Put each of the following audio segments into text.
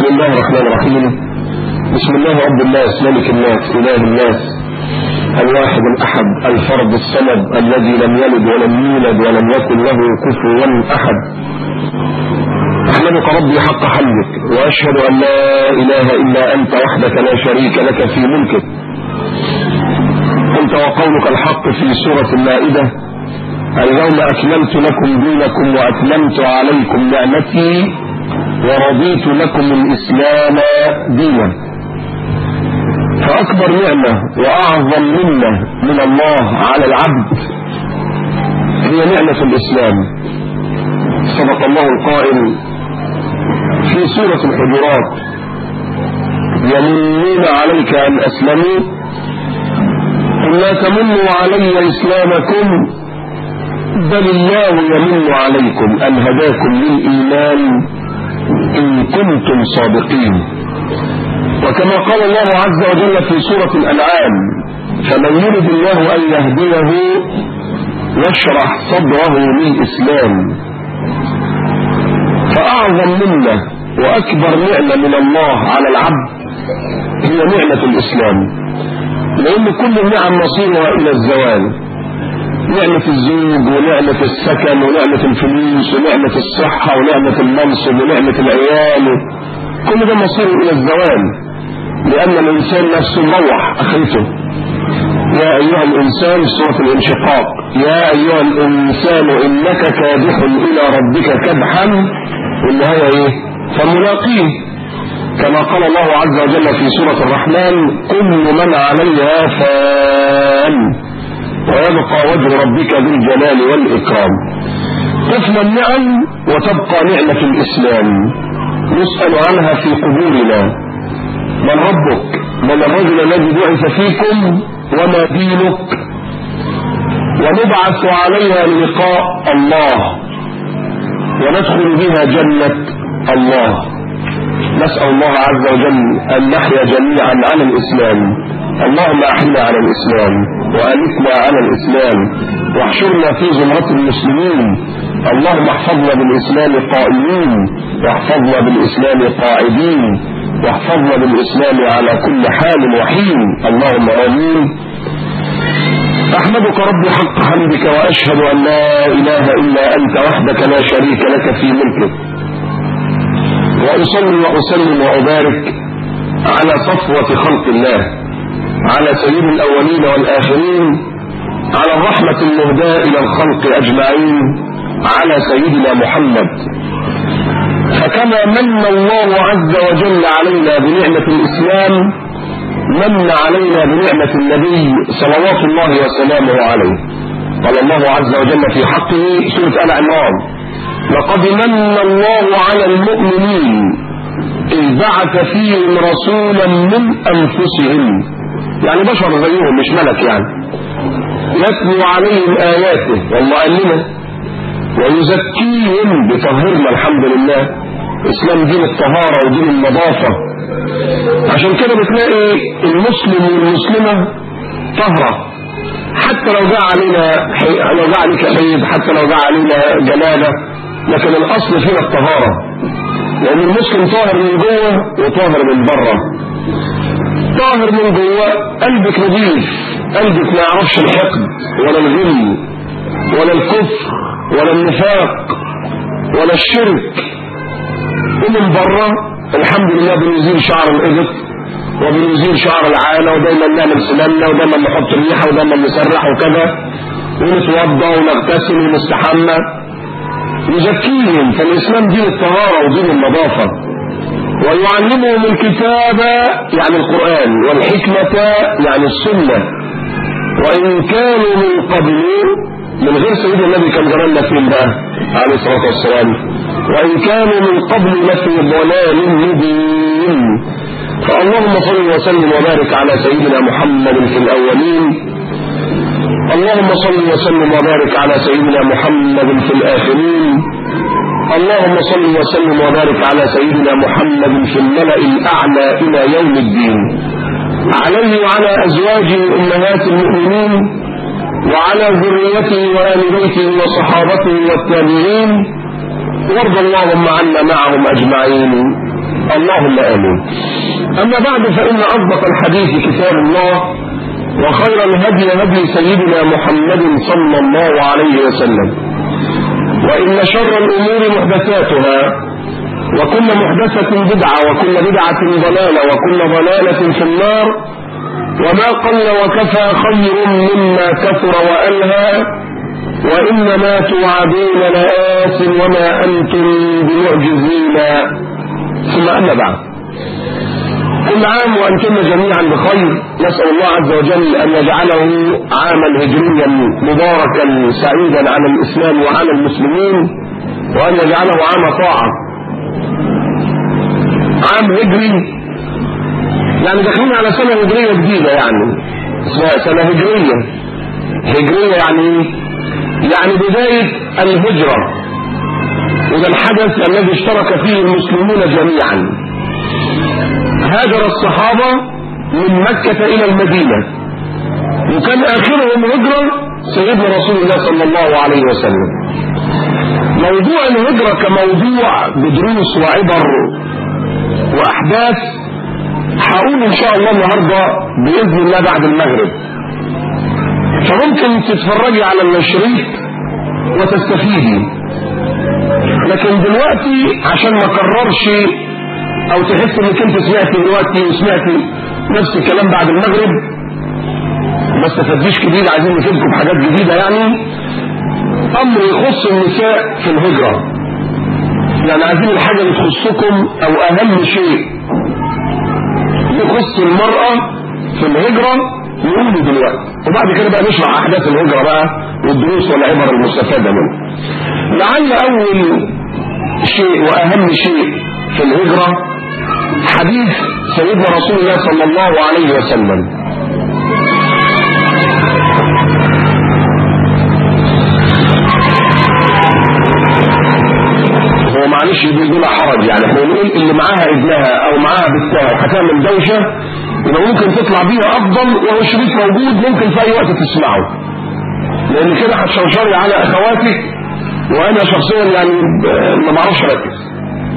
بسم الله الرحمن الرحيم بسم الله رب الناس ملك الناس إله الناس الواحد الأحد الفرد الصمد الذي لم يلد ولم يولد ولم يكن له كفوا أحد أحمدك ربي حق حمدك وأشهد أن لا إله إلا أنت وحدك لا شريك لك في ملكك أنت وقولك الحق في سورة المائدة اليوم أكملت لكم دينكم وأتممت عليكم نعمتي ورضيت لكم الإسلام دينا فأكبر نعمة وأعظم منة من الله على العبد هي نعمة الإسلام صدق الله القائل في سورة الحجرات يمنون عليك أن أسلموا قل لا تمنوا علي إسلامكم بل الله يمن عليكم أن هداكم للإيمان إن كنتم صادقين وكما قال الله عز وجل في سورة الأنعام فمن يرد الله أن يهديه يشرح صدره للإسلام فأعظم منة وأكبر نعمة من الله على العبد هي نعمة الإسلام لأن كل النعم مصيرها إلى الزوال نعمة الزوج ونعمة السكن ونعمة الفلوس ونعمة الصحة ونعمة المنصب ونعمة العيال كل ده مصير إلى الزوال لأن الإنسان نفسه مروح أخيته يا أيها الإنسان سورة الانشقاق يا أيها الإنسان إنك كادح إلى ربك كدحا والنهاية إيه فملاقيه كما قال الله عز وجل في سورة الرحمن كل من عليها فان ويبقى وجه ربك ذو الجلال والإكرام تفنى النعم وتبقى نعمة الإسلام نسأل عنها في قبورنا من ربك من الرجل الذي بعث فيكم وما دينك ونبعث عليها للقاء الله وندخل بها جنة الله نسأل الله عز وجل أن نحيا جميعا على الإسلام اللهم أحينا على الإسلام وألفنا على الإسلام واحشرنا في زمرة المسلمين اللهم احفظنا بالإسلام قائمين واحفظنا بالإسلام قاعدين واحفظنا بالإسلام على كل حال وحين اللهم آمين أحمدك ربي حق حمدك وأشهد أن لا إله إلا أنت وحدك لا شريك لك في ملكك وأصلي وأسلم وأبارك على صفوة خلق الله على سيد الأولين والآخرين على الرحمة المهداة إلى الخلق أجمعين على سيدنا محمد فكما من الله عز وجل علينا بنعمة الإسلام من علينا بنعمة النبي صلوات الله وسلامه عليه قال الله عز وجل في حقه سورة آل عمران لقد من الله على المؤمنين إذ بعث فيهم رسولا من أنفسهم يعني بشر زيهم مش ملك يعني يتلو عليهم آياته والله قال لنا ويزكيهم بطهرنا الحمد لله اسلام دين الطهارة ودين النظافة عشان كده بتلاقي المسلم والمسلمة طهرة حتى لو جاء علينا حي... لو جاء عليك حيض حتى لو جاء علينا جنابة لكن الأصل فينا الطهارة لأن المسلم طاهر من جوه وطاهر من بره طاهر من جوه قلبك نظيف قلبك ما يعرفش الحقد ولا الغل ولا الكفر ولا النفاق ولا الشرك ومن بره الحمد لله بنزيل شعر الإبط وبنزيل شعر العانة ودايما نعمل سناننا ودايما نحط ريحة ودايما نسرح وكذا ونتوضى ونغتسل ونستحمى يزكيهم فالإسلام دين الطهارة ودين النظافة ويعلمهم الكتاب يعني القرآن والحكمة يعني السنة وإن كانوا من قبل من غير سيد النبي كان جرالنا فين بقى عليه الصلاة والسلام وإن كانوا من قبل لفي ضلال مبين فاللهم صل وسلم وبارك على سيدنا محمد في الأولين اللهم صل وسلم وبارك على سيدنا محمد في الآخرين اللهم صل وسلم وبارك على سيدنا محمد في الملأ الأعلى إلى يوم الدين عليه وعلى أزواجه أمهات المؤمنين وعلى ذريته وآل بيته وصحابته والتابعين وارض اللهم عنا معهم أجمعين اللهم آمين أما بعد فإن أصدق الحديث كتاب الله وخير الهدي هدي سيدنا محمد صلى الله عليه وسلم وإن شر الأمور محدثاتها وكل محدثة بدعة وكل بدعة ضلالة وكل ضلالة في النار وما قل وكفى خير مما كثر وألهى وإنما توعدون لآت وما أنتم بمعجزين ثم أما بعد كل عام وأنتم جميعا بخير نسأل الله عز وجل أن يجعله عاما هجريا مباركا سعيدا على الإسلام وعلى المسلمين وأن يجعله عام طاعة عام هجري يعني داخلين على سنة هجرية جديدة يعني اسمها سنة هجرية هجرية يعني يعني بداية الهجرة وده الحدث الذي اشترك فيه المسلمون جميعا هاجر الصحابة من مكة إلى المدينة وكان آخرهم هجرة سيدنا رسول الله صلى الله عليه وسلم موضوع الهجرة كموضوع بدروس وعبر وأحداث هقول إن شاء الله النهاردة بإذن الله بعد المغرب فممكن تتفرجي على الشريط وتستفيدي لكن دلوقتي عشان ما اكررش او تحس انك انت سمعتي دلوقتي وسمعتي نفس الكلام بعد المغرب ما استفدتيش جديد عايزين نفيدكم بحاجات جديده يعني امر يخص النساء في الهجره يعني عايزين الحاجه اللي تخصكم او اهم شيء يخص المراه في الهجره نقوله دلوقتي وبعد كده بقى نشرح احداث الهجره بقى والدروس والعبر المستفاده منه لعل اول شيء واهم شيء في الهجره حديث سيدنا رسول الله صلى الله عليه وسلم هو معلش بدون حرج يعني احنا بنقول اللي معاها ابنها او معاها بنتها وهتعمل دوشه يبقى ممكن تطلع بيها افضل وهو الشريط موجود ممكن في اي وقت تسمعه لان كده هتشرشري على اخواتك وانا شخصيا يعني ما بعرفش اركز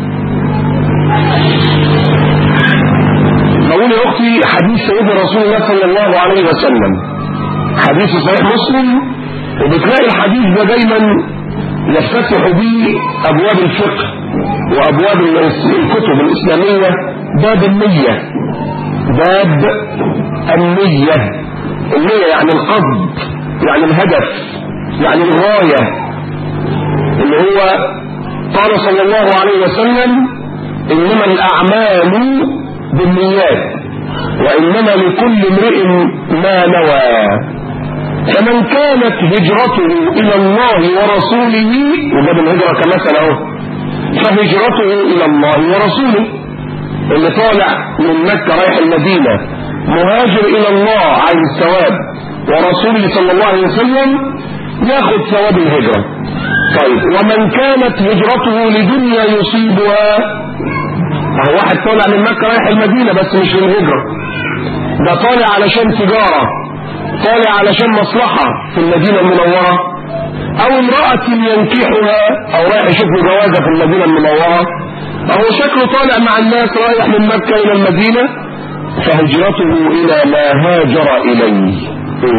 بقول يا اختي حديث سيدنا رسول الله صلى الله عليه وسلم حديث صحيح مسلم وبتلاقي الحديث ده دايما يفتتح به ابواب الفقه وابواب الكتب الاسلاميه باب النيه باب النيه النيه يعني القصد يعني الهدف يعني الغايه اللي هو قال صلى الله عليه وسلم انما الاعمال بالنيات وإنما لكل امرئ ما نوى فمن كانت هجرته إلى الله ورسوله وجاب الهجرة كمثل أهو فهجرته إلى الله ورسوله اللي طالع من مكة رايح المدينة مهاجر إلى الله عايز الثواب ورسوله صلى الله عليه وسلم ياخد ثواب الهجرة طيب ومن كانت هجرته لدنيا يصيبها هو واحد طالع من مكة رايح المدينة بس مش للهجرة ده طالع علشان تجارة طالع علشان مصلحة في المدينة المنورة او امرأة ينكحها او رايح يشوف جوازة في المدينة المنورة او شكله طالع مع الناس رايح من مكة الى المدينة فهجرته الى ما هاجر اليه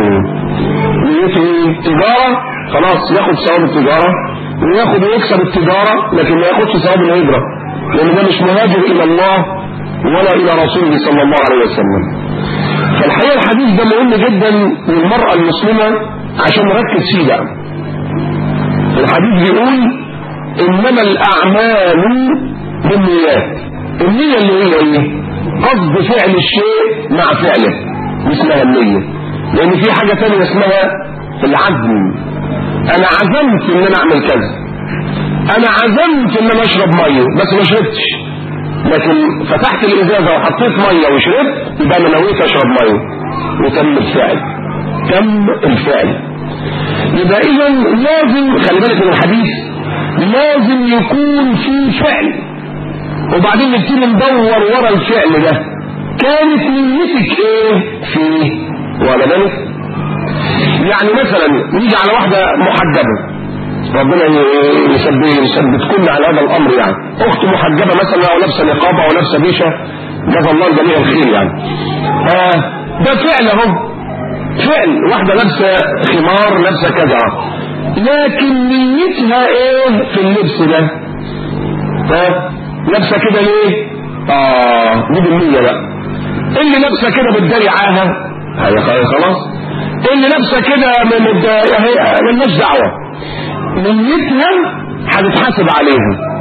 نيته تجارة خلاص ياخد ثواب التجارة وياخد ويكسب التجارة لكن ما ياخدش ثواب الهجرة لأن ده مش مهاجر إلى الله ولا إلى رسوله صلى الله عليه وسلم فالحقيقة الحديث ده مهم جدا للمرأة المسلمة عشان نركز فيه بقى الحديث بيقول إنما الأعمال بالنيات النية اللي هي إيه؟ قصد فعل الشيء مع فعله اسمها النية لأن في حاجة تانية اسمها العزم أنا عزمت إن أنا أعمل كذا انا عزمت ان انا اشرب ميه بس ما شربتش لكن فتحت الازازه وحطيت ميه وشربت يبقى انا نويت اشرب ميه وتم الفعل تم الفعل يبقى اذا لازم خلي بالك من الحديث لازم يكون في فعل وبعدين نبتدي ندور ورا الفعل ده كانت نيتك ايه فيه ولا بالك يعني مثلا نيجي على واحده محجبه ربنا ي- يثبت يثبت كل على هذا الامر يعني اخت محجبه مثلا او لابسه نقاب او لابسه بيشه جزا الله الجميع الخير يعني آه ده فعل اهو فعل واحده لابسه خمار لابسه كذا لكن نيتها ايه في اللبس ده ها لابسه كده ليه اه دي بالنيه بقى اللي لابسه كده بتداري عاهه هي خلاص اللي لابسه كده من الد- هي ملناش دعوه نيتها هتتحاسب عليها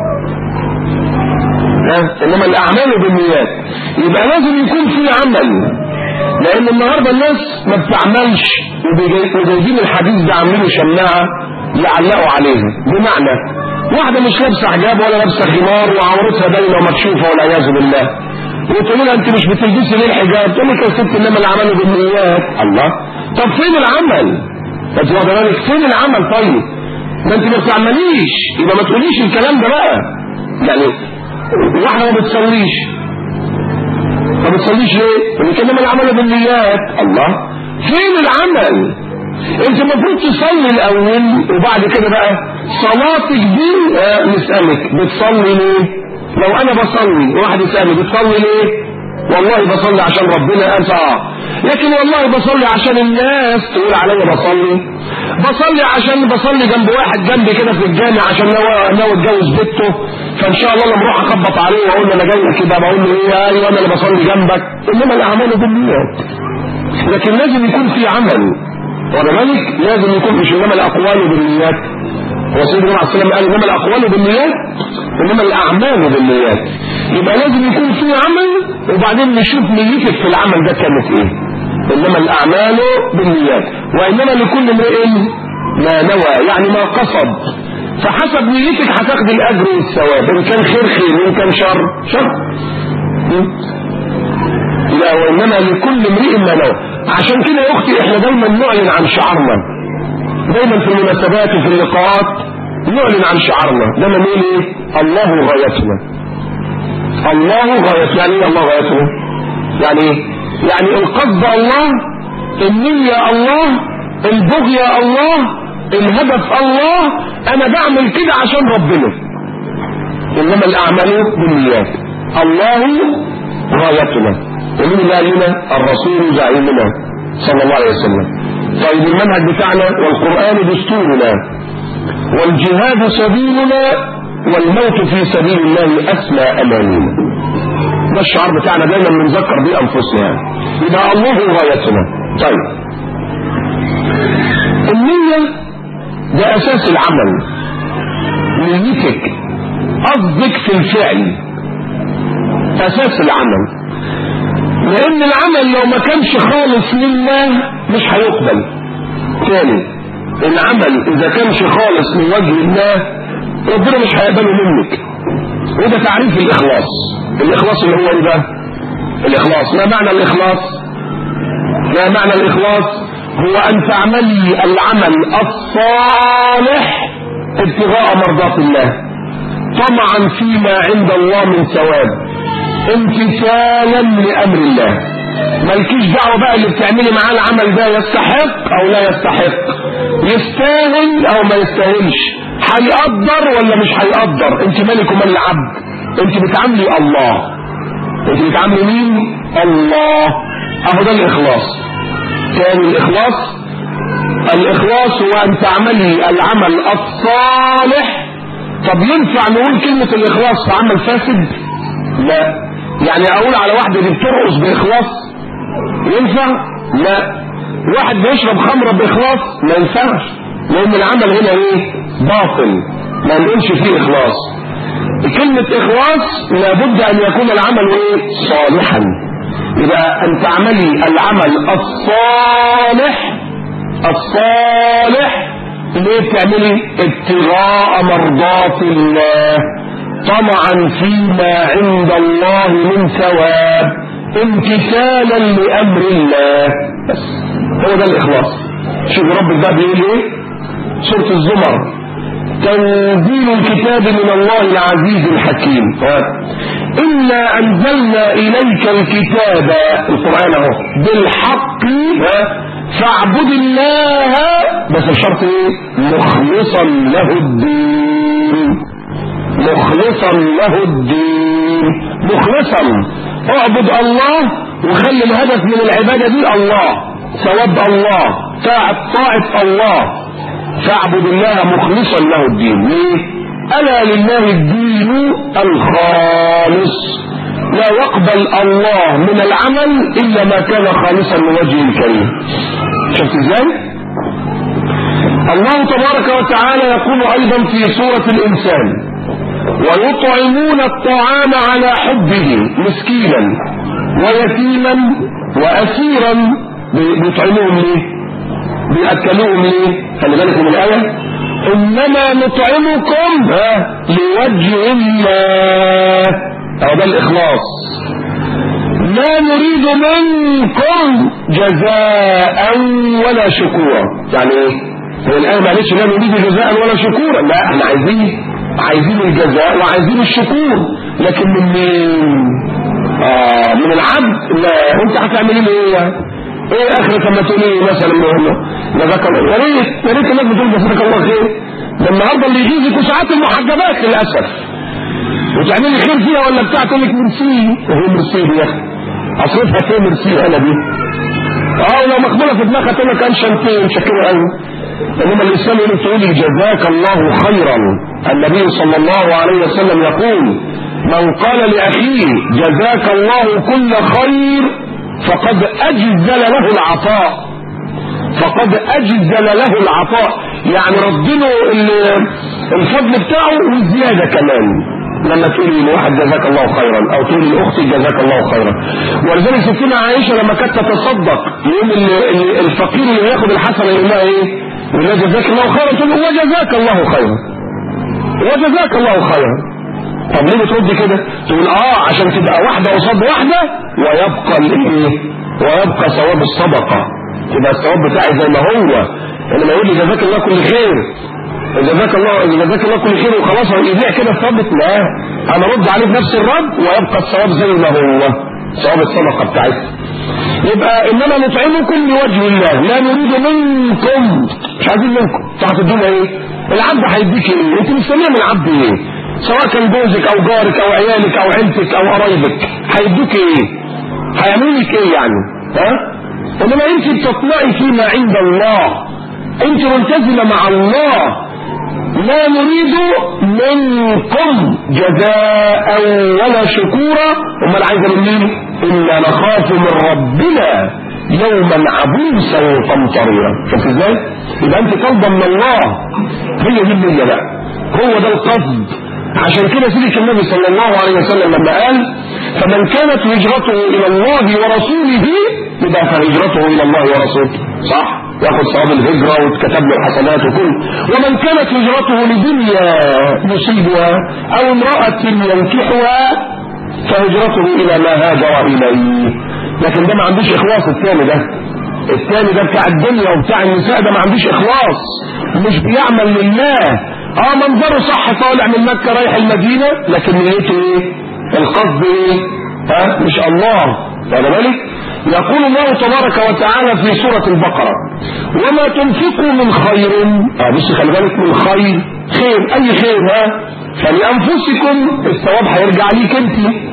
ها؟ انما الاعمال بالنيات يبقى لازم يكون في عمل لان النهارده الناس ما بتعملش وبيجي- وجايبين الحديث ده عاملينه شماعه يعلقوا عليها بمعنى واحده مش لابسه حجاب ولا لابسه خمار وعورتها باينه ومكشوفه والعياذ بالله وتقول لها انت مش بتلبسي ليه الحجاب تقول لك يا ست انما العمل بالنيات الله طب فين العمل انت واخده بالك فين العمل طيب ما انت ما بتعمليش يبقى ما تقوليش الكلام ده بقى يعني واحده ما بتصليش ما بتصليش ليه؟ يقول لك انما العمل بالنيات الله فين العمل؟ انت المفروض تصلي الاول وبعد كده بقى صلاتك دي آه، نسالك بتصلي ليه؟ لو انا بصلي واحد يسالني بتصلي ليه؟ والله بصلي عشان ربنا انت اه لكن والله بصلي عشان الناس تقول عليا بصلي بصلي عشان بصلي جنب واحد جنبي كده في الجامع عشان ناوي ناوي اتجوز بنته فان شاء الله لما اروح اخبط عليه واقول له انا جاي كده بقول له ايه ايوه انا اللي بصلي جنبك انما الاعمال بالنيات لكن لازم يكون في عمل وانا بالك لازم يكون مش انما الاقوال بالنيات هو سيدنا عليه السلام قال انما الاقوال بالنيات انما الاعمال بالنيات يبقى لازم يكون في عمل وبعدين نشوف نيتك في العمل ده كانت ايه انما الاعمال بالنيات وانما لكل امرئ ما نوى يعني ما قصد فحسب نيتك هتاخد الاجر والثواب ان كان خير خير وان كان شر شر لا وانما لكل امرئ ما نوى عشان كده يا اختي احنا دايما نعلن عن شعارنا دايما في المناسبات وفي اللقاءات نعلن عن شعارنا دايما نقول ايه الله غايتنا الله غايتنا يعني ايه الله غايتنا يعني ايه يعني القصد الله النية الله البغية الله الهدف الله انا بعمل كده عشان ربنا انما الاعمال بالنيات الله غايتنا ومين اللي قال لنا الرسول زعيمنا صلى الله عليه وسلم طيب المنهج بتاعنا والقرآن دستورنا والجهاد سبيلنا والموت في سبيل الله أسمى أمانينا ده الشعار بتاعنا دايما بنذكر بيه أنفسنا يعني. يبقى الله غايتنا طيب النية ده أساس العمل نيتك قصدك في الفعل أساس العمل لان العمل لو ما كانش خالص لله مش هيقبل تاني العمل اذا كانش خالص من وجه الله ربنا مش هيقبله منك وده تعريف الاخلاص الاخلاص اللي هو ايه بقى الاخلاص ما معنى الاخلاص ما معنى الاخلاص هو ان تعملي العمل الصالح ابتغاء مرضات الله طمعا فيما عند الله من ثواب امتثالا لامر الله مالكيش دعوه بقى اللي بتعملي معاه العمل ده يستحق او لا يستحق يستاهل او ما يستاهلش هيقدر ولا مش هيقدر انت مالك ومال العبد انت بتعاملي الله انت بتعاملي مين الله اهو ده الاخلاص كان الاخلاص الاخلاص هو ان تعملي العمل الصالح طب ينفع نقول كلمه الاخلاص في عمل فاسد لا يعني اقول على واحدة دي بترقص باخلاص ينفع لا واحد بيشرب خمرة باخلاص ما ينفعش لان العمل هنا ايه باطل ما نقولش فيه اخلاص كلمة اخلاص لابد ان يكون العمل ايه صالحا يبقى ان تعملي العمل الصالح الصالح ليه بتعملي ابتغاء مرضات الله طمعا فيما عند الله من ثواب امتثالا لامر الله بس هو ده الاخلاص شوف رب بقى بيقول ايه سوره الزمر تنزيل الكتاب من الله العزيز الحكيم إنا أنزلنا إليك الكتاب القرآن اهو بالحق فاعبد الله بس الشرط ايه مخلصا له الدين مخلصا له الدين مخلصا اعبد الله وخلي الهدف من العبادة دي الله ثواب الله طاعة طاعة الله فاعبد الله مخلصا له الدين ليه ألا لله الدين الخالص لا يقبل الله من العمل إلا ما كان خالصا لوجهه الكريم شفت ازاي الله تبارك وتعالى يقول أيضا في سورة الإنسان ويطعمون الطعام على حبه مسكينا ويتيما وأسيرا بيطعموهم ليه بيأكلوهم ليه خلي بالك من الآية إنما نطعمكم ها لوجه الله أو ده الإخلاص لا نريد منكم جزاء ولا شكورا يعني ايه هو الآن معلش لا نريد جزاء ولا شكورا لا احنا عايزين عايزين الجزاء وعايزين الشكور لكن من مين آه من العبد لا انت هتعمل ايه ايه اخرة لما تقول ايه مثلا جزاك الله يا ريت يا ريت الناس بتقول جزاك الله خير ده النهارده اللي يجيزك ساعات المحجبات للاسف وتعملي خير فيها ولا بتاع تقول لك ميرسي وهي ميرسي دي يا اخي اصرفها فين ميرسي انا دي اه لو مقبوله في دماغها تقول لك كان شنطين مشكله قوي انما الاسلام يقول تقولي جزاك الله خيرا النبي صلى الله عليه وسلم يقول من قال لاخيه جزاك الله كل خير فقد اجزل له العطاء فقد اجزل له العطاء يعني ردله الفضل بتاعه والزياده كمان لما تقولي لواحد جزاك الله خيرا او تقولي لاختي جزاك الله خيرا ولذلك ستنا عائشه لما كانت تتصدق يقوم الفقير اللي ياخد الحسنه يقول لها ايه؟ يقول لها جزاك الله خيرا تقول وجزاك الله خيرا وجزاك الله خيرا طب ليه بترد كده؟ تقول اه عشان تبقى واحده قصاد واحده ويبقى الايه؟ ويبقى ثواب الصدقه يبقى الثواب بتاعي زي ما هو انما يقول لي جزاك الله كل خير جزاك الله جزاك الله كل خير وخلاص يبيع كده الثابت لا انا ارد عليه بنفس الرد ويبقى الثواب زي ما هو ثواب الصدقه بتاعتنا يبقى انما نطعمكم لوجه الله لا نريد منكم مش عايزين منكم هتدونا ايه العبد هيديك ايه انت مستنيه من العبد ايه سواء كان جوزك او جارك او عيالك او عيلتك او قرايبك هيدوك ايه هيعملوا لك ايه يعني ها انما انت بتطلعي فيما عند الله انت ملتزمه مع الله لا نريد منكم جزاء ولا شكورا امال عايزه من مين الا نخاف من ربنا يوما عبوسا قمطريرا شوف ازاي يبقى انت طالبه من الله هي دي النيه بقى هو ده القصد عشان كده سيدك النبي صلى الله عليه وسلم لما قال فمن كانت هجرته الى الله ورسوله يبقى فهجرته الى الله ورسوله صح ياخد ثواب الهجرة وتكتب له الحسنات وكل ومن كانت هجرته لدنيا يصيبها او امرأة ينكحها فهجرته الى ما هاجر اليه لكن ده ما عندوش اخلاص الثاني ده الثاني ده بتاع الدنيا وبتاع النساء ده ما عندوش اخلاص مش بيعمل لله اه منظره صح طالع من مكة رايح المدينة لكن نيته ايه القصد ايه ها مش الله واخد بالك يقول الله تبارك وتعالى في سورة البقرة وما تنفقوا من خير اه بص خلي بالك من خير خير اي خير ها فلأنفسكم الثواب هيرجع ليك انت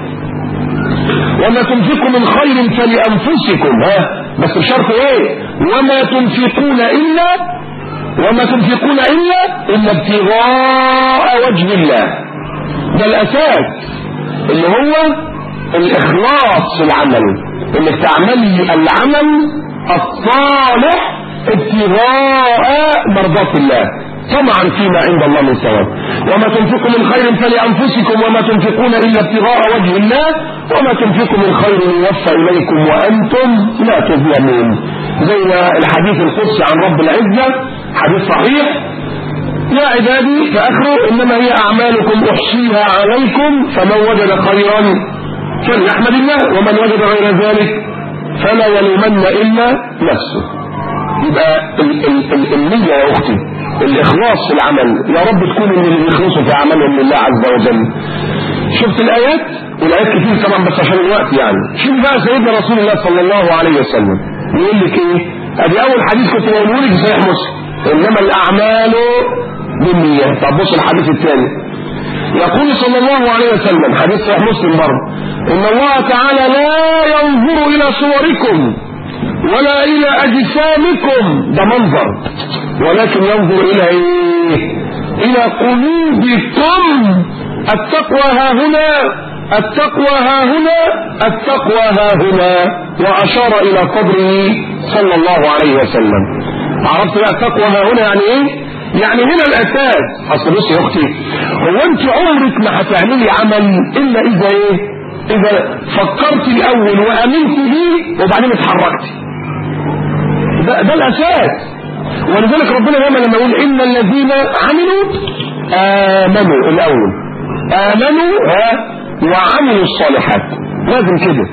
وما تنفقوا من خير فلأنفسكم ها بس بشرط ايه وما تنفقون الا وما تنفقون الا الا ابتغاء وجه الله ده الاساس اللي هو الاخلاص في العمل انك تعملي العمل الصالح ابتغاء مرضات الله طمعا فيما عند الله من ثواب وما تنفقوا من خير فلانفسكم وما تنفقون الا ابتغاء وجه الله وما تنفقوا من خير يوفى اليكم وانتم لا تظلمون زي الحديث القدسي عن رب العزه حديث صحيح يا عبادي فاخره انما هي اعمالكم احصيها عليكم فمن وجد خيرا فليحمد الله ومن وجد غير ذلك فلا يلومن الا نفسه يبقى ال- ال- ال- النية يا اختي الاخلاص في العمل يا رب تكون من اللي بيخلصوا في عملهم لله عز وجل شفت الايات والايات كتير طبعا بس عشان الوقت يعني شوف بقى سيدنا رسول الله صلى الله عليه وسلم يقول لك ايه ادي اول حديث كنت بقوله لك في صحيح مسلم انما الاعمال بالنيات طب بص الحديث الثاني يقول صلى الله عليه وسلم حديث صحيح مسلم برضه ان الله تعالى لا ينظر الى صوركم ولا الى اجسامكم ده منظر ولكن ينظر الى ايه الى قلوبكم التقوى ها هنا التقوى ها هنا التقوى ها هنا واشار الى قبره صلى الله عليه وسلم عرفت بقى التقوى ها هنا يعني ايه يعني هنا الاساس اصل بصي يا اختي هو انت عمرك ما هتعملي عمل الا اذا ايه اذا فكرت الاول وامنت به وبعدين اتحركتي ده, ده الاساس ولذلك ربنا دايما لما يقول ان الذين عملوا امنوا الاول امنوا ها وعملوا الصالحات لازم كده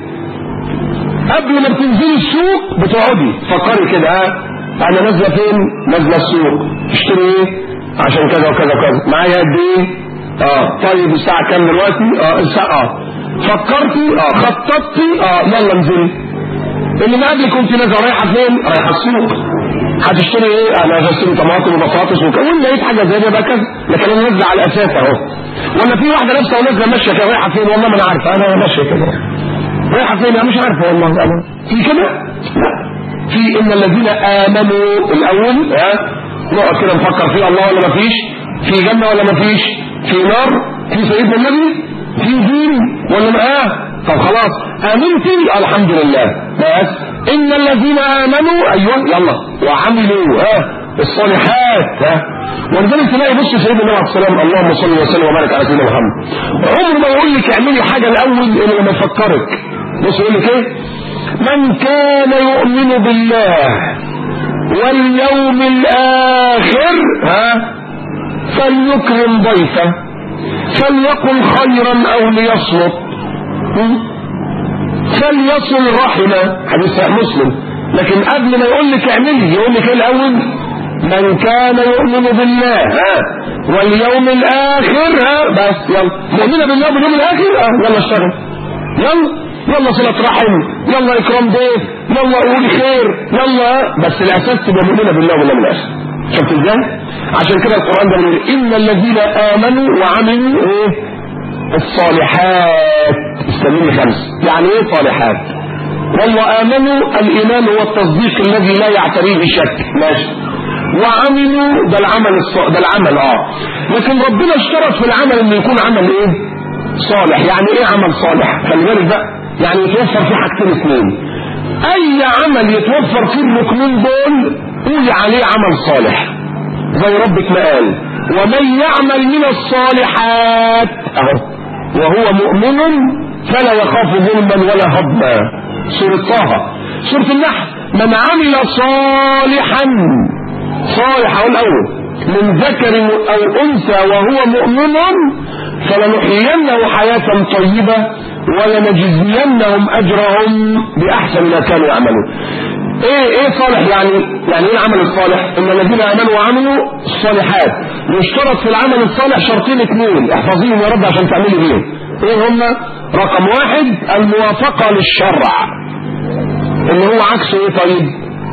قبل ما بتنزلي السوق بتقعدي فكري كده ها انا نازله فين نازله السوق تشتري ايه عشان كذا وكذا وكذا معايا قد ايه اه طيب الساعه كام دلوقتي اه الساعه اه فكرتي اه خططتي اه يلا انزلي اللي ما قبل كنت نازله رايحه فين رايحه السوق هتشتري ايه انا هشتري طماطم وبطاطس وكل لقيت حاجه زي ده كذا لكن انا نازله على الاساس اهو ولا في واحده لابسه ونازله ماشيه كده رايحه فين والله ما انا عارفه انا ماشيه كده رايحه فين انا مش عارفه والله انا في كده لا في ان الذين امنوا الاول ها نقعد كده نفكر في الله ولا ما فيش في جنه ولا ما فيش في نار في سيدنا النبي في دين ولا ما اه طب خلاص امنتي الحمد لله بس ان الذين امنوا ايوه يلا وعملوا ها الصالحات ها ولذلك تلاقي بص سيدنا النبي عليه السلام اللهم صل وسلم وبارك على سيدنا محمد عمره ما يقول لك اعملي حاجه الاول الا لما يفكرك بص يقول لك ايه من كان يؤمن بالله واليوم الاخر ها فليكرم ضيفه فليقل خيرا او ليصمت فليصل رحمه حديث صحيح مسلم لكن قبل ما يقول لك اعملي يقول لك ايه الاول من كان يؤمن بالله ها واليوم الاخر ها بس يلا مؤمنه بالله واليوم الاخر ها يلا اشتغل يلا يلا صلة رحم يلا اكرام ضيف يلا قول خير يلا بس الاساس تبقى مؤمنه بالله واليوم الاخر شفت ازاي عشان كده القران ده بيقول ان الذين امنوا وعملوا ايه الصالحات استمر خمس يعني ايه صالحات والله امنوا الايمان هو التصديق الذي لا يعتريه شك ماشي وعملوا ده العمل الص... ده العمل اه لكن ربنا اشترط في العمل انه يكون عمل ايه صالح يعني ايه عمل صالح خلي بالك بقى يعني يتوفر فيه حاجتين اثنين اي عمل يتوفر فيه الركنين دول قولي عليه عمل صالح زي ربك ما قال ومن يعمل من الصالحات اهو وهو مؤمن فلا يخاف ظلما ولا هضما سورة طه سورة النحل من عمل صالحا صالح أو الأول من ذكر أو أنثى وهو مؤمن فلنحيينه حياة طيبة ولنجزينهم أجرهم بأحسن ما كانوا يعملون ايه ايه صالح يعني يعني ايه العمل الصالح ان الذين امنوا وعملوا الصالحات يشترط في العمل الصالح شرطين اثنين احفظيهم يا رب عشان تعملي بيهم ايه هما رقم واحد الموافقة للشرع اللي هو عكسه ايه طيب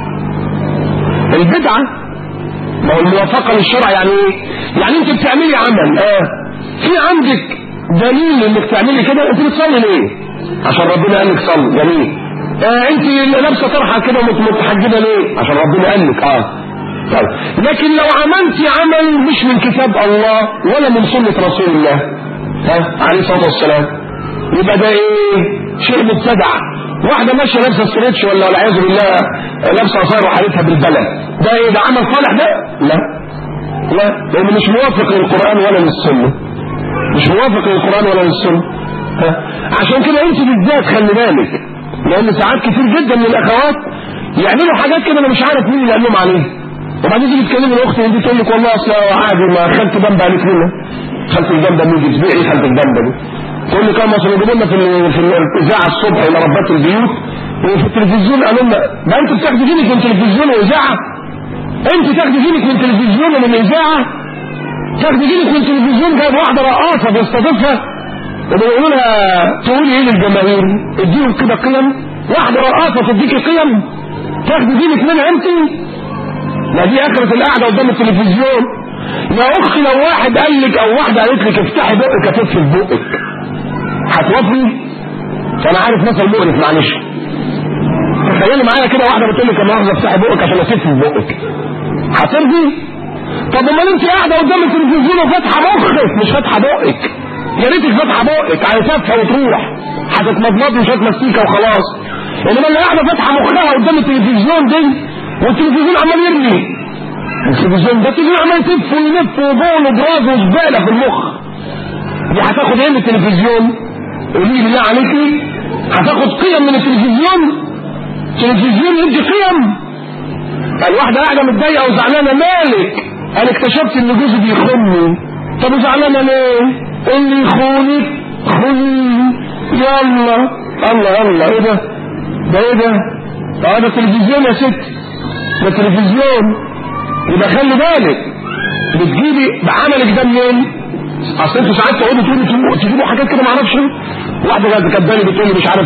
البدعة ما هو الموافقة للشرع يعني ايه يعني انت بتعملي عمل اه في عندك دليل انك تعملي كده انت بتصلي ليه عشان ربنا قال لك صلي جميل آه انت لابسه طرحه كده متحجبه ليه عشان ربنا قال لك اه طيب لكن لو عملتي عمل مش من كتاب الله ولا من سنه رسول الله ها عليه الصلاه والسلام يبقى ده ايه شيء مبتدع واحده ماشيه لابسه ستريتش ولا والعياذ بالله لابسه عصايه وحالتها بالبلد ده ايه ده عمل صالح ده لا لا لانه مش موافق للقران ولا للسنه مش موافق للقران ولا للسنه ها عشان كده انت بالذات خلي بالك لان ساعات كتير جدا من الاخوات يعملوا حاجات كده انا مش عارف مين اللي قال لهم عليها وبعدين تيجي تكلمي الاخت ودي تقول لك والله اصل عادي ما خالتي جنب عليك منها خالتي الجنب مين تسبيعي خالتي الجنب دي تقول لي كم مثلا يجيبوا لنا في في الاذاعه الصبح الى ربات البيوت وفي التلفزيون قالوا لنا ده انت بتاخدي فينك من تلفزيون واذاعه انت تاخدي فينك من تلفزيون ومن اذاعه تاخدي فينك من تلفزيون جايب واحده رقاصه بيستضيفها وبيقولوا لها تقولي ايه للجماهير اديهم كده قيم واحده رقاصه تديكي قيم تاخدي دينك منها انت ما دي اخرة القعدة قدام التلفزيون يا اختي لو واحد قال لك او واحدة قالت لك افتحي بقك هتقفل بقك هتوافقي انا عارف مثل مقرف معلش تخيلي معايا كده واحدة بتقول لك انا عاوزة افتحي بقك عشان اقفل بقك هترضي طب امال انت قاعدة قدام التلفزيون وفاتحة مخك مش فاتحة بقك يا ريتك فاتحة بقك عايزاها وتروح هتتمضمض مش هتمسيكها وخلاص انما اللي قاعدة فاتحة مخها قدام التلفزيون دي والتلفزيون عمال يرمي التلفزيون ده التلفزيون عمال يلف ويلف وبول وبراز وزبالة في المخ دي هتاخد ايه من التلفزيون قولي لي بالله عليكي هتاخد قيم من التلفزيون التلفزيون يدي قيم الواحدة قاعدة متضايقة وزعلانة مالك انا اكتشفت ان جوزي بيخوني طب وزعلانة ليه اللي يخونك خوني يلا الله الله ايه ده ده ايه ده اه ده تلفزيون يا ست ده تلفزيون يبقى خلي بالك بتجيبي بعملك ده منين اصل انتوا ساعات تقعدوا تقولوا تجيبوا حاجات كده ما اعرفش واحده جت كداني بتقول لي مش عارف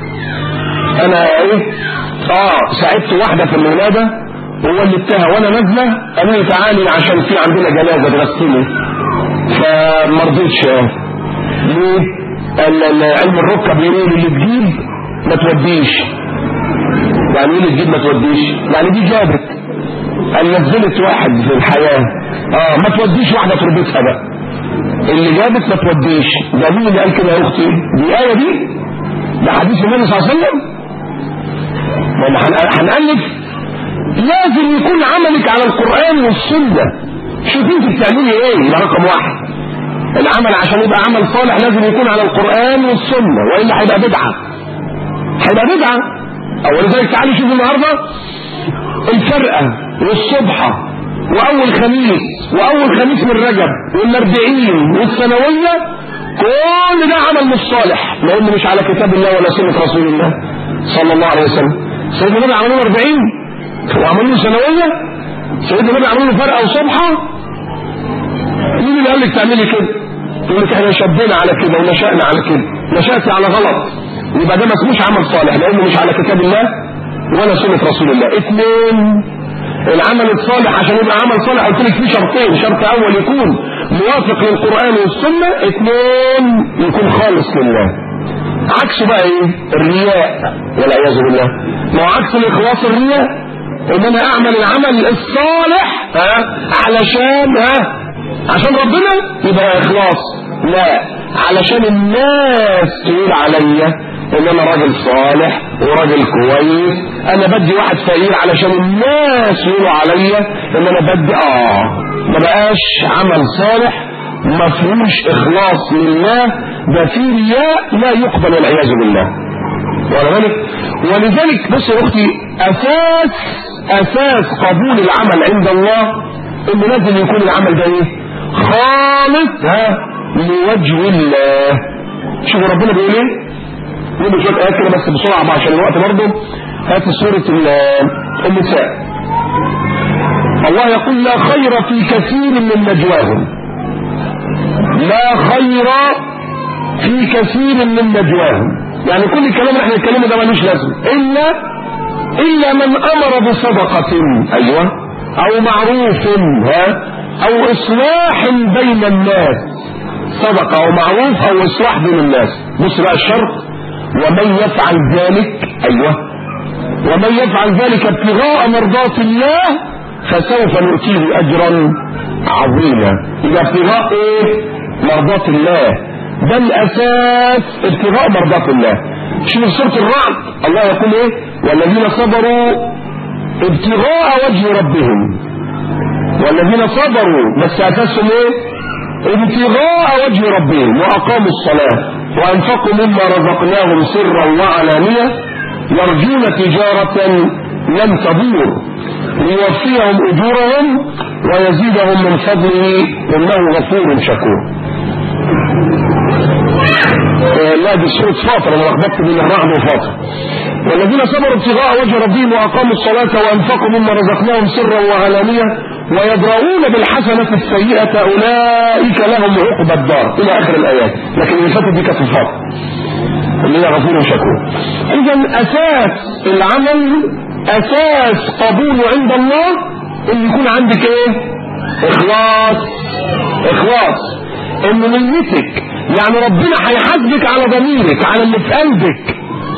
انا ايه اه ساعدت واحده في الولاده وولدتها وانا نازله قالوا لي تعالي عشان في عندنا جنازه تغسلي فما رضيتش ليه؟ قال علم الركب بيقول اللي تجيب ما توديش يعني ايه اللي تجيب ما توديش؟ يعني دي جابت قال نزلت واحد في الحياه اه ما توديش واحده تربتها بقى اللي جابت ما توديش ده مين اللي قال كده يا اختي؟ دي ايه دي؟ ده حديث النبي صلى الله عليه وسلم؟ ما هنألف لازم يكون عملك على القرآن والسنة شوف انت بتعملي ايه ده رقم واحد العمل عشان يبقى عمل صالح لازم يكون على القرآن والسنة وإلا هيبقى بدعة هيبقى بدعة أو لذلك تعالي شوف النهاردة الفرقة والصبحة وأول خميس وأول خميس من رجب والأربعين والثانوية كل ده عمل مش صالح لأنه مش على كتاب الله ولا سنة رسول الله صلى الله عليه وسلم سيدنا النبي عملوا له 40 وعملوا له ثانوية سيدنا النبي عملوا له فرقة وصبحة مين اللي قال لك تعملي كده يقول لك احنا شبنا على كده ونشأنا على كده نشأتي على غلط يبقى ده ما اسموش عمل صالح لانه مش على كتاب الله ولا سنة رسول الله اثنين العمل الصالح عشان يبقى عمل صالح قلت لك فيه شرطين شرط اول يكون موافق للقرآن والسنة اثنين يكون خالص لله عكسه بقى ايه الرياء والعياذ بالله ما هو عكس الاخلاص الرياء ان انا اعمل العمل الصالح ها علشان ها عشان ربنا يبقى اخلاص لا علشان الناس تقول عليا ان انا راجل صالح وراجل كويس انا بدي واحد فقير علشان الناس يقولوا عليا ان انا بدي اه ما بقاش عمل صالح ما فيهوش اخلاص لله ده في رياء لا يقبل والعياذ بالله ولذلك ولذلك بص يا اختي اساس اساس قبول العمل عند الله انه لازم يكون العمل ده ايه خالص ها لوجه الله شوفوا ربنا بيقول ايه يقول شويه ايات كده بس بسرعه بقى عشان الوقت برضه هات سوره النساء الله يقول لا خير في كثير من نجواهم لا خير في كثير من نجواهم يعني كل الكلام اللي احنا بنتكلمه ده ملوش لازمه الا الا من امر بصدقه ايوه او معروف ها او اصلاح بين الناس صدقه او معروف او اصلاح بين الناس بص بقى الشرط ومن يفعل ذلك ايوه ومن يفعل ذلك ابتغاء مرضات الله فسوف نؤتيه اجرا عظيما يبقى ابتغاء ايه مرضات الله ده الاساس ابتغاء مرضات الله شوف سوره الرعد الله يقول ايه والذين صبروا ابتغاء وجه ربهم والذين صبروا بس اساسهم ايه ابتغاء وجه ربهم واقاموا الصلاه وانفقوا مما رزقناهم سرا وعلانيه يرجون تجاره لن تبور ليوفيهم اجورهم ويزيدهم من فضله انه غفور شكور لا دي سورة فاطر انا لخبطت بين الرعد وفاطر والذين صبروا ابتغاء وجه ربهم واقاموا الصلاة وانفقوا مما رزقناهم سرا وعلانية ويدرؤون بالحسنة السيئة اولئك لهم عقبى الدار الى اخر الايات لكن اللي فاتت دي كانت الفاطر اللي هي غفور شكور اذا اساس العمل اساس قبوله عند الله ان يكون عندك ايه اخلاص اخلاص ان نيتك يعني ربنا هيحاسبك على ضميرك على اللي في قلبك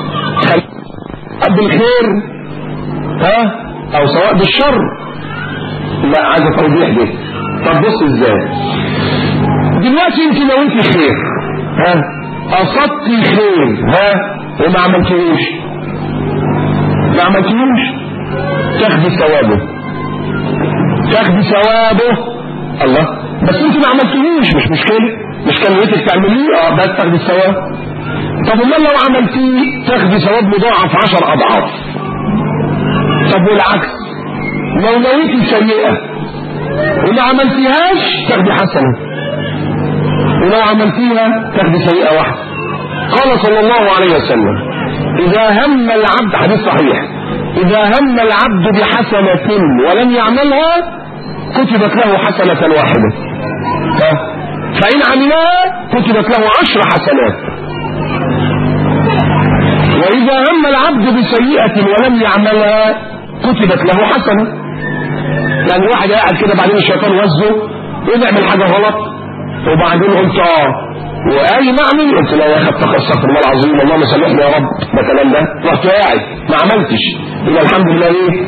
بالخير ها او سواء بالشر لا عايز توضيح دي طب بص ازاي دلوقتي انت لو انت خير ها قصدتي خير ها وما عملتيهوش ما عملتيهوش تاخدي ثوابه تاخدي ثوابه الله بس انت ما عملتيهوش مش مشكله مش كان نيتك تعمليه اه بس تاخدي الثواب طب امال لو عملتيه تاخدي ثواب مضاعف عشر اضعاف طب والعكس لو نويتي سيئه وما عملتيهاش تاخدي حسنه ولو عملتيها تاخدي سيئه واحده قال صلى الله عليه وسلم اذا هم العبد حديث صحيح اذا هم العبد بحسنه ولم يعملها كتبت له حسنه واحده ها فإن عملها كتبت له عشر حسنات وإذا هم العبد بسيئة ولم يعملها كتبت له حسنة يعني واحد قاعد كده بعدين الشيطان وزه ويعمل حاجة غلط وبعدين قلت اه واي معنى قلت لا يا اخي استغفر الله العظيم اللهم سامحني يا رب ده كلام ده رحت قاعد ما عملتش يبقى الحمد لله ايه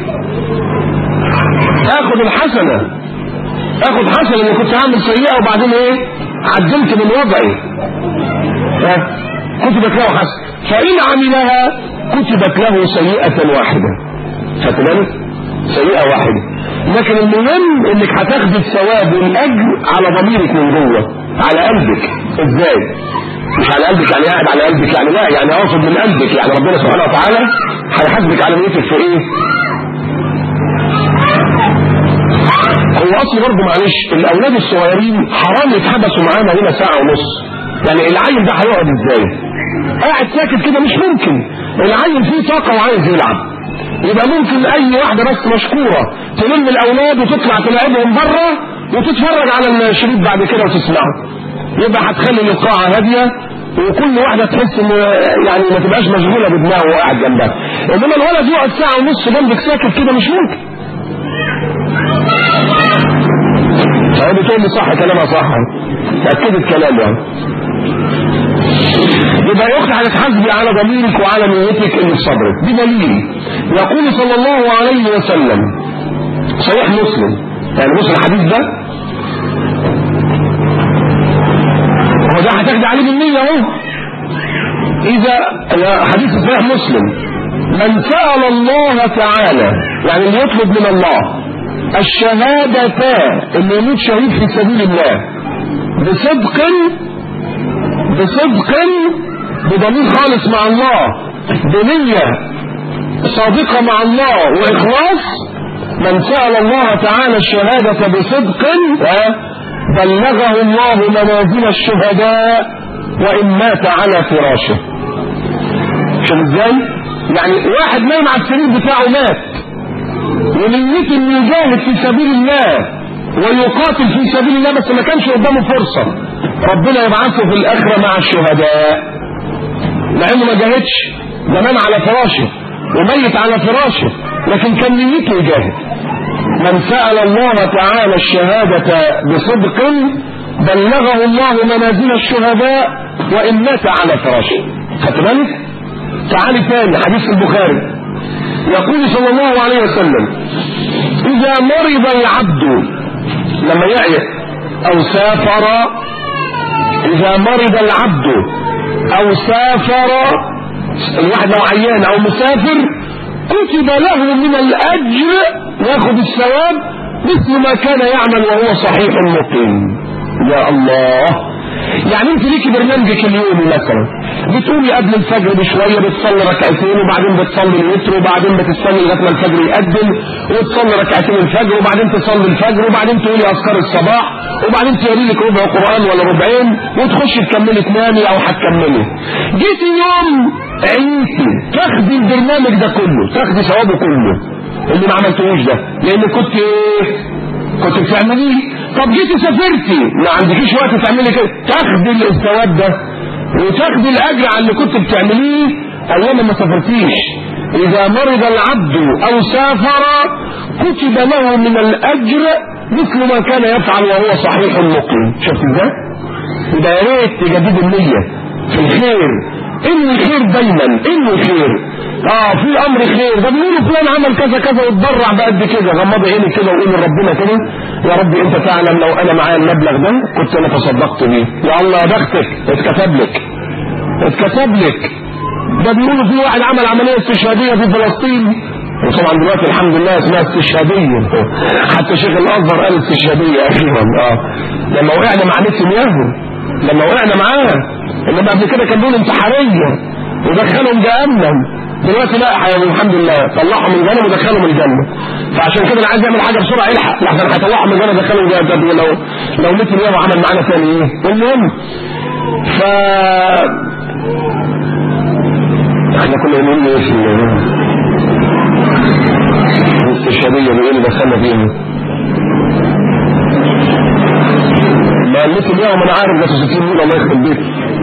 اخد الحسنه اخد حسنه اللي كنت عامل سيئه وبعدين ايه عدلت من وضعي ها كتبت له حسنه فان عملها كتبت له سيئه واحده فتبالك سيئه واحده لكن المهم انك هتاخد الثواب والاجر على ضميرك من جوه على قلبك ازاي مش على قلبك يعني قاعد على قلبك يعني لا يعني اقصد من قلبك يعني ربنا سبحانه وتعالى هيحاسبك على نيتك في ايه هو اصل برضه معلش الاولاد الصغيرين حرام يتحبسوا معانا هنا ساعه ونص يعني العيل ده هيقعد ازاي قاعد ساكت كده مش ممكن العيل فيه طاقه وعايز يلعب يبقى ممكن اي واحده بس مشكوره تلم الاولاد وتطلع تلعبهم بره وتتفرج على الشريط بعد كده وتسمعه يبقى هتخلي القاعه هاديه وكل واحده تحس ان يعني ما تبقاش مشغوله بدماغه وقاعد جنبها انما الولد يقعد ساعه ونص جنبك ساكت كده مش ممكن هو بتقول لي صح كلامها صح تاكدت كلامه يعني يبقى يا اختي هتتحاسبي على ضميرك وعلى نيتك اللي في صدرك بدليل يقول صلى الله عليه وسلم صحيح مسلم يعني بص الحديث ده هو ده هتاخدي عليه بالنية اهو اذا حديث صحيح مسلم من سأل الله تعالى يعني اللي يطلب من الله الشهادة اللي يموت شهيد في سبيل الله بصدق بصدق بضمير خالص مع الله بنية صادقة مع الله وإخلاص من سأل الله تعالى الشهادة بصدق بلغه الله منازل الشهداء وإن مات على فراشه شوف ازاي يعني واحد نايم على السرير بتاعه مات ونيته انه يجاهد في سبيل الله ويقاتل في سبيل الله بس ما كانش قدامه فرصة ربنا يبعثه في الآخرة مع الشهداء مع انه ما جاهدش زمان على فراشه وميت على فراشه لكن كان نيته يجاهد من سأل الله تعالى الشهادة بصدق بلغه الله منازل الشهداء وإن مات على فراشه خدت بالك؟ تعالي تاني حديث البخاري يقول صلى الله عليه وسلم إذا مرض العبد لما يعيا أو سافر إذا مرض العبد أو سافر الواحد لو عيان أو مسافر كتب له من الأجر ياخذ الثواب مثل ما كان يعمل وهو صحيح مقيم يا الله يعني انت ليكي برنامجك اليومي مثلا بتقومي قبل الفجر بشويه بتصلي ركعتين وبعدين بتصلي الوتر وبعدين بتستني لغايه ما الفجر يقدم وتصلي ركعتين الفجر وبعدين تصلي الفجر وبعدين تقولي اذكار الصباح وبعدين تقري لك ربع قران ولا ربعين وتخشي تكملي تنامي او هتكملي جيتي يوم عيتي تاخدي البرنامج ده كله تاخدي ثوابه كله اللي ما عملتوش ده لان كنت ايه كنت بتعمليه طب جيتي سافرتي ما عندكيش وقت تعملي كده تاخدي الثواب ده وتاخدي الاجر على اللي كنت بتعمليه ايام ما سافرتيش إذا مرض العبد أو سافر كتب له من الأجر مثل ما كان يفعل وهو صحيح مقيم شفت ازاي؟ يبقى يا ريت تجددوا النية في الخير انوي الخير دايما انوي الخير اه في امر خير ده بيقولوا فلان عمل كذا كذا واتبرع بقد كده غمض عينك كده وقول لربنا كده يا رب انت تعلم لو انا معايا المبلغ ده كنت انا تصدقت بيه يا الله يا بختك اتكتب لك اتكتب لك ده بيقولوا في واحد عمل عمليه استشهاديه في فلسطين وطبعا دلوقتي الحمد لله اسمها استشهاديه حتى شيخ الازهر قال استشهاديه اخيرا اه لما وقعنا مع نتنياهو لما وقعنا معاه انما قبل كده كان بيقول انتحاريه ودخلهم جهنم دلوقتي لا حيوان الحمد لله طلعهم من الجنه ودخلهم الجنه فعشان كده انا عايز اعمل حاجه بسرعه الحق لحسن هيطلعهم من الجنه ودخلهم الجنه طب لو لو نتنياهو عمل معانا تاني ايه المهم ف احنا كنا بنقول ايه في الاستشهاديه اللي اللي دخلنا فيها ما قلت اليوم انا عارف ده 60 مين الله يخرب بيت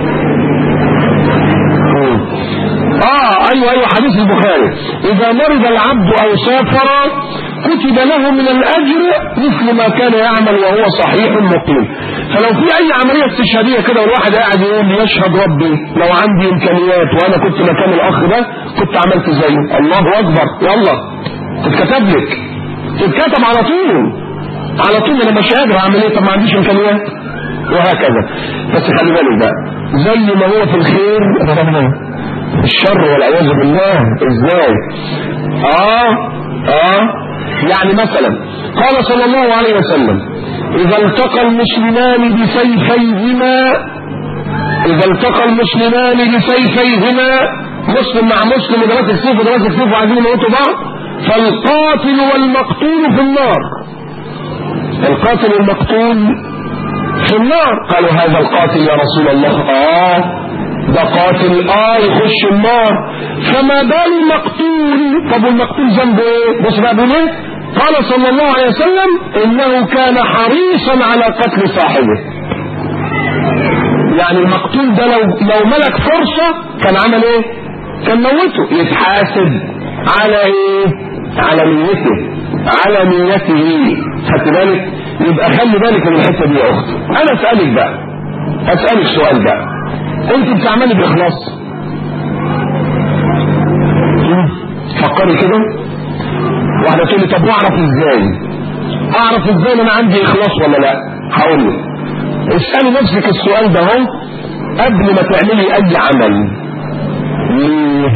اه ايوه ايوه حديث البخاري اذا مرض العبد او سافر كتب له من الاجر مثل ما كان يعمل وهو صحيح مقيم فلو في اي عمليه استشهاديه كده والواحد قاعد يقول يشهد ربي لو عندي امكانيات وانا كنت مكان الاخ ده كنت عملت زيه الله اكبر يلا تتكتب لك تتكتب على طول على طول انا مش قادر اعمل ايه طب ما عنديش امكانيات وهكذا بس خلي بالك بقى زي ما هو في الخير الشر والعياذ بالله ازاي اه اه يعني مثلا قال صلى الله عليه وسلم اذا التقى المسلمان بسيفيهما اذا التقى المسلمان بسيفيهما مسلم مع مسلم وده ماسك سيف وده ماسك سيف وعايزين يموتوا بعض فالقاتل والمقتول في النار القاتل والمقتول في النار قالوا هذا القاتل يا رسول الله اه ده قاتل اه يخش النار فما بال المقتول طب والمقتول ذنبه ايه بص بقى بيقول ايه قال صلى الله عليه وسلم انه كان حريصا على قتل صاحبه يعني المقتول ده لو لو ملك فرصة كان عمل ايه كان موته يتحاسب على ايه على نيته على نيته خدت بالك يبقى خلي بالك من الحته دي يا اخت انا اسالك بقى اسالك سؤال بقى انت بتعملي باخلاص فكري كده واحده تقول لي طب واعرف ازاي اعرف ازاي انا عندي اخلاص ولا لا هقول لك اسالي نفسك السؤال ده اهو قبل ما تعملي اي عمل ليه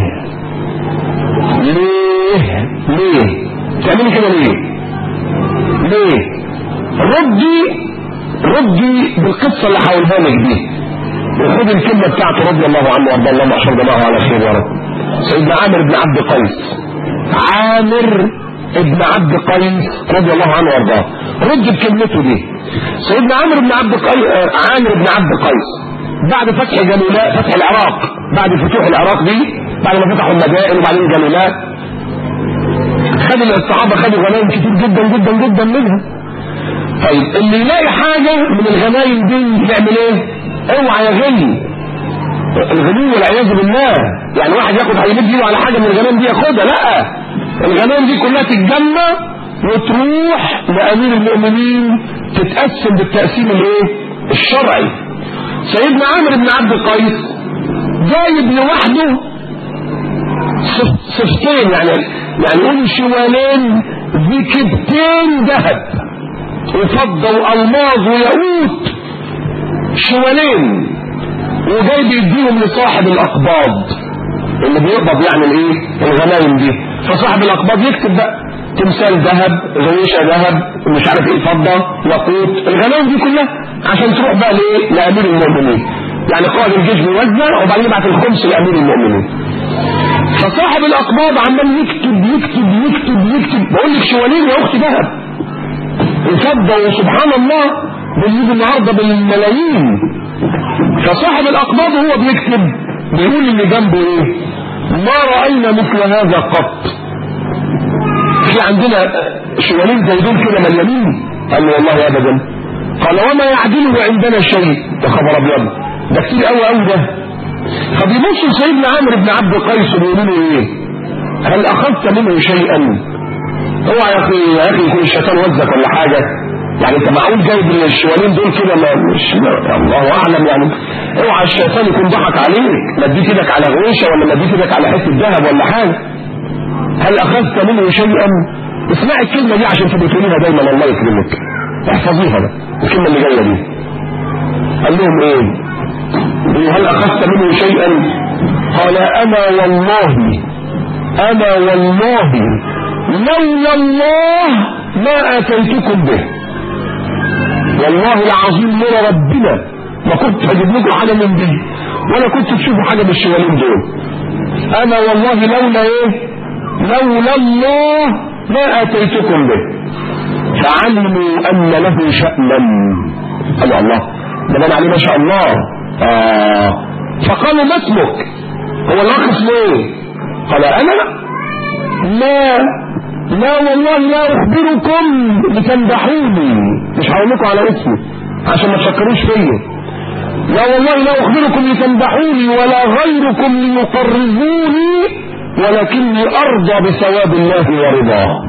ليه ليه تعملي كده ليه ليه ردي ردي بالقصة اللي هقولها لك دي وخد الكلمة بتاعته رضي الله عنه وارضى الله ما جماعه على خير يا رب سيدنا عامر بن عبد قيس عامر ابن عبد قيس رضي الله عنه وارضاه رد بكلمته دي سيدنا عامر بن عبد قيس عامر بن عبد قيس بعد فتح جلولاء فتح العراق بعد فتوح العراق دي بعد ما فتحوا المدائن وبعدين جلولاء خد الصحابة خدوا غنائم كتير جدا جدا جدا منها طيب اللي يلاقي حاجة من الغنائم دي يعمل ايه اوعى يا غني الغني والعياذ بالله يعني واحد ياخد هيمد ايده على حاجة من الغنائم دي ياخدها لا الغنائم دي كلها تتجمع وتروح لامير المؤمنين تتقسم بالتقسيم الايه الشرعي سيدنا عامر بن عبد القيس جايب لوحده صفتين يعني يعني يقول شوالين بكبتين ذهب وفضة والماظ وياقوت شوالين وجاي بيديهم لصاحب الاقباض اللي بيقبض يعني الايه الغنايم دي فصاحب الاقباض يكتب بقى تمثال ذهب غويشة ذهب مش عارف ايه فضة ياقوت الغنايم دي كلها عشان تروح بقى لايه لامير المؤمنين يعني قائد الجيش بيوزع وبعدين يبعت الخمس لامير المؤمنين فصاحب الاقباض عمال يكتب يكتب يكتب يكتب بقول لك شوالين يا اختي ذهب وفضة وسبحان الله بنجيب النهارده بالملايين فصاحب الاقباض وهو بيكتب بيقول اللي جنبه ايه ما راينا مثل هذا قط في عندنا شوالين زي دول كده مليانين قال له والله ابدا قال وما يعدله عندنا شيء يا خبر ابيض ده كتير قوي قوي ده فبيبصوا سيدنا عمرو بن عبد القيس بيقولوا له ايه هل اخذت منه شيئا اوعى يا اخي يا اخي يكون الشيطان وزك ولا حاجه يعني انت معقول جايب الشوالين دول كده ما مش ما الله اعلم يعني اوعى الشيطان يكون ضحك عليك مديت ايدك على غويشه ولا مديت ايدك على حته ذهب ولا حاجه هل اخذت منه شيئا اسمعي الكلمه دي عشان تبقى تقوليها دايما الله يكرمك احفظيها بقى الكلمه اللي جايه دي قال لهم ايه هل اخذت منه شيئا قال انا والله انا والله لولا الله ما اتيتكم به والله العظيم لولا ربنا ما كنت هجيب لكم حاجه من دي ولا كنت تشوفوا حاجه من الشوالين دول انا والله لولا ايه لولا الله ما اتيتكم به فعلموا ان له شأنا قالوا الله ده بان عليه ما شاء الله آه فقالوا ما اسمك هو الاخ اسمه ايه قال انا لا لا والله لا اخبركم لتمدحوني مش هقول لكم على اسمي عشان ما تفكروش فيا لا والله لا اخبركم لتمدحوني ولا غيركم ليقربوني ولكني ارضى بثواب الله ورضاه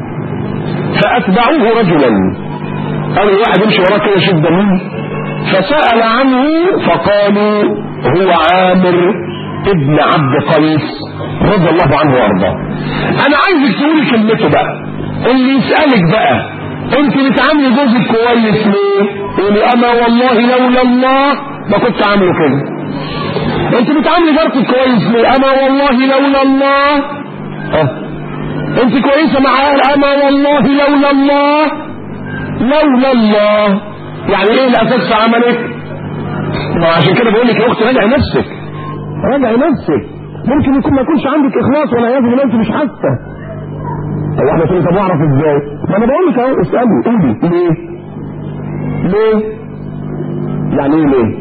فاتبعوه رجلا قال الواحد يمشي وراه كده يشد منه فسأل عنه فقالوا هو عامر ابن عبد قيس رضي الله عنه وارضاه انا عايزك تقولي كلمته بقى اللي يسألك بقى انت بتعاملي جوزك كويس ليه قولي انا والله لولا الله ما كنت عامله كده انت بتعاملي جارتك كويس ليه انا والله لولا الله اه انت كويسة معاه انا والله لولا الله لولا الله يعني ايه الاساس في عملك ما عشان كده بقول لك يا اختي راجعي نفسك راجعي نفسك ممكن يكون ما يكونش عندك اخلاص ولا عياذ بالله انت مش حاسه هو احنا كده طب اعرف ازاي ما انا بقول لك اهو اسالي قولي ليه ليه يعني ايه ليه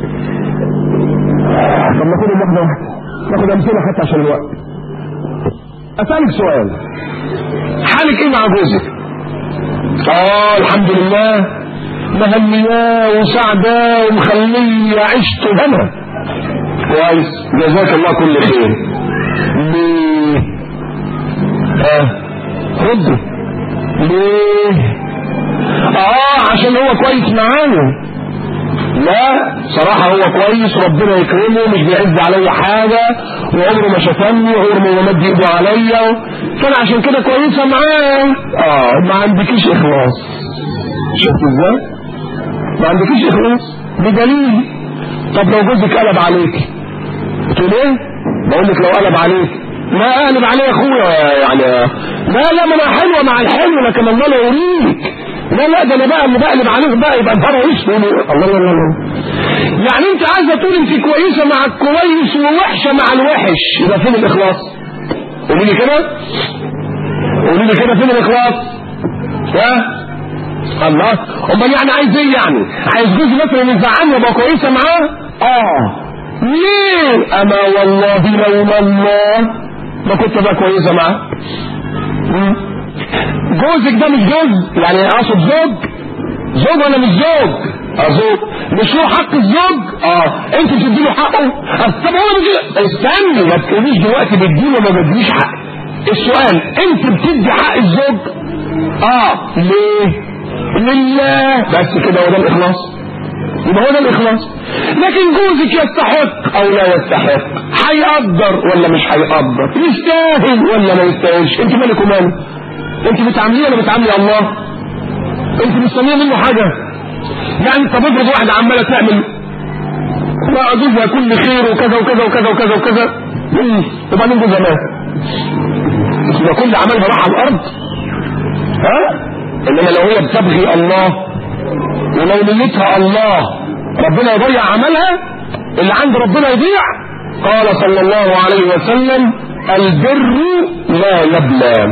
طب ناخد واحده واحده ناخد امثله حتى عشان الوقت اسالك سؤال حالك ايه مع جوزك اه الحمد لله مهنياه وسعداه ومخليه عشت هنا كويس جزاك الله كل خير ليه اه رد ليه اه عشان هو كويس معانا لا صراحة هو كويس ربنا يكرمه مش بيعز عليا حاجة وعمره ما شتمني وعمره ما مد ايده عليا فانا عشان كده كويسة معاه اه ما عندكيش اخلاص شفت ازاي ما عندكيش اخلاص بدليل طب لو جوزك قلب عليك تقول ايه بقول لك لو قلب عليك ما قلب عليه اخويا يعني لا لا ما انا حلوه مع الحلو لكن الله لا يريك لا لا ده انا بقى اللي بقلب عليه بقى يبقى الفرع اسود الله الله الله يعني انت عايزه تقول انت كويسه مع الكويس ووحشه مع الوحش يبقى فين الاخلاص قولي لي كده قولي لي كده فين الاخلاص ها الله امال يعني عايز ايه يعني عايز جوزي مثلا يزعلني وابقى كويسه معاه اه ليه انا والله لولا الله ما كنت بقى كويسه معاه جوزك ده مش جوز يعني اقصد زوج زوج ولا مش زوج اه زوج مش له حق الزوج اه انت بتدي له حقه طب هو مش استني ما تقوليش دلوقتي بتديله ما بديش حق السؤال انت بتدي حق الزوج اه ليه لله بس كده هو ده الاخلاص يبقى هو ده الاخلاص لكن جوزك يستحق او لا يستحق هيقدر ولا مش هيقدر يستاهل ولا ما يستاهلش انت مالك وماله انت بتعامليه ولا بتعاملي الله انت مستنيه منه حاجه يعني طب افرض واحده عماله تعمل لا جوزها كل خير وكذا وكذا وكذا وكذا وكذا وبعدين جوزها مات يبقى كل عملها راح على الارض ها انما لو هي بتبغي الله ولو نيتها الله ربنا يضيع عملها اللي عند ربنا يضيع قال صلى الله عليه وسلم البر لا يبلى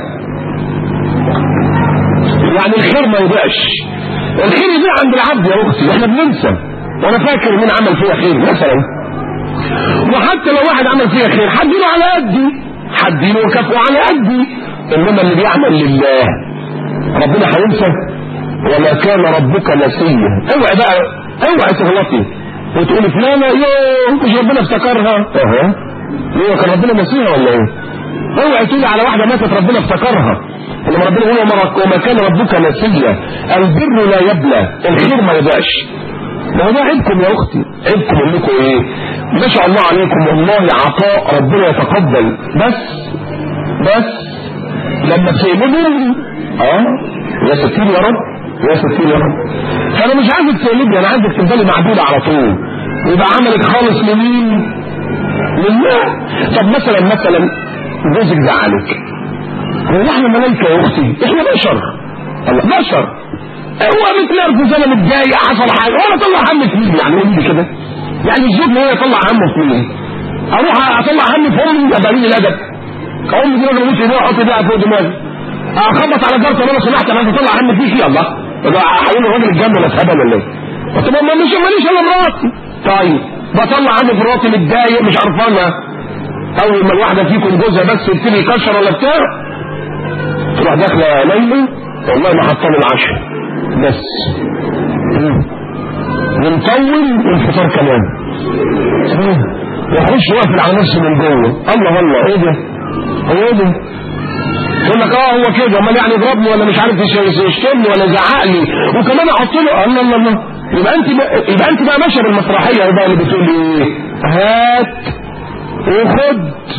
يعني الخير ما يضيعش الخير يضيع عند العبد يا اختي احنا بننسى وانا فاكر مين عمل فيها خير مثلا وحتى لو واحد عمل فيها خير حديله على قدي حديله كفه على قدي انما اللي بيعمل لله ربنا هينسى وما كان ربك نسيا اوعي بقى اوعي تغلطي وتقولي فلانة يوه مش ربنا افتكرها اهو يوه كان ربنا نسيها ولا ايه اوعي تقولي على واحده ماتت ربنا افتكرها انما ربنا يقول وما- وما كان ربك نسيا البر لا يبلى الخير ما يبقاش ما هو ده عيبكم يا اختي عيبكم انكم ايه ما شاء الله عليكم والله عطاء ربنا يتقبل بس بس لما تقلبوا اه يا ستير يا رب يا ستير يا رب فانا مش عايزك تقلبي انا عايزك تفضلي معدوله على طول يبقى عملك خالص لمين لله طب مثلا مثلا جوزك زعلك هو احنا ملايكه يا اختي احنا بشر الله بشر هو متنرفز انا متضايق حصل حاجه وانا اطلع همي في مين يعني قولي لي كده يعني الزوج هو يطلع همه في مين اروح اطلع همي في امي يبقى قليل الادب امي دي راجل مش احط ايديها فوق دماغي اخبط على جارتي وانا سمعت انا عايز اطلع همي فيكي الله يبقى هقول الراجل الجنه ولا اتهبل ولا ايه؟ طب ما مش ماليش الا مراتي طيب بطلع همي في مراتي متضايق مش عرفانه اول ما الواحده فيكم جوزها بس يبتدي يكشر ولا بتاع تروح داخله ليلى والله ما حطاني العشاء بس مم. ونطول والفطار كمان مم. ويخش واقف على نفسه من جوه الله الله ايه ده هو ايه ده يقول لك اه هو كده امال يعني يضربني ولا مش عارف يش- يشتمني ولا يزعق لي وكمان احط له الله الله الله يبقى انت بقى يبقى انت بقى ماشيه بالمسرحيه بقى اللي بتقول ايه هات وخد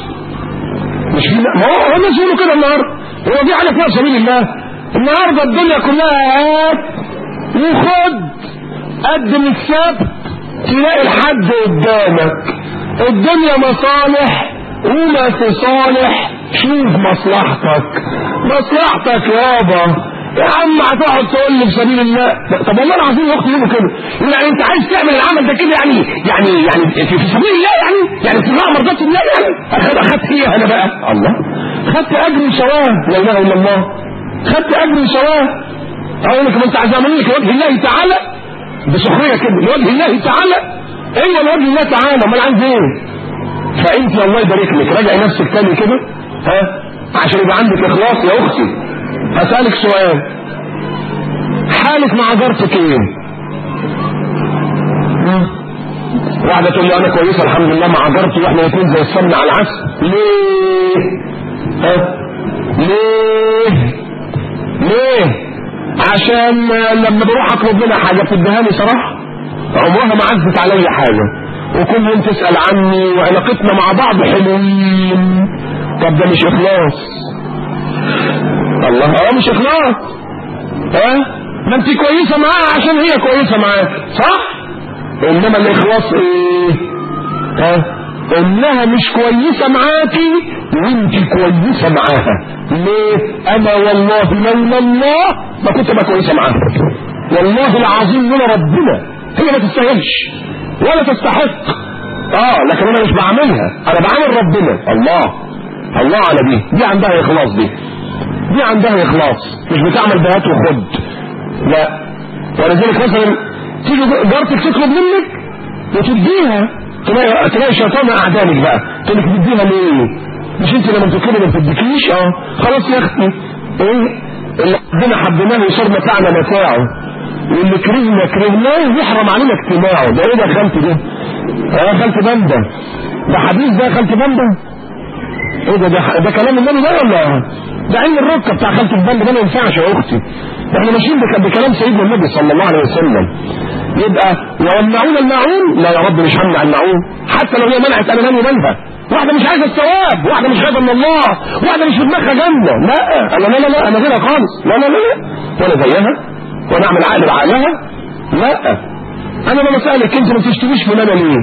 مش في ما هو هو الناس يقولوا كده النهارده هو دي على فيها سبيل الله النهارده الدنيا كلها هات وخد قدم السبت تلاقي الحد قدامك الدنيا مصالح وما تصالح شوف مصلحتك مصلحتك يابا يا عم هتقعد تقول لي في سبيل الله طب والله العظيم يا اختي يقولوا كده يقول يعني انت عايز تعمل العمل ده كده يعني يعني يعني في في سبيل الله يعني يعني اتباع مرضات الله يعني اخد اخدت ايه انا بقى الله خدت اجر سواه لا اله الا الله خدت اجر سواه اقول لك ما انت عايز اعمل لك لوجه الله تعالى بسخريه كده لوجه الله تعالى ايوه لوجه الله تعالى امال عايز ايه فانت الله يبارك لك راجعي نفسك تاني كده ها عشان يبقى عندك اخلاص يا اختي هسألك سؤال حالك مع جارتك ايه مم. واحدة تقول لي انا كويسة الحمد لله مع جارتي واحنا الاثنين زي السمن على العسل ليه ها ليه ليه عشان لما بروح اطلب منها حاجة بتديها لي صراحة عمرها ما عزت عليا حاجة وكل يوم تسأل عني وعلاقتنا مع بعض حلوين طب ده مش اخلاص الله اه مش اخلاص ها ما انت كويسة معاها عشان هي كويسة معاك صح انما الاخلاص ايه ها انها مش كويسة معاكي وانت كويسة معاها ليه انا والله لولا الله ما كنت بقى كويسة معاها والله العظيم لولا ربنا هي ما تستاهلش ولا تستحق اه لكن انا مش بعملها انا بعمل ربنا الله الله على دي دي عندها اخلاص دي دي عندها اخلاص مش بتعمل بهات وخد لا ولذلك مثلا تيجي جارتك تطلب منك وتديها تلاقي تلاقي الشيطان اعدانك بقى تقول لك بتديها ليه؟ مش انت لما تطلبي ما بتديكيش اه خلاص يا اختي ايه اللي ربنا حبيناه يصير متاعنا متاعه واللي كرهنا كرهناه يحرم علينا اجتماعه ده ايه ده خالتي ده؟ اه خالتي بندا ده حديث ده خالتي بندا ايه ده ده, ده كلام النبي ده ولا ده علم الركه بتاع خالة البند ده ما ينفعش يا اختي ده احنا ماشيين بك- بكلام سيدنا النبي صلى الله عليه وسلم يبقى ويمنعون الماعون لا يا رب مش همنع الماعون حتى لو هي منعت انا مالي منها واحده مش عايزه الثواب واحده مش خايفه من الله واحده مش في دماغها جنه لا انا لا لا لا انا غيرها خالص لا لا لا لا ولا زيها وانا اعمل عقل بعقلها لا انا لما اسالك انت ما تشتريش من انا ليه؟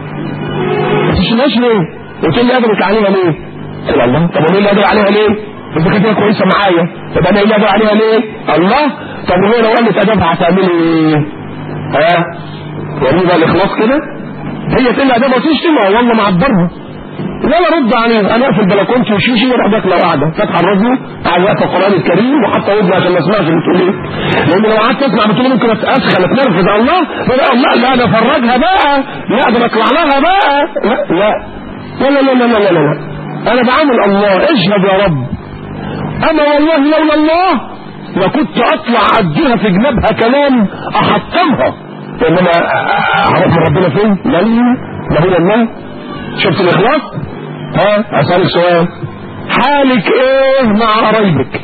ما تشتريهاش ليه؟ قلت لي ادبك عليها ليه؟ قال الله طب انا اللي ادب عليها ليه؟ اذا كانت هي كويسه معايا طب انا اللي ادب عليها ليه؟ الله طب وهي لو قالت ادبها هتعملي ايه؟ ها؟ وريني بقى الاخلاص كده هي تقول لي ادبها وتشتم اه والله معبرها ولا رد عليه انا اقفل بلكونتي وشيشي واروح داخله قاعده فاتحه الراديو قاعد واقفه القران الكريم وحاطه ودني عشان ما اسمعش بتقول ايه لان لو قعدت اسمع بتقول إيه ممكن اتاسخن اتنرفز على الله لا لا لا انا افرجها بقى لا ده اطلع لها بقى لا لا لا لا لا لا لا, لا. انا بعامل الله اشهد يا رب انا والله لولا الله لكنت اطلع اديها في جنابها كلام احطمها انما اعرف من ربنا فين لا لا لا هو الله شفت الاخلاص ها اسالك سؤال حالك ايه مع قرايبك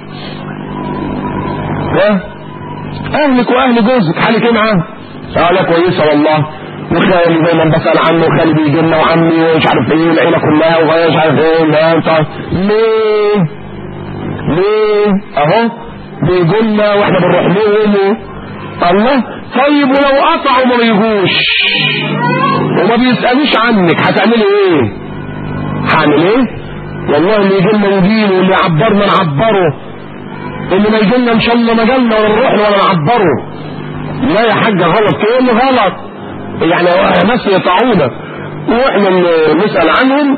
ها اهلك واهل جوزك حالك ايه معاهم اه لا كويسه والله وخالي دايما بسال عنه وخالي بيجي لنا وعمي ومش عارف ايه العيله كلها ومش عارف ايه لا انت ليه ليه اهو بيجوا لنا واحنا بنروح لهم و... الله طيب ولو قطعوا ما بيجوش وما بيسالوش عنك هتعملي ايه هعمل ايه والله اللي يجي لنا نجيله واللي يعبرنا نعبره اللي ما يجي لنا ان شاء الله مجالنا ولا نروح له ولا نعبره لا يا حاجه غلط تقول له غلط يعني ناس يطاعونا واحنا نسال عنهم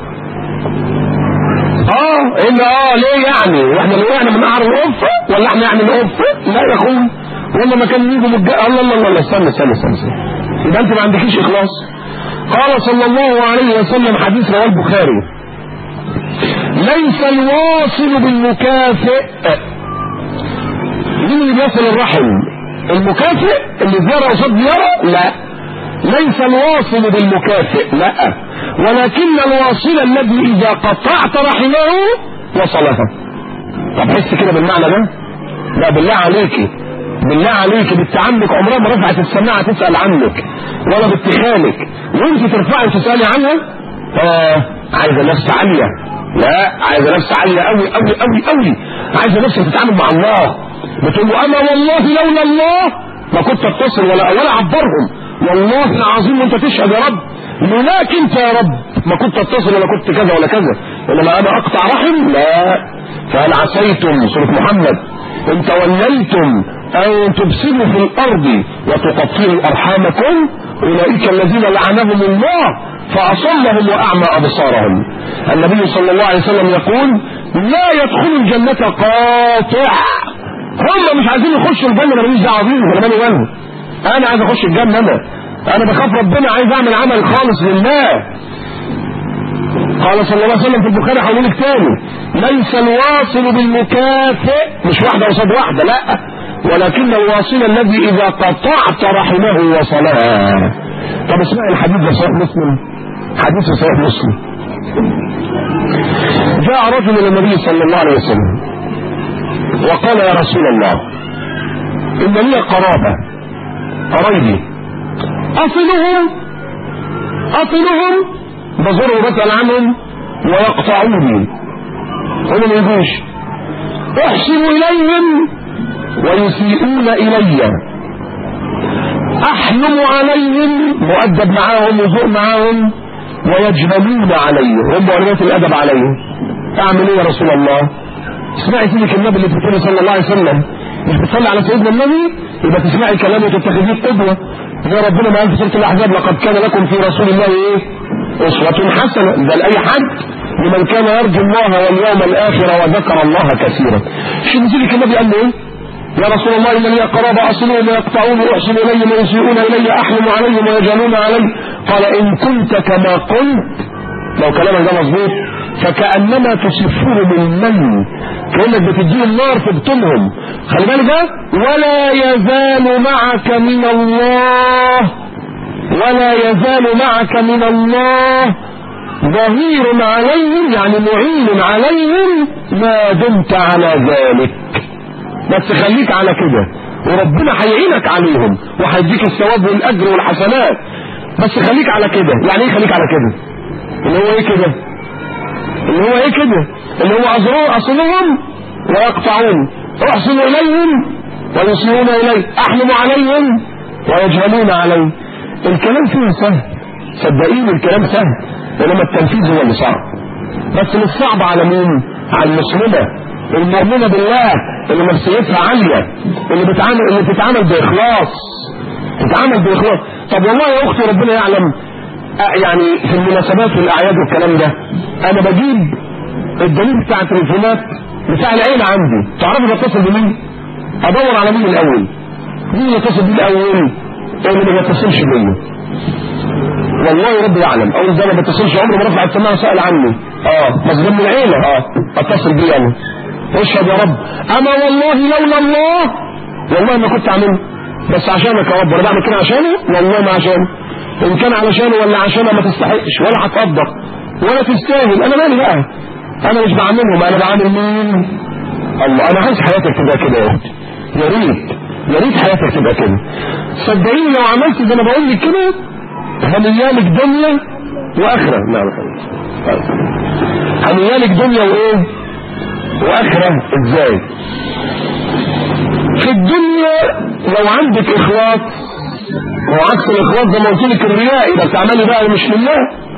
اه ان اه ليه يعني واحنا اللي وقعنا من قعر القفه ولا احنا يعني القفه لا يا اخوي ولا ما كان يجوا من الج- الله الله الله استنى استنى استنى استنى. يبقى انت ما عندكيش اخلاص قال صلى الله عليه وسلم حديث رواه البخاري ليس الواصل بالمكافئ مين اللي بيصل الرحم المكافئ اللي زيارة قصاد زيارة لا ليس الواصل بالمكافئ لا ولكن الواصل الذي اذا قطعت رحمه وصلها طب حس كده بالمعنى ده لا بالله عليكي بالله عليك بنت عمك عمرها ما رفعت السماعه تسال عنك ولا بنت خالك وانت ترفعي وتسالي عنها اه عايزه نفس عاليه لا عايزه نفس عاليه قوي قوي قوي قوي عايزه نفس تتعامل مع الله بتقول له انا والله لولا الله ما كنت اتصل ولا ولا اعبرهم والله العظيم انت تشهد يا رب لولاك انت يا رب ما كنت اتصل ولا كنت كذا ولا كذا انما انا اقطع رحم لا فهل عسيتم سوره محمد ان توليتم ان تفسدوا في الارض وتقطعوا ارحامكم اولئك الذين لعنهم الله فاصمهم واعمى ابصارهم النبي صلى الله عليه وسلم يقول لا يدخل الجنه قاطع هم مش عايزين يخشوا الجنه انا ماليش دعوه بيهم انا مالي مالهم انا عايز اخش الجنه انا انا بخاف ربنا عايز اعمل عمل خالص لله قال صلى الله عليه وسلم في البخاري هقول لك تاني ليس الواصل بالمكافئ مش واحده قصاد واحده لا ولكن الواصل الذي اذا قطعت رحمه وصلها طب اسمعي الحديث ده صحيح مسلم حديث صحيح مسلم جاء رجل الى النبي صلى الله عليه وسلم وقال يا رسول الله ان لي قرابه قرايبي اصلهم اصلهم بزورهم بسأل عنهم ويقطعوني هم ما يجوش احسن اليهم ويسيئون الي احلم عليهم مؤدب معاهم وذوق معاهم ويجهلون علي هم علامات الادب علي اعمل ايه يا رسول الله اسمعي سيدك النبي اللي بتقول صلى الله عليه وسلم مش بتصلي على سيدنا النبي يبقى تسمعي كلامه وتتخذيه قدوه زي ربنا ما قال في سوره الاحزاب لقد كان لكم في رسول الله ايه اسوه حسنه ده لاي حد لمن كان يرجو الله واليوم الاخر وذكر الله كثيرا شوف سيدك النبي قال له ايه يا رسول الله إن لي قرابة أصلهم ويقطعون وأحسن إليهم ويسيئون إلي أحلم عليهم ويجهلون علي قال إن كنت كما قلت لو كلامك ده مظبوط فكأنما تسفه من من كأنك بتديه النار في بطونهم خلي بالك ده ولا يزال معك من الله ولا يزال معك من الله ظهير عليهم يعني معين عليهم ما دمت على ذلك بس خليك على كده وربنا هيعينك عليهم وهيديك الثواب والاجر والحسنات بس خليك على كده يعني ايه خليك على كده اللي هو ايه كده اللي هو ايه كده اللي هو أزروا اصلهم ويقطعون احسن اليهم ويسيئون الي احلم عليهم ويجهلون علي الكلام فيه سهل صدقيني الكلام سهل انما التنفيذ هو اللي صعب بس مش صعب على مين على المسلمه المؤمنه بالله اللي نفسيتها عاليه اللي بتعامل اللي بتتعامل باخلاص تتعامل باخلاص طب والله يا اختي ربنا يعلم يعني في المناسبات والاعياد والكلام ده انا بجيب الدليل بتاع التليفونات بتاع العيله عندي تعرفوا بتصل بمين ادور على مين الاول مين اللي يتصل بيه الاول اللي ما بيتصلش بيا والله ربي يعلم اول ده ما بتصلش عمري ما رفع السماعه سال عني اه بس من العيله اه اتصل بيه انا اشهد يا رب اما والله لولا الله والله ما كنت اعمله بس عشانك يا رب انا بعمل كده عشانه والله ما عشانه ان كان علشانه ولا عشانه ما تستحقش ولا هتصدق ولا تستاهل انا مالي بقى انا مش بعملهم انا بعمل مين الله انا عايز حياتك تبقى كده يا اختي يا ريت يا ريت حياتك تبقى كده صدقيني لو عملت زي ما بقول لك كده هنيالك دنيا واخره نعم طيب. هنيالك دنيا وايه واخره ازاي في الدنيا لو عندك اخلاص وعكس الاخلاص زي ما قلت لك الرياء اذا بتعملي بقى مش لله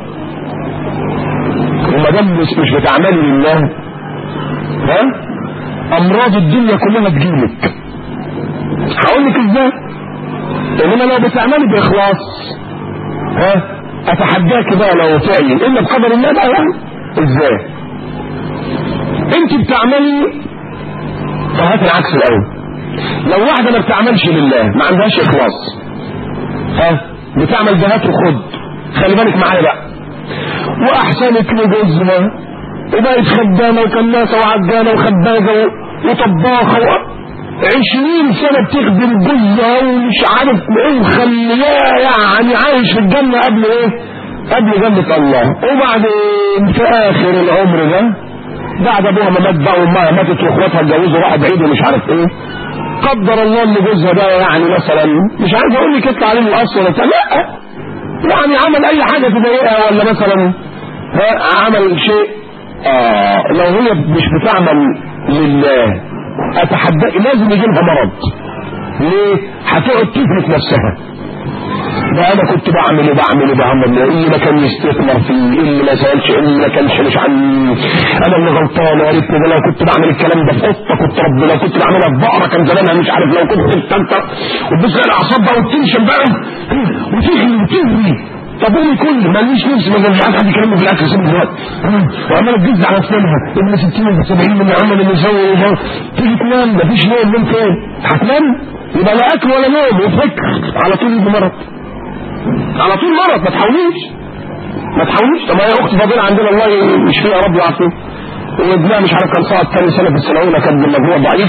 وما دام مش مش بتعملي لله ها امراض الدنيا كلها تجيلك هقول لك ازاي انما لو بتعملي باخلاص ها اتحداك بقى لو فعلي الا بقدر الله بقى يعني ازاي انت بتعملي فهات العكس الاول لو واحده ما بتعملش لله ما عندهاش اخلاص ها بتعمل ده هات وخد خلي بالك معايا بقى واحسنت لجوزها وبقت خدامه وكناسه وعجانه وخبازه وطباخه و... عشرين سنة بتخدم جوزها ومش عارف ايه وخلياه يعني عايش في الجنة قبل ايه؟ قبل جنة الله وبعدين في اخر العمر ده بعد ابوها ما مات بقى وامها ماتت واخواتها اتجوزوا راحوا بعيد ومش عارف ايه قدر الله ان جوزها ده يعني مثلا مش عايز اقول لك يطلع عليه الاصل ولا بتاع لا يعني عمل اي حاجه تضايقها ولا مثلا عمل شيء آه لو هي مش بتعمل لله اتحدى لازم يجي لها مرض ليه؟ هتقعد تفلت نفسها ده انا كنت بعمل وبعمل وبعمل ايه اللي ما كان يستثمر فيه ايه اللي ما سالش ايه اللي ما كانش مش عني انا اللي غلطان يا ريتني ده لو كنت بعمل الكلام ده في قطه كنت رب لو كنت بعملها في بقره كان زمانها مش عارف لو كنت في التالتة وتبص الاعصاب بقى وتنشن بقى وتغلي وتغلي طب قولي كل ماليش نفسي ما مش عارف حد يكلمني في الاكل سيبني دلوقتي وعماله تجز على اسنانها ابن 60 ابن 70 من عمل اللي يسوي تيجي تنام مفيش نوم نوم فين هتنام يبقى لا اكل ولا نوم وفكر على طول يجي مرض على طول مرض ما تحاوليش ما تحاوليش طب يا اختي فاضله عندنا الله مش فيها رب يعافيك وابنها مش عارف كان صعد ثاني سنه في الثانويه كان بالمجموع ضعيف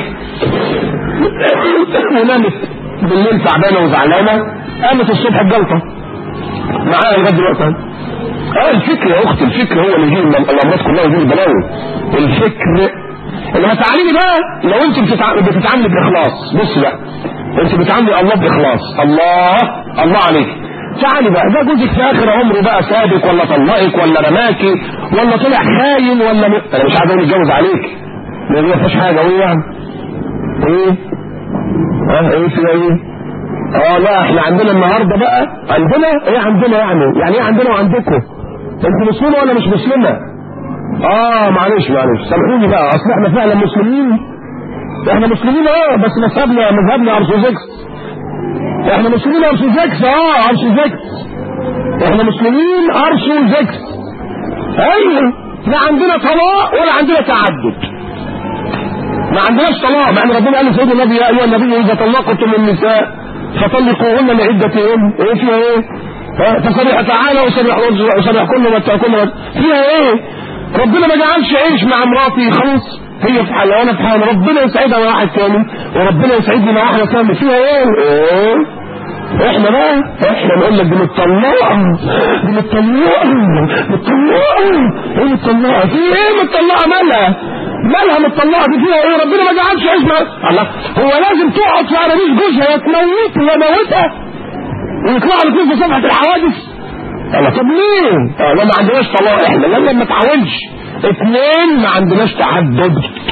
ونامت بالليل تعبانه وزعلانه قامت الصبح الجلطه معاها لغايه دلوقتي اه الفكر يا اختي الفكر هو اللي يجيب الامراض كلها يجيب البلاوي الفكر انما تعالي بقى لو انت بتتعاملي باخلاص بص بقى انت بتعاملي الله باخلاص الله الله عليك تعالي بقى ده جوزك في اخر عمره بقى سابك ولا طلقك ولا رماكي ولا طلع خاين ولا م... انا مش عايز اقول اتجوز عليك لان ما فيهاش حاجه ايه يعني ايه اه ايه فيها ايه اه لا احنا عندنا النهارده بقى عندنا ايه عندنا يعني يعني ايه عندنا وعندكم انت مسلمه ولا مش مسلمه اه معلش معلش سامحوني بقى اصل احنا فعلا مسلمين احنا مسلمين اه بس مذهبنا مذهبنا ارثوذكس احنا مسلمين ارثوذكس اه ارثوذكس احنا مسلمين ارثوذكس ايوه لا عندنا طلاق ولا عندنا تعدد ما عندناش طلاق مع ان ربنا قال لسيدنا النبي يا ايها النبي اذا طلقتم النساء فطلقوهن لعدتهن ايه فيها ايه؟ فصرح تعالى وصرح كل ما تاكل فيها ايه؟ ربنا ما جعلش عيش مع مراتي خلاص هي في حال وانا في حال ربنا يسعدها مع واحد ثاني وربنا يسعدني مع واحده ثانيه فيها ايه؟ ايه؟ احنا بقى احنا نقول لك دي متطلقه دي متطلقه متطلقه ايه متطلقه في ايه متطلقه مالها مالها متطلقه دي فيها ايه ربنا ما جعلش عيش مع الله هو لازم تقعد في عربيش جوزها يا تموت يا موتها ويطلع لك في صفحه الحوادث الله طب ليه؟ اه لا ما عندناش طلاق احنا لا ما تعاونش اثنين ما عندناش تعدد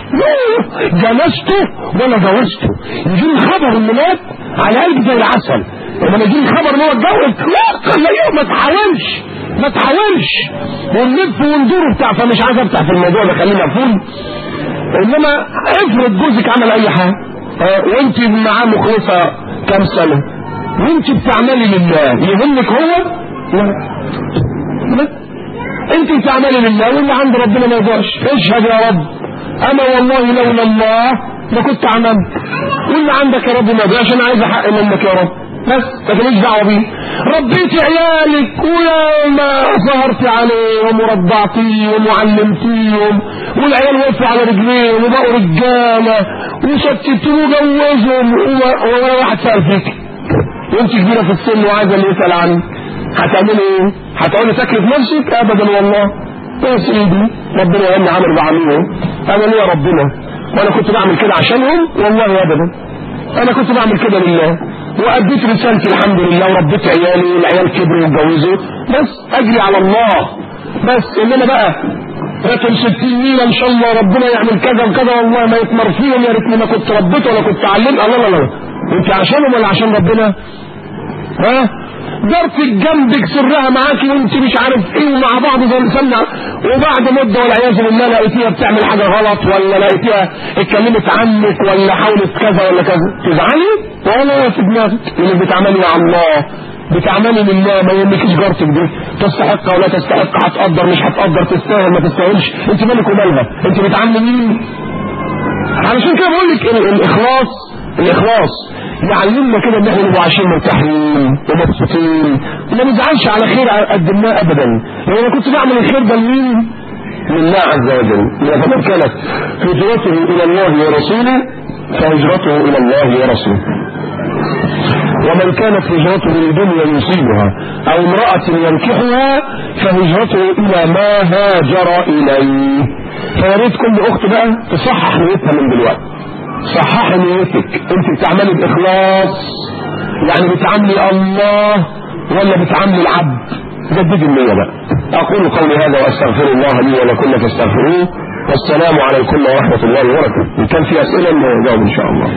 جلسته ولا جوزته يجي لي خبر انه مات على قلبي زي العسل لما يجي لي خبر ان هو اتجوز لا خليه ما تحاولش ما تحاولش ونلف وندور وبتاع فمش عايز افتح في الموضوع ده خلينا مفهوم انما افرض جوزك عمل اي حاجه اه وانت معاه مخلصه كام سنه وانت بتعملي لله يهمك هو لا لا انت بتعملي لله واللي عند ربنا ما يقدرش اشهد يا رب انا والله لولا الله ما كنت عملت واللي عندك يا رب ما يقدرش انا عايز احق منك يا رب بس لكن مش دعوه بيه ربيتي عيالك وياما سهرتي عليهم ورضعتيهم وعلمتيهم والعيال وقفوا على رجليهم وبقوا رجاله وشتتوا وجوزهم ولا واحد سال فيك وانت كبيره في السن وعايزه اللي يسال عنك هتعملي ايه؟ هتقعدي تاكلي في نفسك؟ ابدا والله يا سيدي ربنا يا عامل بعملهم انا ليا ربنا وانا كنت بعمل كده عشانهم والله ابدا انا كنت بعمل كده لله واديت رسالتي الحمد لله وربيت عيالي والعيال كبروا واتجوزوا بس اجري على الله بس انما بقى رقم 60 ميل ان شاء الله ربنا يعمل كذا وكذا والله ما يتمر فيهم يا ريتني ما كنت ربيت ولا كنت علمت الله لا لا انت عشانهم ولا عشان ربنا ها ضربت جنبك سرها معاكي وانت مش عارف ايه ومع بعض زي السمنة وبعد مدة والعياذ بالله لقيتيها بتعمل حاجة غلط ولا لقيتيها اتكلمت عنك ولا حاولت كذا ولا كذا تزعلي ولا في دماغك انك بتعملي مع الله بتعملي لله ما يهمكيش جارتك دي تستحق ولا تستحق هتقدر مش هتقدر تستاهل ما تستاهلش انت مالك ومالها انت بتعاملي مين علشان كده بقول لك الاخلاص الاخلاص يعلمنا كده ان احنا نبقى عايشين مرتاحين ومبسوطين وما نزعلش على خير قدمناه ابدا لو انا كنت بعمل الخير ده لمين؟ لله عز وجل فمن كانت هجرته الى الله ورسوله فهجرته الى الله ورسوله ومن كانت هجرته لدنيا يصيبها او امرأة ينكحها فهجرته الى ما هاجر اليه فيا ريت كل اخت بقى تصحح نيتها من دلوقتي صححي نيتك انت بتعملي باخلاص يعني بتعاملي الله ولا بتعاملي العبد جددي النية بقى اقول قولي هذا واستغفر الله لي ولكم فاستغفروه والسلام عليكم ورحمة الله وبركاته ان كان في اسئلة نجاوب ان شاء الله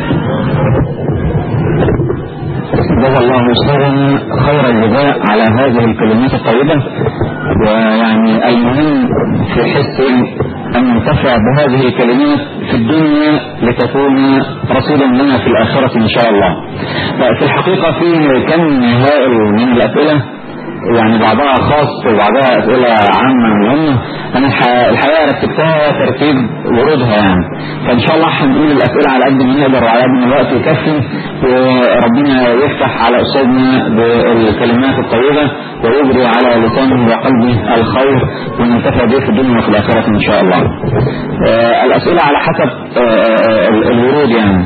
جزا الله خيرا خير الجزاء على هذه الكلمات الطيبة ويعني المهم في حس أن ننتفع بهذه الكلمات في الدنيا لتكون رصيدا لنا في الآخرة إن شاء الله في الحقيقة في كم هائل من الأسئلة يعني بعضها خاص وبعضها أسئلة عامة مهمة أنا الحقيقة رتبتها ترتيب ورودها يعني فإن شاء الله هنقول الأسئلة على قد ما نقدر وعلى قد ما الوقت يكفي وربنا يفتح على أستاذنا بالكلمات الطيبة ويجري على لسانه وقلبه الخير وننتفع به في الدنيا وفي الآخرة إن شاء الله الأسئلة على حسب الورود يعني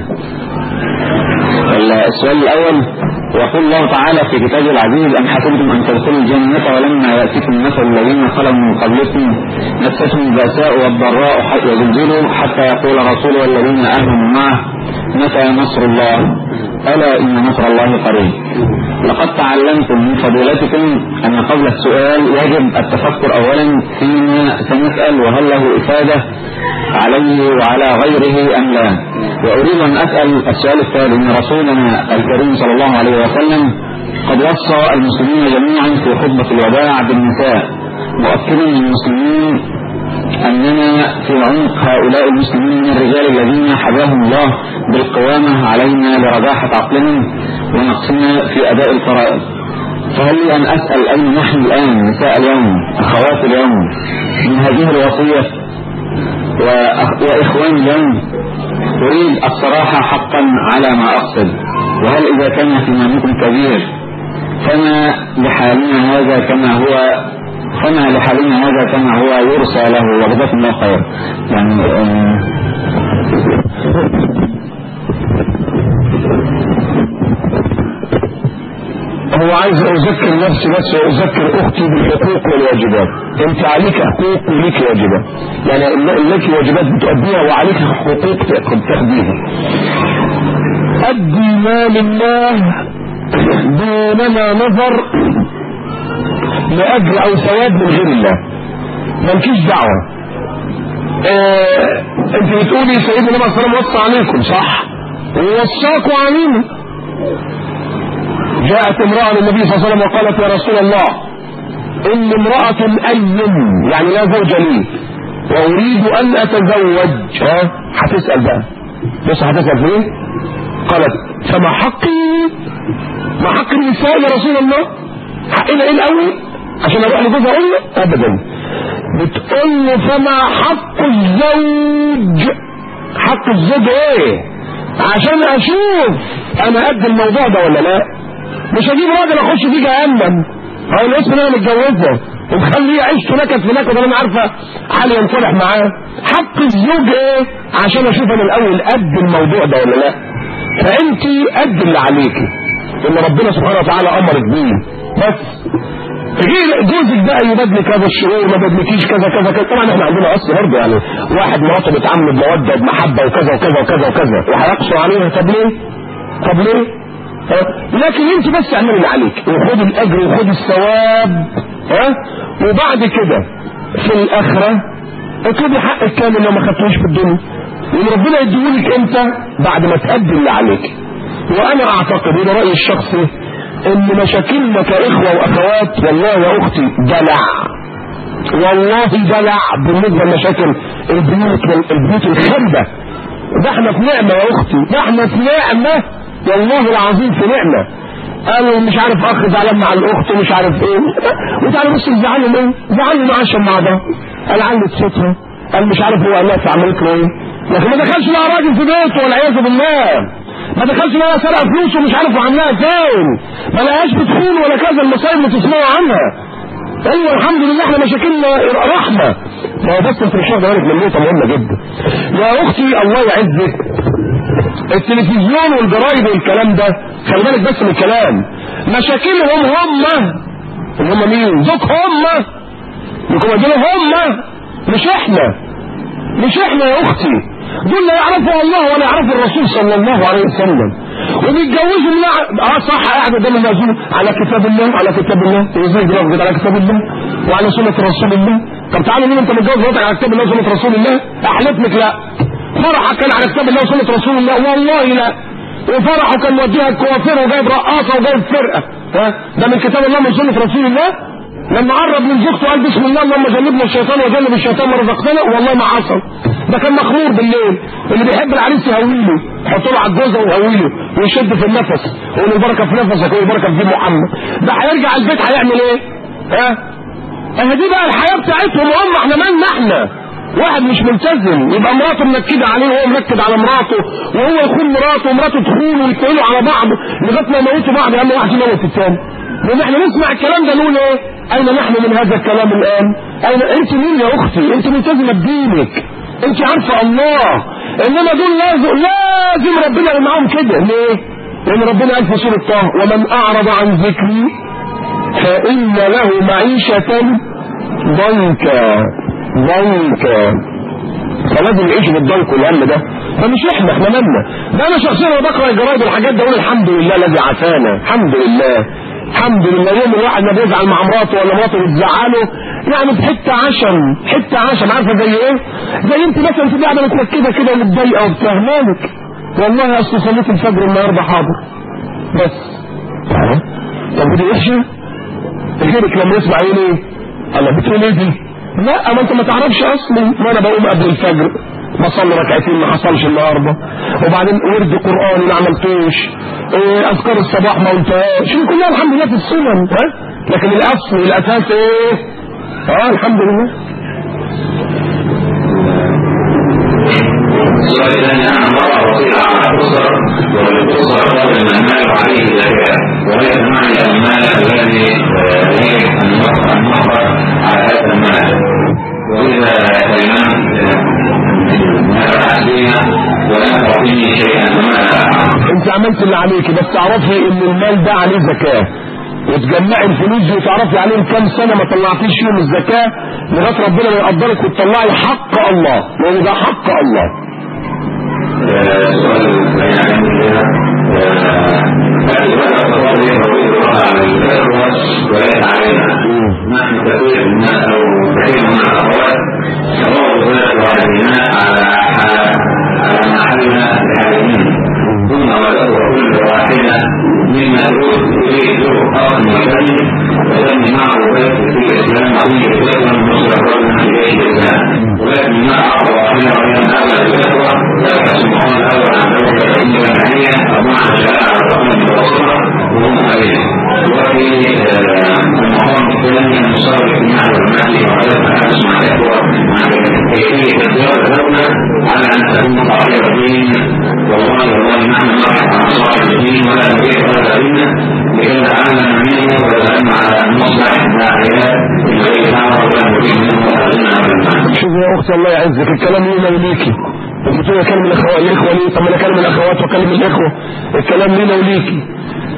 السؤال الأول يقول الله تعالى في كتابه العزيز أم حسبتم أن تدخلوا الجنة ولما يأتكم مثل الذين خلوا من قبلكم مستهم البأساء والضراء وزلزلوا حتى يقول الرسول والذين آمنوا معه متى نصر الله ألا إن نصر الله قريب لقد تعلمتم من فضيلتكم أن قبل السؤال يجب التفكر أولا فيما سنسأل وهل له إفادة عليه وعلى غيره أم لا وأريد أن أسأل السؤال التالي أن رسولنا الكريم صلى الله عليه وسلم قد وصى المسلمين جميعا في خطبة الوداع بالنساء مؤكدا للمسلمين أننا في عمق هؤلاء المسلمين من الرجال الذين حباهم الله بالقوامة علينا لرجاحة عقلهم ونقصنا في أداء الفرائض فهل لي أن أسأل أين نحن الآن نساء اليوم أخوات اليوم من هذه الوصية وإخوان اليوم أريد الصراحة حقا على ما أقصد وهل إذا كان في منكم كبير فما لحالنا هذا كما هو فما لحالنا هذا كما هو يرسى له وجزاكم الله خير يعني هو عايز اذكر نفسي بس واذكر اختي بالحقوق والواجبات انت عليك حقوق وليك واجبات يعني لك واجبات بتؤديها وعليك حقوق تاخديها ادي ما لله دونما نظر لاجر او ثواب من غير الله مالكيش دعوه اه انت بتقولي سيدنا النبي صلى الله عليه وسلم وصى عليكم صح ووصاكم علينا جاءت امرأة للنبي صلى الله عليه وسلم وقالت يا رسول الله إن امرأة أيم يعني لا زوج لي وأريد أن أتزوج ها هتسأل بقى بص هتسأل في إيه؟ قالت فما حقي ما حق النساء يا رسول الله حقنا إيه الأول عشان أروح لجوزها أقول له أبدا بتقول له فما حق الزوج حق الزوج إيه عشان أشوف أنا قد الموضوع ده ولا لا مش هجيب راجل اخش فيه جهنم هو الاسم انا متجوزها ومخليه عيشته نكد في نكد انا عارفه علي ينصلح معاه حق الزوج ايه عشان اشوف انا الاول قد الموضوع ده ولا لا فانت قد اللي عليكي اللي ربنا سبحانه وتعالى امرك بيه بس غير جوزك بقى يبادلك هذا الشعور ما بدلكيش كذا كذا كذا طبعا احنا عندنا اصل برضه يعني واحد مراته بتعامل بموده بمحبه وكذا وكذا وكذا وكذا وهيقسو عليها طب ليه؟ طب ليه؟ ها؟ لكن انت بس اعملي اللي عليك وخد الاجر وخد الثواب ها وبعد كده في الاخره اطلبي حقك كامل لو ما خدتوش في الدنيا وان ربنا يديهولك انت بعد ما تأدي اللي عليك وانا اعتقد وده رايي الشخصي ان مشاكلنا كاخوه واخوات والله يا اختي دلع والله دلع بالنسبه لمشاكل البيوت البيوت الخربه ده احنا في نعمه يا اختي ده احنا في نعمه والله العظيم في نعمه قالوا مش عارف اخ زعلان مع الاخت ومش عارف ايه وتعالى بص زعلهم ايه زعلهم عشان مع ده قال علت صوتها قال مش عارف هو قالها عملت له ايه لكن ما دخلش لها راجل في بيته والعياذ بالله ما دخلش لها سرق فلوسه ومش عارف عاملاها فين ما لقاش بتخون ولا كذا المصايب اللي تسمعوا عنها ايوه الحمد لله احنا مشاكلنا رحمه ما هو بس انت مش واخد بالك من نقطه مهمه جدا يا اختي الله يعزك التلفزيون والجرايد والكلام ده خلي بالك بس من الكلام مشاكلهم هم اللي هم مين؟ ذوق هم يكون هم مش احنا مش احنا يا اختي دول لا يعرفوا الله ولا يعرفوا الرسول صلى الله عليه وسلم وبيتجوزوا من اه صح قاعد قدام المأذون على كتاب الله على كتاب الله ازاي دلوقتي على كتاب الله وعلى سنة رسول الله طب تعالى مين انت متجوز مراتك على كتاب الله وسنة رسول الله احلف لك لا فرحك كان على كتاب الله وسنة رسول الله والله لا وفرحه كان موديها الكوافير وجايب رقاصة وجايب فرقة ها ده من كتاب الله من سنة رسول الله لما قرب من زوجته قال بسم الله اللهم جنبنا الشيطان وجنب الشيطان ما رزقتنا والله ما حصل ده كان مخمور بالليل اللي بيحب العريس يهويله يحط له على الجوزه ويهويله ويشد في النفس ويقول البركه في نفسك والبركه في دين محمد ده هيرجع البيت هيعمل ايه؟ ها؟ اه دي بقى الحياه بتاعتهم هم احنا مالنا احنا واحد مش ملتزم يبقى مراته منكده عليه وهو منكد على مراته وهو يخون مراته ومراته تخونه ويتقلوا على بعض لغايه ما يموتوا بعض يا اما واحد يموت الثاني لان احنا نسمع الكلام ده نقول ايه اين نحن من هذا الكلام الان اين انت مين يا اختي انت ملتزمه بدينك انت عارفه الله انما دول لازم لازم ربنا يبقى معاهم كده ليه لان ربنا قال في سوره طه ومن اعرض عن ذكري فان له معيشه ضنكا ضنكا فلازم يعيش بالضنك والهم ده فمش احنا احنا مالنا ده انا شخصيا وانا بقرا الجرايد والحاجات ده اقول الحمد لله الذي عافانا الحمد لله الحمد لله يوم الواحد ما بيزعل مع مراته ولا مراته بتزعله يعني بحته عشم حته عشم عارفه زي ايه؟ زي انت مثلا تبقى قاعده متنكده كده ومتضايقه وبتاع مالك والله اصل صليت الفجر النهارده حاضر بس طب دي وحشه؟ غيرك لما يسمع يقول ايه؟ الله بتقول ايه دي؟ لا ما انت ما تعرفش اصلي ما انا بقوم قبل الفجر بصلي ركعتين ما حصلش النهارده وبعدين ورد قران ما عملتوش إيه اذكار الصباح ما قلتهاش شو كلها الحمد لله في السنن ها لكن الاصل والاساس ايه اه الحمد لله السؤال الثاني عن امرأة وصيلة على الأسر وللأسر قبل المال عليه زكاة وليس معنى المال الذي يجب أن يحصل المحضر على هذا المال وإذا كلمنا المال علينا ولم تعطيني شيئا وما انت عملت اللي عليك بس تعرفي ان المال ده عليه زكاه وتجمعي الفلوس دي وتعرفي عليهم كام سنه ما طلعتيش فيهم الزكاه لغايه ربنا ما يقدرك وتطلعي حق الله لان ده حق الله سؤال يعني هذه ولا تطلع على الأخوات وليس علينا نحن كثير من الناس أو كثير من الأخوات سواء ذات والدنا على على محلنا بحالهم ثم ولو كل واحدة مما تريد خاص مكان وتم معه بيت في الإسلام عظيم الإسلام والنصر والرجل في بيت الإسلام ولكن مع واحدة وهي أول الإخوة لا سبحان الأول عن دولة الإسلامية أو مع شرائع الرحمن المتوسطة وهم عليه وفي المقام الثاني المصرف مع المال وعلى التحدث مع الإخوة مع كيفية اختيار الدولة على أن تكون طريقة الدين والله والله نحن نرحب عن صاحب الدين ولا نريد ولا دين لكي نتعلم منه ونتعلم على مصلح الداعيات من غير دعوة ولا نريد منه ولا غنى ولا المعنى. شوف يا اختي الله يعزك الكلام لينا وليكي انت بتقول اكلم الاخوات الاخوه ليه طب ما انا اكلم الاخوات واكلم الاخوه الكلام لينا وليكي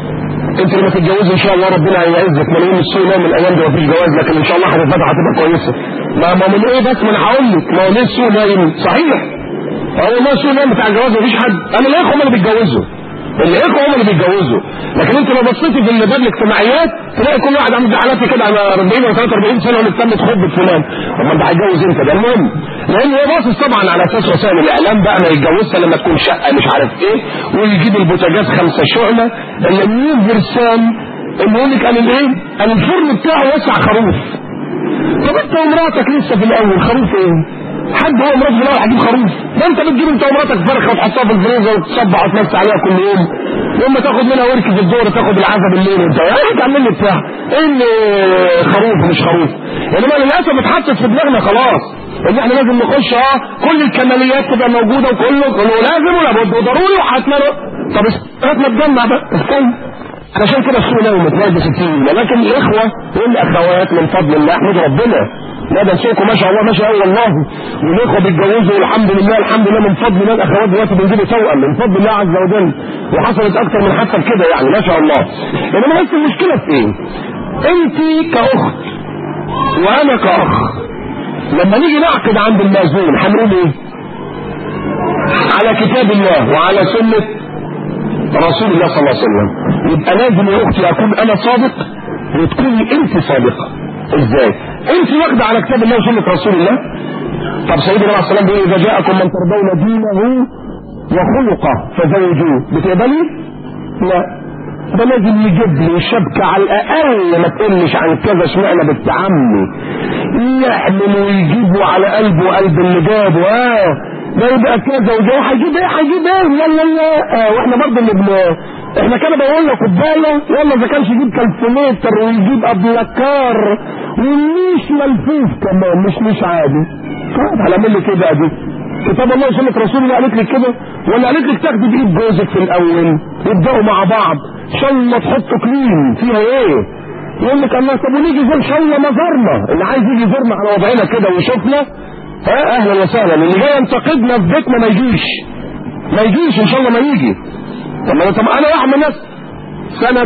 انت لما تتجوزي ان شاء الله ربنا هيعزك ما نقول السوق نوم من الايام دي مفيش جواز لكن ان شاء الله هتتفتح هتبقى كويسه ما ما من ايه بس ما انا هقول لك ما هو ليه السوق نايم صحيح هو ما السوق نايم بتاع الجواز مفيش حد انا الاخوه هم اللي بيتجوزوا الاخوه هم اللي بيتجوزوا لكن انت لو بصيتي في اللي باب الاجتماعيات تلاقي كل واحد عنده حالات كده على 40 ولا 43 سنه ومستني تخب فلان امال انت هيتجوز امتى ده المهم لان هو باصص طبعا على اساس وسائل الاعلام بقى ما يتجوزها لما تكون شقه مش عارف ايه ويجيب البوتاجاز خمسه شعله اللي مين برسام اللي يقول لك قال الايه؟ قال الفرن بتاعه وسع خروف طب انت ومراتك لسه في الاول خروف ايه؟ حد هو مراته في الاول هتجيب خروف ده انت بتجيب انت ومراتك فرخه وتحطها في الفريزر وتصبح وتمسح عليها كل يوم يوم ما تاخد منها ورك في الدور تاخد العزا بالليل وانت ايه تعمل لي بتاع ايه اللي خروف ومش خروف انما للاسف اتحطت في دماغنا خلاص ان احنا لازم نخش اه كل الكماليات تبقى موجوده وكله كله لازم ولا بد وضروري وحتما طب استنى نتجمع بقى استنى عشان كده السوق نوم تلاقي 60 لكن الاخوه والاخوات من فضل الله احمد ربنا لا ده سوقكم ما شاء الله ما شاء الله والله والاخوه بيتجوزوا والحمد لله الحمد لله من فضل الله الاخوات دلوقتي بيجيبوا توأم من فضل الله عز وجل وحصلت اكتر من حادثه كده يعني ما شاء الله انما بس المشكله في ايه؟ انت كاخت وانا كاخ لما نيجي نعقد عند المأذون هنقول ايه؟ على كتاب الله وعلى سنه رسول الله صلى الله عليه وسلم يبقى لازم يا اختي اكون انا صادق وتكوني انت صادقه ازاي انت واخده على كتاب الله وسنه رسول الله طب سيدنا عليه الصلاه والسلام بيقول اذا جاءكم من ترضون دينه وخلقه فزوجوه بتقبلي لا ده لازم يجيب لي شبكة على الأقل ما تقلش عن كذا اشمعنى بنت عمي يعمل ويجيبه على قلبه وقلب اللي جابه اه ده يبقى كذا وده هيجيب ايه هيجيب ايه لا لا لا آه واحنا برضه اللي بن احنا كده بقول لك كوبايه يلا اذا كانش يجيب كالكوليتر ويجيب ابلكار ومش ملفوف كمان مش مش عادي طب هنعمل لي كده دي كتاب الله وسنة رسول الله قالت لك كده ولا قالت لك تاخدي بايد جوزك في الاول يبداوا مع بعض ان شاء الله تحطوا كلين فيها ايه يقول لك الله طب ونيجي زي ان شاء الله مزارنا اللي عايز يجي يزورنا على وضعنا كده ويشوفنا ها اهلا وسهلا اللي جاي ينتقدنا في بيتنا ما يجيش ما يجيش ان شاء الله ما يجي طب طب انا واحد من الناس سنة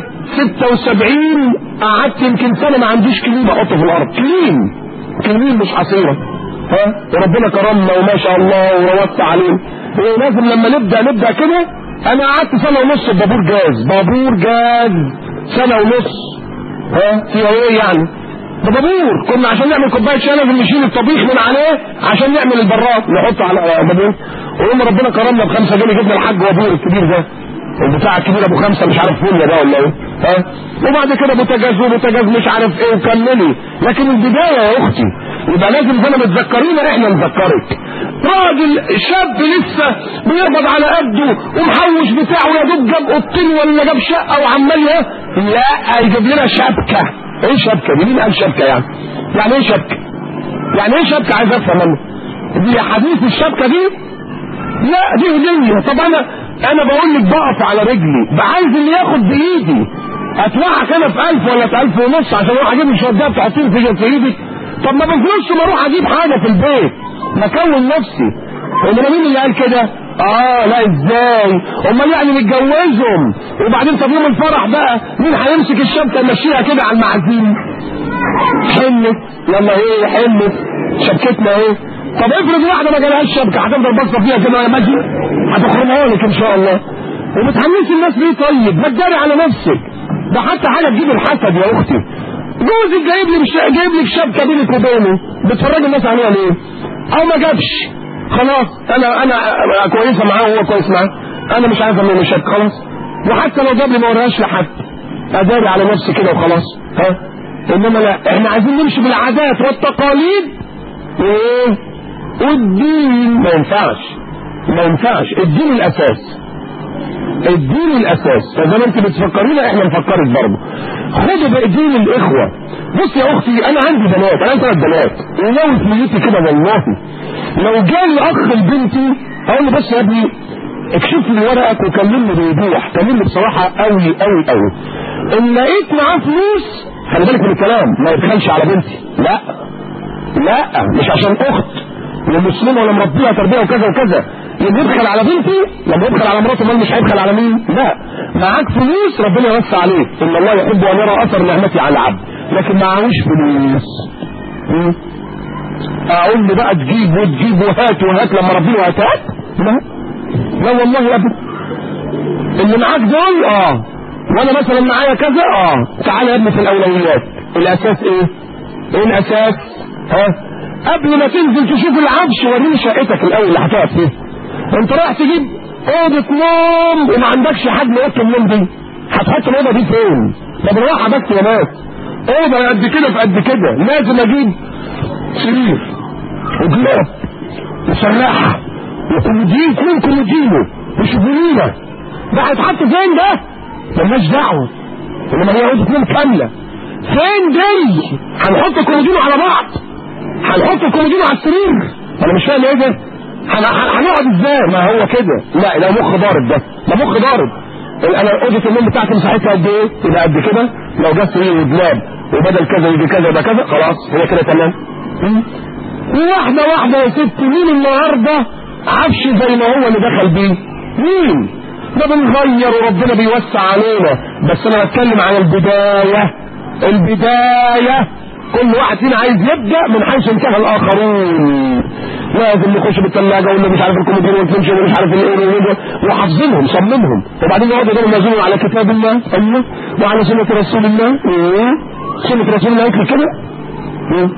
76 قعدت يمكن سنة ما عنديش كليم احطه في الارض كليم كليم مش حصيرة ها وربنا كرمنا وما شاء الله وروضت عليه ولازم لما نبدا نبدا كده انا قعدت سنه ونص ببابور جاز بابور جاز سنه ونص ها فيها ايه يعني ده بابور كنا عشان نعمل كوبايه شاي لازم نشيل الطبيخ من عليه عشان نعمل البراد نحطه على بابور ويوم ربنا كرمنا بخمسه جنيه جبنا الحاج بابور الكبير ده البتاع الكبير ابو خمسه مش عارف فين ده ولا ايه ها وبعد كده بوتاجاز وبوتاجاز مش عارف ايه وكملي لكن البدايه يا اختي يبقى لازم زي ما بتذكرينا احنا نذكرك راجل شاب لسه بيقبض على قده ومحوش بتاعه يا دوب جاب اوضتين ولا جاب شقه وعمال لا يجيب لنا شبكه ايه شبكه دي مين قال شبكه يعني يعني ايه شبكه يعني ايه شبكه عايز افهم انا دي حديث الشبكه دي لا دي هديه طب انا انا بقول لك بقف على رجلي عايز اللي ياخد بايدي ادفعك انا في 1000 ولا في 1000 ونص عشان اروح اجيب الشويه ده تحطيه في في ايدك طب ما بفلوسش ما اروح اجيب حاجه في البيت ما اكون نفسي انما مين اللي قال كده اه لا ازاي امال يعني نتجوزهم وبعدين طب يوم الفرح بقى مين هيمسك الشبكه يمشيها كده على المعازيم حلت يلا ايه حلت شبكتنا ايه طب افرض واحده ما جالهاش شبكه هتفضل باصه فيها كده وهي ماشيه هتخرمها لك ان شاء الله وبتحمسي الناس ليه طيب ما تداري على نفسك ده حتى حاجه تجيب الحسد يا اختي جوزك جايب لي مش جايب لك شبكه بينك وبينه بتفرجي الناس عليها ليه؟ او ما جابش خلاص انا انا كويسه معاه وهو كويس معاه انا مش عايز اعمل شبكه خلاص وحتى لو جاب لي ما وريهاش لحد اداري على نفسي كده وخلاص ها انما لا احنا عايزين نمشي بالعادات والتقاليد وايه والدين ما ينفعش ما ينفعش الدين الاساس الدين الاساس فزي ما انت بتفكرينا احنا نفكرك برضه خدوا بايدين الاخوه بص يا اختي انا عندي بنات انا عندي ثلاث بنات ولو في نيتي كده والله لو جالي اخ لبنتي اقول له بس يا ابني اكشف لي ورقك وكلمني بوضوح كلمني بصراحه قوي قوي قوي ان لقيت معاه فلوس خلي بالك من الكلام ما يدخلش على بنتي لا لا مش عشان اخت ومسلمه ولا مربيها تربيه وكذا وكذا لما يبخل على بنتي لما يبخل على مراته امال مش هيبخل على مين لا معاك فلوس ربنا يوسع عليك ان الله يحب ان يرى اثر نعمتي على العبد لكن معهوش فلوس مم. اقول له بقى تجيب وتجيب وهات وهات لما ربنا هات لا لا والله ابدا اللي معاك دول اه وانا مثلا معايا كذا اه تعالى يا ابني في الاولويات الاساس ايه ايه الاساس ها قبل ما تنزل تشوف العفش وريني شقتك الاول اللي هتقعد فيها انت رايح تجيب اوضه نوم وما عندكش حد اوضه النوم دي هتحط الاوضه دي فين ده بالراحه بس يا ناس اوضه قد كده في قد كده لازم اجيب سرير وجلاب وسلاحه وكومودين كل كومودينه وشبولينه ده هيتحط فين ده ملناش دعوه انما هي اوضه نوم كامله فين دي هنحط كومودينه على بعض هنحط كومودينه على السرير انا مش فاهم ايه ده هن- هن- هنقعد ازاي ما هو كده لا ده مخ ضارب ده ده مخ ضارب انا اوضه النوم بتاعتي مساحتها قد ايه يبقى قد كده لو جه سرير ودلاب وبدل كذا يجي كذا يبقى كذا خلاص هي كده تمام مم. واحده واحده يا ست مين النهارده عفش زي ما هو اللي دخل بيه مين ده بنغير وربنا بيوسع علينا بس انا بتكلم عن البدايه البدايه كل واحد فينا عايز يبدا من حيث انتهى الاخرون لازم نخش بالثلاجه ولا مش عارف الكومودين والفنش ولا مش عارف الايه والإيه وحافظينهم صممهم وبعدين يقعدوا يدوروا ينزلوا على كتاب الله ايوه وعلى سنه رسول الله إيه؟ سنه رسول الله يكفي كده إيه؟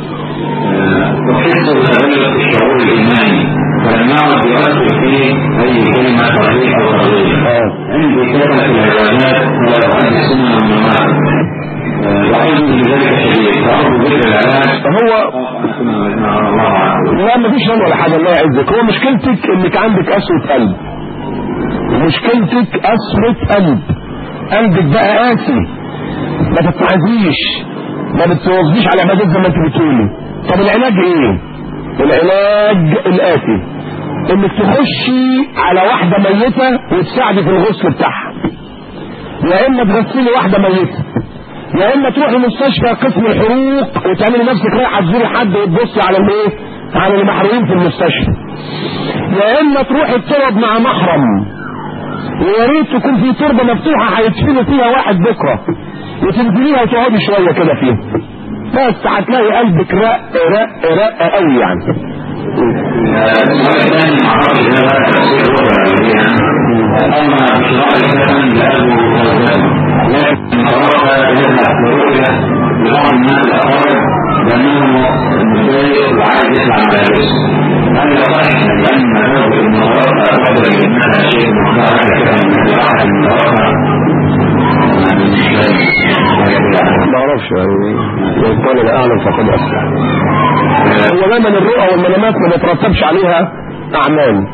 وحفظ الأدلة الشعور الإيماني ولم يعد يؤثر فيه أي كلمة صحيحة أو غيرها عندي كلمة العبادات ولا تؤدي السنة والجماعة وأيضا بذلك شديد وأرجو ذكر العلاج فهو الله أعلم لا مفيش هم ولا حاجه الله يعزك هو مشكلتك انك عندك قسوه قلب مشكلتك قسوه قلب قلبك بقى قاسي ما تتعزيش ما بتوظفيش على عبادات زي ما انت بتقولي طب العلاج ايه العلاج الاتي انك تخشي على واحده ميته وتساعدي في الغسل بتاعها يا اما تغسلي واحده ميته يا اما تروحي مستشفى قسم الحروق وتعملي نفسك رايحه تزوري حد وتبصي على الايه على المحروقين في المستشفى يا اما تروحي تقعد مع محرم ويا ريت تكون في تربه مفتوحه هيدفنوا فيها واحد بكره وتنزليها وتقعدي شويه كده فيها بس هتلاقي قلبك رق رق رق قوي يعني السؤال الثاني معرفش ده بقى تفسير لغة أما بشراء الكلام لأبو وزن لكن أراد يذهب لرؤية لبعض الناس الأقارب لأنه متضايق وعايز يطلع مدارس هل يصح لأن هذه المرأة أفضل إنها شيء مختار كده من الواحد من المرأة ما اعرفش يعني لو كان الاعلم فقد اصلح هو دايما الرؤى والمنامات ما بيترتبش عليها اعمال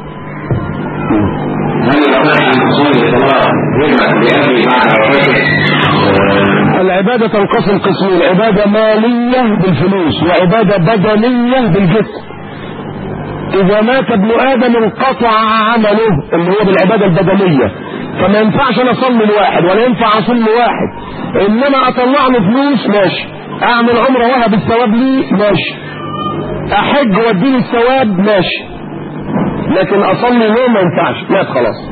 هل يصح أن تصلي صلاة يجمع بأبي بعد ركعته العبادة تنقسم قسمين عبادة مالية بالفلوس وعبادة بدنية بالجسم إذا مات ابن آدم انقطع عمله اللي هو بالعبادة البدنية فما ينفعش أنا أصلي لواحد ولا ينفع أصلي لواحد إنما أطلع له فلوس ماشي أعمل عمرة وهب الثواب لي ماشي أحج وأديني الثواب ماشي لكن أصلي له ما ينفعش مات خلاص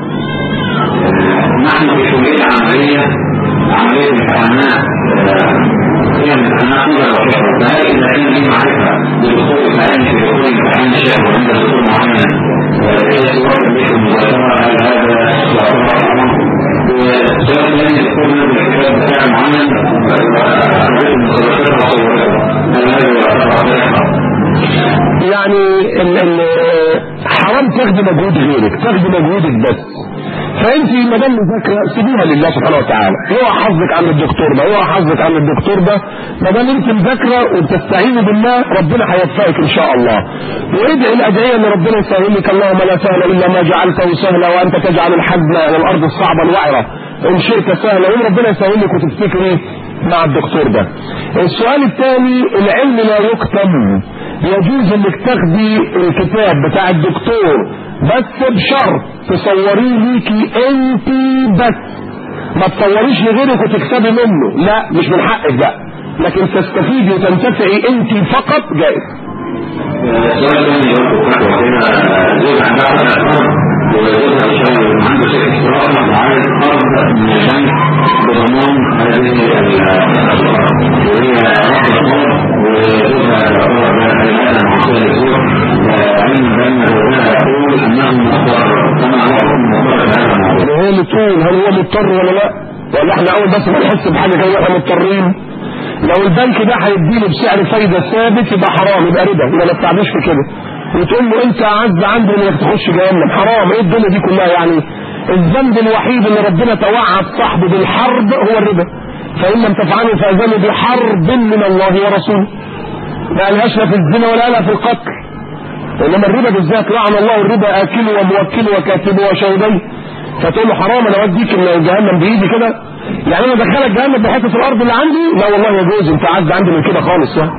نحن في كلية عملية عملية امتحانات هي امتحانات نظر وشهر فهل إذا كان لي معرفة بدخول الآن في دخول امتحان الشهر عند دكتور معين هي سؤال بيت المذاكرة هل هذا يعتبر أمر وسؤال ثاني دكتور نزل الكتاب بتاع معين بيت المذاكرة وصورها هل هذا يعتبر ضيقة؟ يعني ال ال حرام تاخدي مجهود غيرك تاخدي مجهودك بس فانت ما دام مذاكره سيبيها لله سبحانه وتعالى اوعى حظك عند الدكتور ده اوعى حظك عند الدكتور ده ما دام انت مذاكره وبتستعيني بالله ربنا هيوفقك ان شاء الله وادعي الادعيه ان ربنا يسهل لك اللهم لا سهل الا ما جعلته سهلا وانت تجعل الحزن على الارض الصعبه الوعره ان شئت سهلا يوم ربنا يسهل لك وتفتكري مع الدكتور ده السؤال الثاني العلم لا يكتم يجوز انك تاخدي الكتاب بتاع الدكتور بس بشرط تصوريه ليكي انت بس ما تصوريش لغيرك وتكسبي منه لا مش من حقك بقى لكن تستفيدي وتنتفعي انت فقط جائز السؤال الثاني برضه فتوى كده زوج عندها حتى أرض وزوجها بيشتغل عنده شركة استراحة وعايز أرض من البنك بضمان هذه الأرض وهي واحدة أرض وزوجها يعتبر ده كلمات معصية للزوج علم بأن زوجها يقول أنه مضطر كما هو حكم مضطر في هذا الموضوع. هو اللي تقول هل هو مضطر ولا لا ولا احنا اول بس ما نحس بحاجه كده احنا مضطرين لو البنك ده هيديله بسعر فايده ثابت يبقى حرام يبقى ربا يبقى ما تتعبش في كده وتقول له انت اعز عندي انك تخش جهنم حرام ايه الدنيا دي كلها يعني الذنب الوحيد اللي ربنا توعد صاحبه بالحرب هو الربا فان لم تفعلوا فاذنوا بحرب من الله ورسوله ما قالهاش لا في الزنا ولا قالها في القتل انما الربا بالذات لعن الله الربا اكله وموكله وكاتبه وشاهديه فتقول له حرام انا اوديك جهنم بايدي كده يعني انا ادخلك جهنم بحته الارض اللي عندي لا والله يجوز انت عز عندي من كده خالص يعني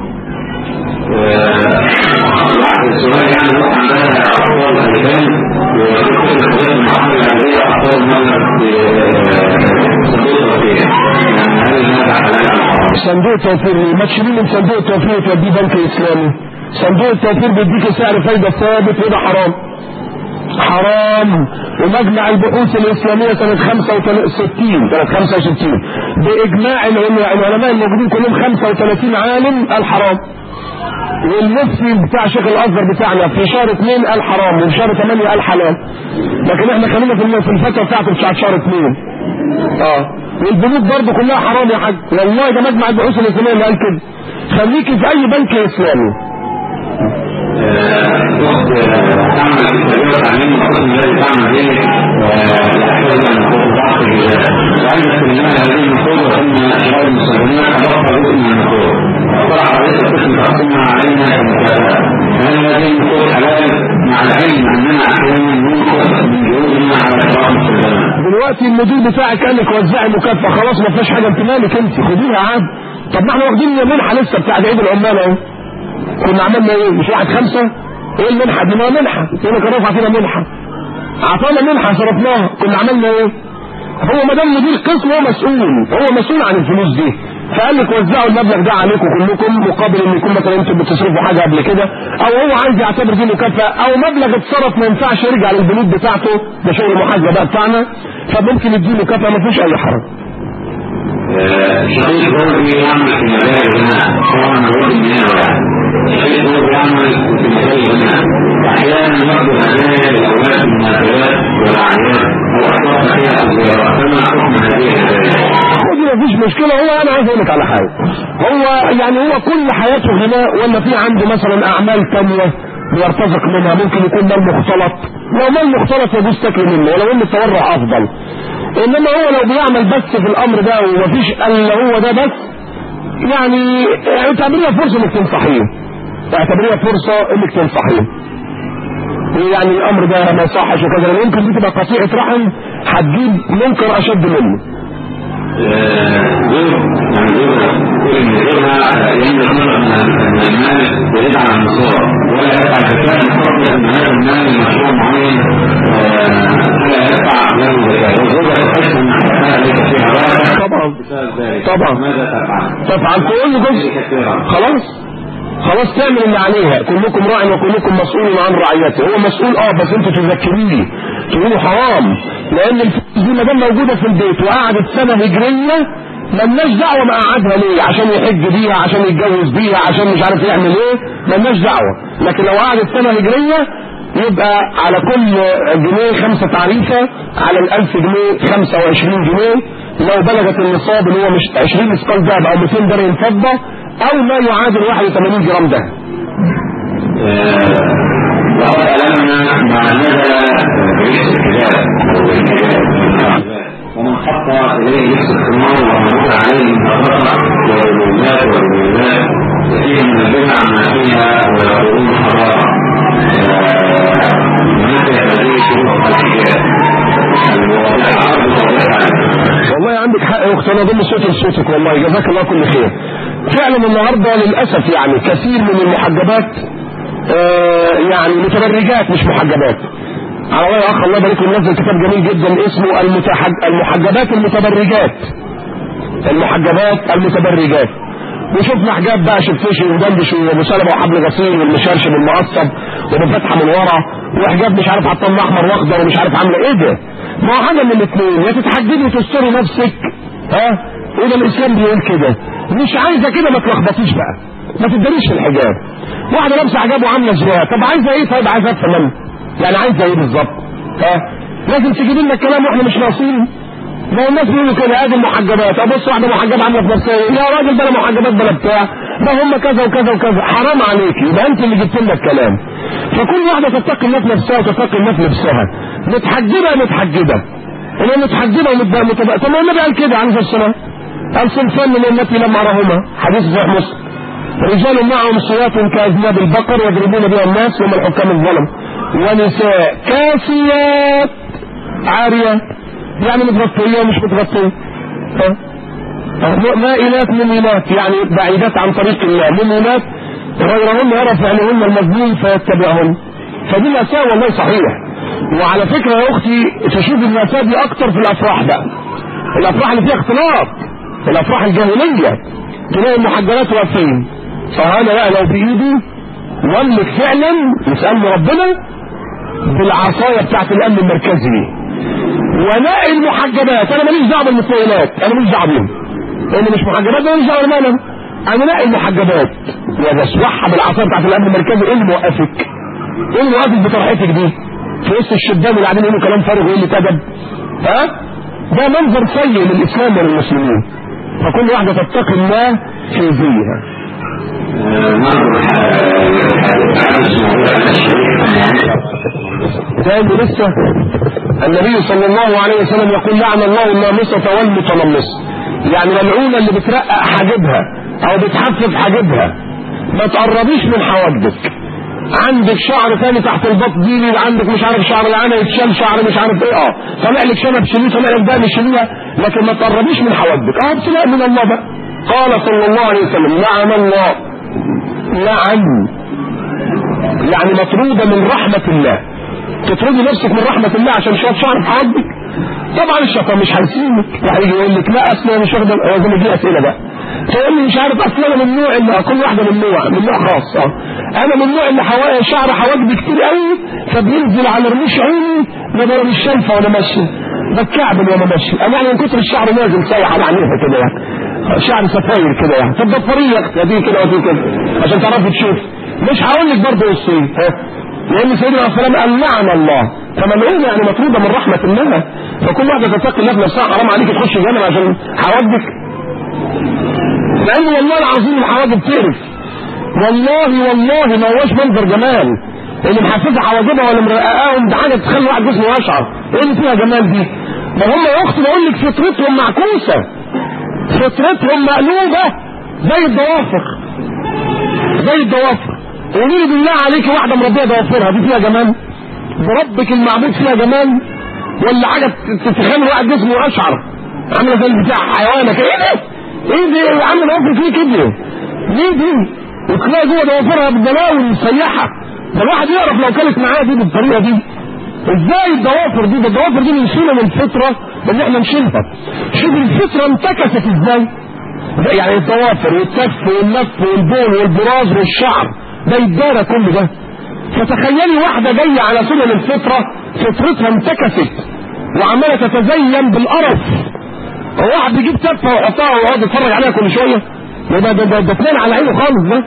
واحد السؤال يعني هو عندها أطفال أمريكان وكل الحاجات المعاملة العادية أطفال مالك صندوق توفير يعني هل هذا حلال أم حرام؟ صندوق توفير ما تشيليه من صندوق التوفير وتوديه بنك اسلامي صندوق التوفير بيديك سعر فايده ثابت وده حرام حرام ومجمع البحوث الإسلامية سنة 65 سنة 65 بإجماع العلماء الموجودين كلهم 35 عالم الحرام والمفتي بتاع شيخ الازهر بتاعنا في شهر 2 قال حرام وفي شهر 8 قال حلال لكن احنا خلينا في في الفتوى بتاعته بتاعت شهر 2 اه والبنوك برضه كلها حرام يا حاج والله ده مجمع البحوث الاسلاميه اللي قال كده خليكي في اي بنك اسلامي أخت تعمل في سبيل التعليم القسم الذي تعمل به الأحفاد أن تكون ضعف وعندك منها هذه النقود وثم شراء المسلمين أضاف جزء من النقود وطرح رئيس القسم تقسمها علينا كمكافأة فهل هذه النقود حلال مع العلم أننا أحيانا ننقص من جهودنا على شراء المسلمين دلوقتي المدير بتاعك قال لك وزعي مكافأة خلاص ما فيهاش حاجة انت مالك انت خديها عادي طب ما احنا واخدين منحة لسه بتاعت عيد العمال اهو كنا عملنا ايه مش واحد خمسة ايه المنحة دي ما منحة هنا كان رفع فينا منحة اعطانا منحة صرفناها كنا عملنا ايه هو ما دام مدير قسم هو مسؤول هو مسؤول عن الفلوس دي فقال لك وزعوا المبلغ ده عليكم كلكم مقابل ان يكون مثلا انتم بتصرفوا حاجه قبل كده او هو عايز يعتبر دي مكافاه او مبلغ اتصرف ما ينفعش يرجع للبنود بتاعته ده شغل محاسبه بقى بتاعنا فممكن يديله مكافاه ما فيش اي حرج شخص برضه يعمل في مجال الغناء طبعا الراجل من هنا شخص برضه يعمل في مجال الغناء احيانا يقبل هدايا للاولاد في المناسبات والاعياد او احداث فيها الزيارات فما حكم هذه الهدايا؟ ودي مفيش مشكلة هو أنا عايز أقول لك على حاجة هو يعني هو كل حياته غناء ولا في عنده مثلا أعمال تانية بيرتزق منها ممكن يكون مال مختلط لو مال مختلط يجوز تاكل منه ولو ان التورع افضل انما هو لو بيعمل بس في الامر ده ومفيش الا هو ده بس يعني اعتبريها فرصه انك تنصحيه اعتبريها فرصه انك تنصحيه يعني الامر ده ما يصحش وكذا لأن يمكن دي تبقى قطيعه رحم هتجيب منكر اشد منه زوج يعني زوجها كل من زوجها يملك مبلغ من المال يزيد على النصاب ولا يدفع زكاة بفضل ان هذا المال لمشروع معين فلا يدفع له زكاة وزوجها تحس ان حياتها ليس فيها بركة طبعا بسبب ذلك طبعا. ماذا تفعل؟ تفعل تقول له جزء كثيرا خلاص خلاص تعمل اللي عليها كلكم راع وكلكم مسؤول عن رعيته هو مسؤول اه بس انتوا تذكريه تقولوا حرام لان الفلوس دي ما دام موجوده في البيت وقعدت سنه هجريه ملناش دعوه ما قعدها ليه عشان يحج بيها عشان يتجوز بيها عشان مش عارف يعمل ايه ملناش دعوه لكن لو قعدت سنه هجريه يبقى على كل جنيه خمسة تعريفة على الألف جنيه خمسة وعشرين جنيه لو بلغت النصاب اللي هو مش عشرين مثقال ذهب أو 200 درهم فضة أو ما يعادل 81 جرام ذهب وقد ألمنا ما نزل بريش الكلاب أو الكلاب ومن حط إليه لبس الخمار ومنوط عليه من الرقع والرمات والرمات وفيه من البدع ما فيها ويقولون حرام ونفي هذه شروط الحجاب الواضحة أرض واضحة والله عندك حق يا اختي انا ضم صوتي لصوتك والله جزاك الله كل خير فعلا النهارده للاسف يعني كثير من المحجبات آه يعني متبرجات مش محجبات على الله يا اخ الله يبارك له منزل كتاب جميل جدا اسمه المتحج... المحجبات المتبرجات المحجبات المتبرجات وشفنا حجاب بقى شفتشي ودندش ومسلمه وحبل غسيل والمشرشب المقصب وبفتحه من ورا وحجاب مش عارف حطام احمر واخضر ومش عارف عامله ايه ده ما هو حاجه من الاثنين يا تتحجبي وتستري نفسك ها وده الاسلام بيقول كده مش عايزه كده ما تلخبطيش بقى ما تداريش في الحجاب واحده لابسه حجاب وعامله زواج طب عايزه ايه طيب عايزه افهم يعني عايزه ايه بالظبط ها لازم تجيب لنا الكلام واحنا مش ناقصين ما هو الناس بيقولوا كده ادي المحجبات ابص واحده محجبه عامله في نفسها يا راجل بلا محجبات بلا بتاع ده هم كذا وكذا وكذا حرام عليك يبقى انت اللي جبت لنا الكلام فكل واحده تتقي الله في نفسها وتتقي الله في نفسها متحجبه متحجبه انا متحجبه ومتبقى طب ما النبي قال كده عليه الصلاه والسلام قال صنفان من امتي لم ارهما حديث صحيح مسلم رجال معهم صيات كاذناب البقر يضربون بها الناس وهم الحكام الظلم ونساء كاسيات عاريات يعني متغطية ومش متغطية مائلات مميلات يعني بعيدات عن طريق الله مميلات غيرهن يرى فعلهن المذموم فيتبعهن فدي مأساة والله صحيح وعلى فكرة يا أختي تشوف المأساة دي أكتر في الأفراح بقى الأفراح اللي فيها اختلاط الأفراح الجاهلية تلاقي المحجرات واقفين فأنا بقى لو بإيدي ولك فعلا يسألني ربنا بالعصاية بتاعت الأمن المركزي ونقي المحجبات انا ماليش دعوه بالمسؤولات انا ماليش دعوه بيهم لان مش محجبات انا ماليش دعوه بالمال انا نقي المحجبات وبسوحها بالعصايه بتاعت الامن المركزي ايه اللي موقفك؟ ايه اللي موقفك بطرحتك دي؟ في وسط الشبان اللي قاعدين يقولوا كلام فارغ وايه اللي كذب؟ ها؟ ده منظر سيء للاسلام وللمسلمين فكل واحده تتقي الله في زيها تاني لسه النبي صلى الله عليه وسلم يقول لعن الله النامصة والمتنمصة يعني ملعونة اللي بترقق حاجبها او بتحفف حاجبها ما تقربيش من حواجبك عندك شعر ثاني تحت البط دي عندك مش عارف شعر العانة يتشال شعر مش عارف ايه اه طلع لك شنب شيليه طلع لك ده شيليها لكن ما تقربيش من حواجبك اه ابتلاء من الله بقى قال صلى الله عليه وسلم لعن الله لعن يعني مطرودة من رحمة الله تطردي نفسك من رحمة الله عشان شوية شعر في حواجبك طبعا الشيطان مش هيسيبك يعني يقول لك لا اصل انا مش واخد هو زي ما دي اسئله بقى تقول لي مش عارف اصل انا من النوع اللي كل واحده من نوع من نوع خاص اه انا من النوع اللي حوا... شعر حواجبي كتير قوي فبينزل على رموش عيني وانا مش شايفه وانا ماشي بتكعبل وانا ماشي انا يعني من كتر الشعر نازل سايح على عينيها كده يعني شعر سفاير كده يعني طب ضفريه يا دي كده ودي كده عشان تعرفي تشوف مش هقول لك برضه وصيه ها لان سيدنا عليه السلام قال لعن الله فملعون يعني مطرودة من رحمة الله فكل واحدة تتقي الله في نفسها حرام عليك تخش جهنم عشان حواجبك لان والله العظيم الحواجب تعرف والله والله ما هوش منظر جمال اللي محفزة حواجبها ولا مرققاهم ده حاجة تخلي واحد جسمه يشعر ايه اللي فيها جمال دي ما هم يا اختي بقول لك فطرتهم معكوسة فطرتهم مقلوبة زي الضوافر زي الضوافر قولي لي بالله عليك واحدة مربية ضوافرها دي فيها جمال بربك المعبود فيها جمال ولا حاجة تخلي واحد جسمه أشعر عاملة زي بتاع حيوانة كده ايه ده؟ ايه ده يا عم ضوافر فيه كده ليه دي؟ وتلاقي جوه ضوافرها بالبلاوي مسيحة ده الواحد يعرف لو كانت معاها دي بالطريقة دي ازاي الضوافر دي ده الضوافر دي بنشيلها من الفطرة ان احنا نشيلها شوف الفطرة انتكست ازاي يعني الضوافر والكف والنف والبول والبراز والشعر ده يتدارى كل ده فتخيلي واحدة جاية على سنن الفطرة فطرتها انتكست وعمالة تتزين بالقرف واحد بيجيب كفة ويحطها ويقعد يتفرج عليها كل شوية ده ده ده ده اتنين على عينه خالص ده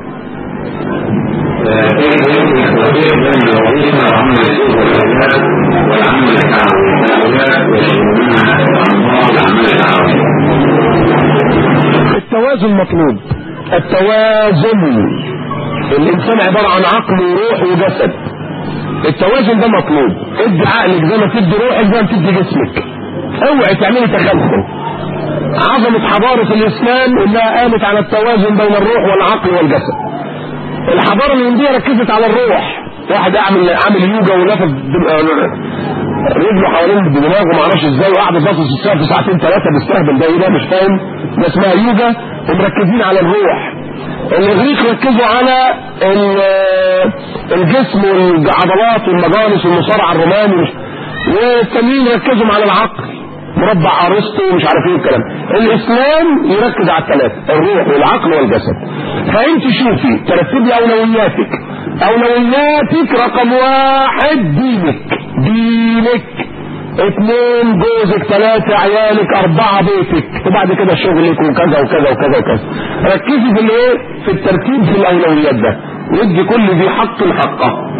التوازن مطلوب التوازن الانسان عبارة عن عقل وروح وجسد التوازن ده مطلوب ادي عقلك زي ما تدي روحك زي ما تدي جسمك اوعي تعملي تخلف عظمة حضارة الاسلام انها قامت على التوازن بين الروح والعقل والجسد الحضارة الهندية ركزت على الروح واحد اعمل عامل يوجا ولفت رجله حوالين دماغه ما اعرفش ازاي وقعد باصص الساعه في ساعتين ثلاثه بيستهبل ده ايه ده مش فاهم ده اسمها يوجا ومركزين على الروح الاغريق ركزوا على الجسم والعضلات والمجالس والمصارعه الروماني والتانيين ركزوا على العقل مربع ارسطو ومش عارف ايه الكلام الاسلام يركز على الثلاثه الروح والعقل والجسد فانت شوفي ترتبي اولوياتك اولوياتك رقم واحد دينك دينك اثنين جوزك ثلاثة عيالك أربعة بيتك وبعد كده شغلك وكذا وكذا وكذا وكذا ركزي في الايه؟ في الترتيب في الأولويات ده وادي كل ذي حق حقه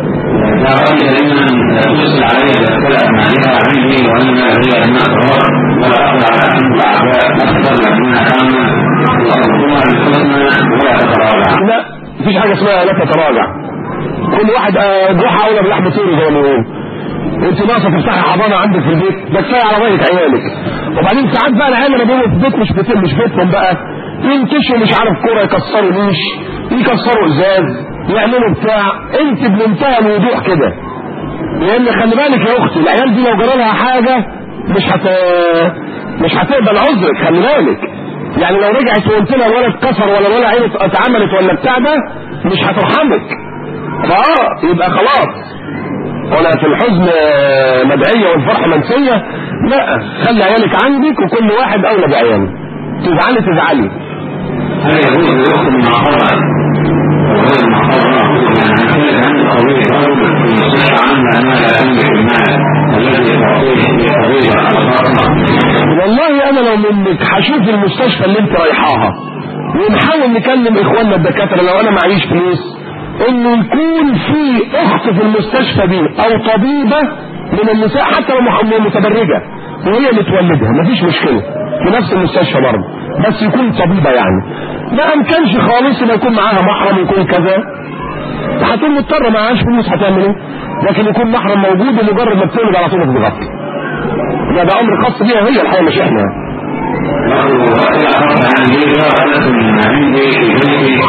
يا رب دائما ترسل علي الاسئله معناها عندي وانا هي انها قرار ولا اقدر على ان الاعداء اتطلع منها كامله واقومها بالحسنى ولا اتراجع لا مفيش حاجة اسمها لا تتراجع كل واحد آه، جحا أولى بلحم طير زي ما بيقولوا انت ناقصه تفتحي حضانه عندك في البيت ده كفايه على رايه عيالك وبعدين ساعات بقى العيال اللي بيبقوا في البيت مش بيت مش بيتهم بقى ينتشوا مش عارف كوره يكسروا نيش يكسروا ازاز يعملوا بتاع انت بمنتهى الوضوح كده لان خلي بالك يا اختي العيال دي لو جرى لها حاجه مش هت مش هتقبل عذرك خلي بالك يعني لو رجعت وقلت لها الولد اتكسر ولا الولد عينه اتعملت ولا بتاع ده مش هترحمك فاه يبقى خلاص ولا في الحزن مدعية والفرحة منسية لا خلي عيالك عندك وكل واحد أولى بعياله تزعلي تزعلي هل يجوز للاخت المعقوله وغير المعقوله يعني كانت عندي قضيه رجل في المستشفى عنها انها لا تملك المال الذي تعطيه في قضيه على فاطمه والله أنا لو منك هشوف المستشفى اللي أنت رايحاها ونحاول نكلم إخواننا الدكاترة لو أنا معيش فلوس إنه يكون في أخت في المستشفى دي أو طبيبة من النساء حتى لو مح- متبرجة وهي اللي تولدها مفيش مشكلة في نفس المستشفى برضه بس يكون طبيبة يعني ما أمكنش خالص إن يكون معاها محرم يكون كذا هتكون مضطرة معهاش فلوس هتعمل إيه؟ لكن يكون محرم موجود ومجرد ما بتولد على طول بتغطي ده ده أمر خاص بيها هي الحقيقة مش إحنا له وإلى أخذ عندي ورثة من عندي في بيتي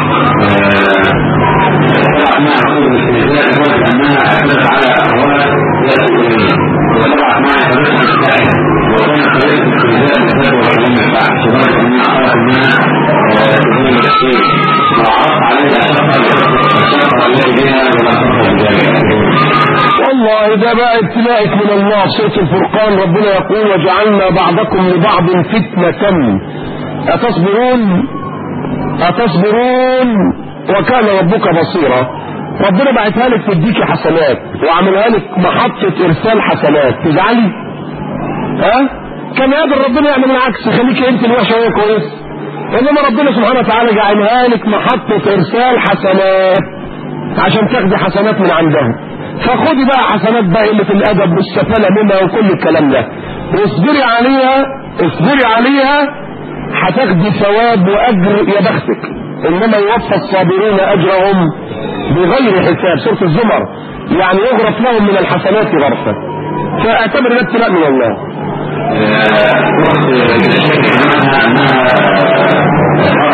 طلع ما أقول بالاستهزاء قلت أنها أكلت على أهوال يأكلون وطلعت معي طريقة مستعية وكان طريقة الاستهزاء بسبب ولم ينفع لدرجة أنها قالت أنها تقول الشيء وعرضت عليها شقة الشقة التي بها ولا تقبل ذلك والله ده بقى ابتلاءك من الله سورة الفرقان ربنا يقول وجعلنا بعضكم لبعض فتنة أتصبرون أتصبرون وكان ربك بصيرا ربنا بعتها لك تديكي حسنات وعملها لك محطة إرسال حسنات تزعلي ها كان يقدر ربنا يعمل العكس يخليكي انت الوحشة وهي كويس انما ربنا سبحانه وتعالى جعلها لك محطة إرسال حسنات عشان تاخدي حسنات من عندها فخدي بقى حسنات بقى قلة الأدب والسفالة منها وكل الكلام ده واصبري عليها اصبري عليها هتاخدي ثواب وأجر يا بختك إنما يوفى الصابرون أجرهم بغير حساب سورة الزمر يعني يغرف لهم من الحسنات غرفة فاعتبر ده ابتلاء من الله وقت الشيخ عنها أنها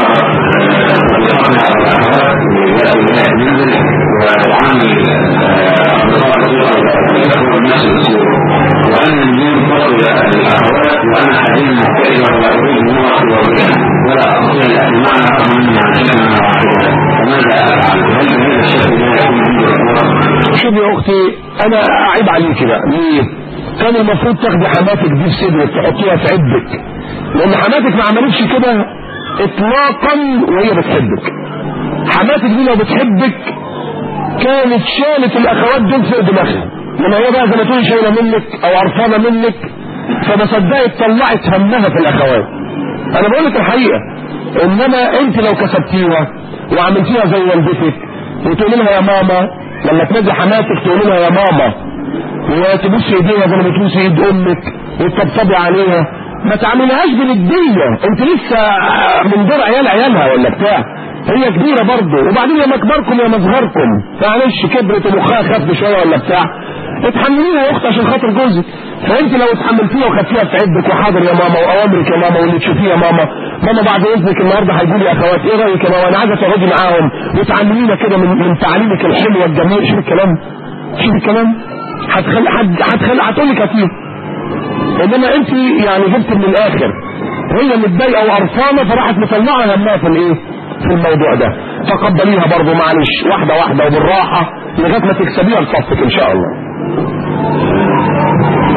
وأن الدين فضل الأخوات وأنا حزين مكتئبة ولا أريد نوع ولا أستطيع أن معنى رغم أني عشقنا واحدة فماذا أفعل؟ هل هذا الشيء لا يكون عنده الفرص؟ شوف يا أختي أنا أعيب عليك بقى ليه؟ كان المفروض تاخدي حماتك دي في صدرك تحطيها في عبك لأن حماتك ما عملتش كده إطلاقا وهي بتحبك حماتك دي لو بتحبك كانت شالت الأخوات دول فوق دماغها لما هي بقى زي ما تقول شايلة منك أو قرفانة منك فما صدقت طلعت همها في الأخوات أنا بقول لك الحقيقة إنما أنت لو كسبتيها وعملتيها زي والدتك وتقول لها يا ماما لما تنادي حماتك تقول لها يا ماما وتبوس ايديها زي ما بتبوس ايد امك وتطبطبي عليها ما تعملهاش بندية انت لسه من دور عيال عيالها ولا بتاع هي كبيرة برضه وبعدين يا مكبركم يا مصغركم معلش كبرت ومخها خف شوية ولا بتاع اتحمليها يا اخت عشان خاطر جوزك فانت لو اتحملتيها وخدتيها في عبك وحاضر يا ماما واوامرك يا ماما واللي تشوفيه يا ماما ماما بعد اذنك النهارده هيجوا لي اخوات ايه رايك يا ماما انا عايزه تقعدي معاهم وتعلمينا كده من, من تعليمك الحلوه الجميل شوف الكلام شوف الكلام هتخلي هتخلي هتقول لك كتير انما انت يعني جبت من الاخر هي متضايقه وقرفانه فراحت مطلعه همها في الايه في الموضوع ده تقبليها برضه معلش واحده واحده وبالراحه لغايه ما تكسبيها لصفك ان شاء الله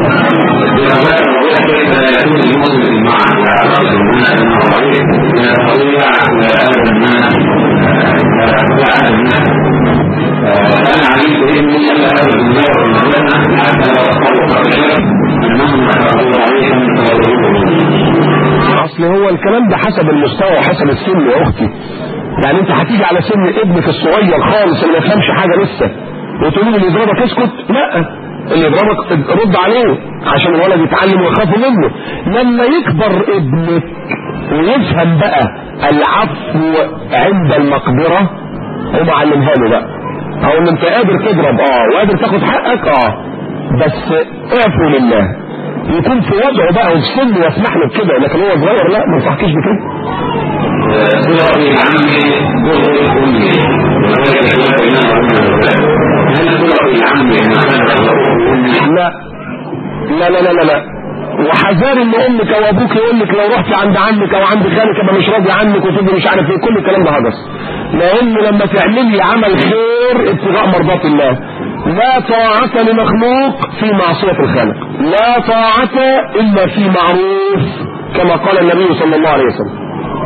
كيف يكون المسلم مع رأس الناس أنه ضعيف يستطيع هذا الناس هذا الناس أنا علمت إني ألا أبد الله والمدنة حتى لو أصبحوا بشر أنهم يعتبروا ضعيفا اصل هو الكلام ده حسب المستوى وحسب السن يا اختي يعني انت هتيجي على سن ابنك الصغير خالص اللي ما يفهمش حاجه لسه وتقول له اللي يضربك اسكت لا اللي يضربك رد عليه عشان الولد يتعلم ويخاف منه لما يكبر ابنك ويفهم بقى العفو عند المقدره هو علمها له بقى او ان انت قادر تضرب اه وقادر تاخد حقك اه بس اعفو لله يكون في وضعه بقى وفي سنه يسمح له بكده لكن هو صغير لا ما ينصحكيش بكده صلة العم ضر أمي وذلك بيننا وبين الأولاد هل صلة العم ما كان أمي لا لا لا لا لا, لا. وحذار ان امك او ابوك يقول لك لو رحت عند عمك او عند خالك ابقى مش راضي عنك وتبقى مش عارف ايه كل الكلام ده هجس لان لما تعملي عمل خير ابتغاء مرضات الله لا طاعة لمخلوق في معصية الخالق لا طاعة الا في معروف كما قال النبي صلى الله عليه وسلم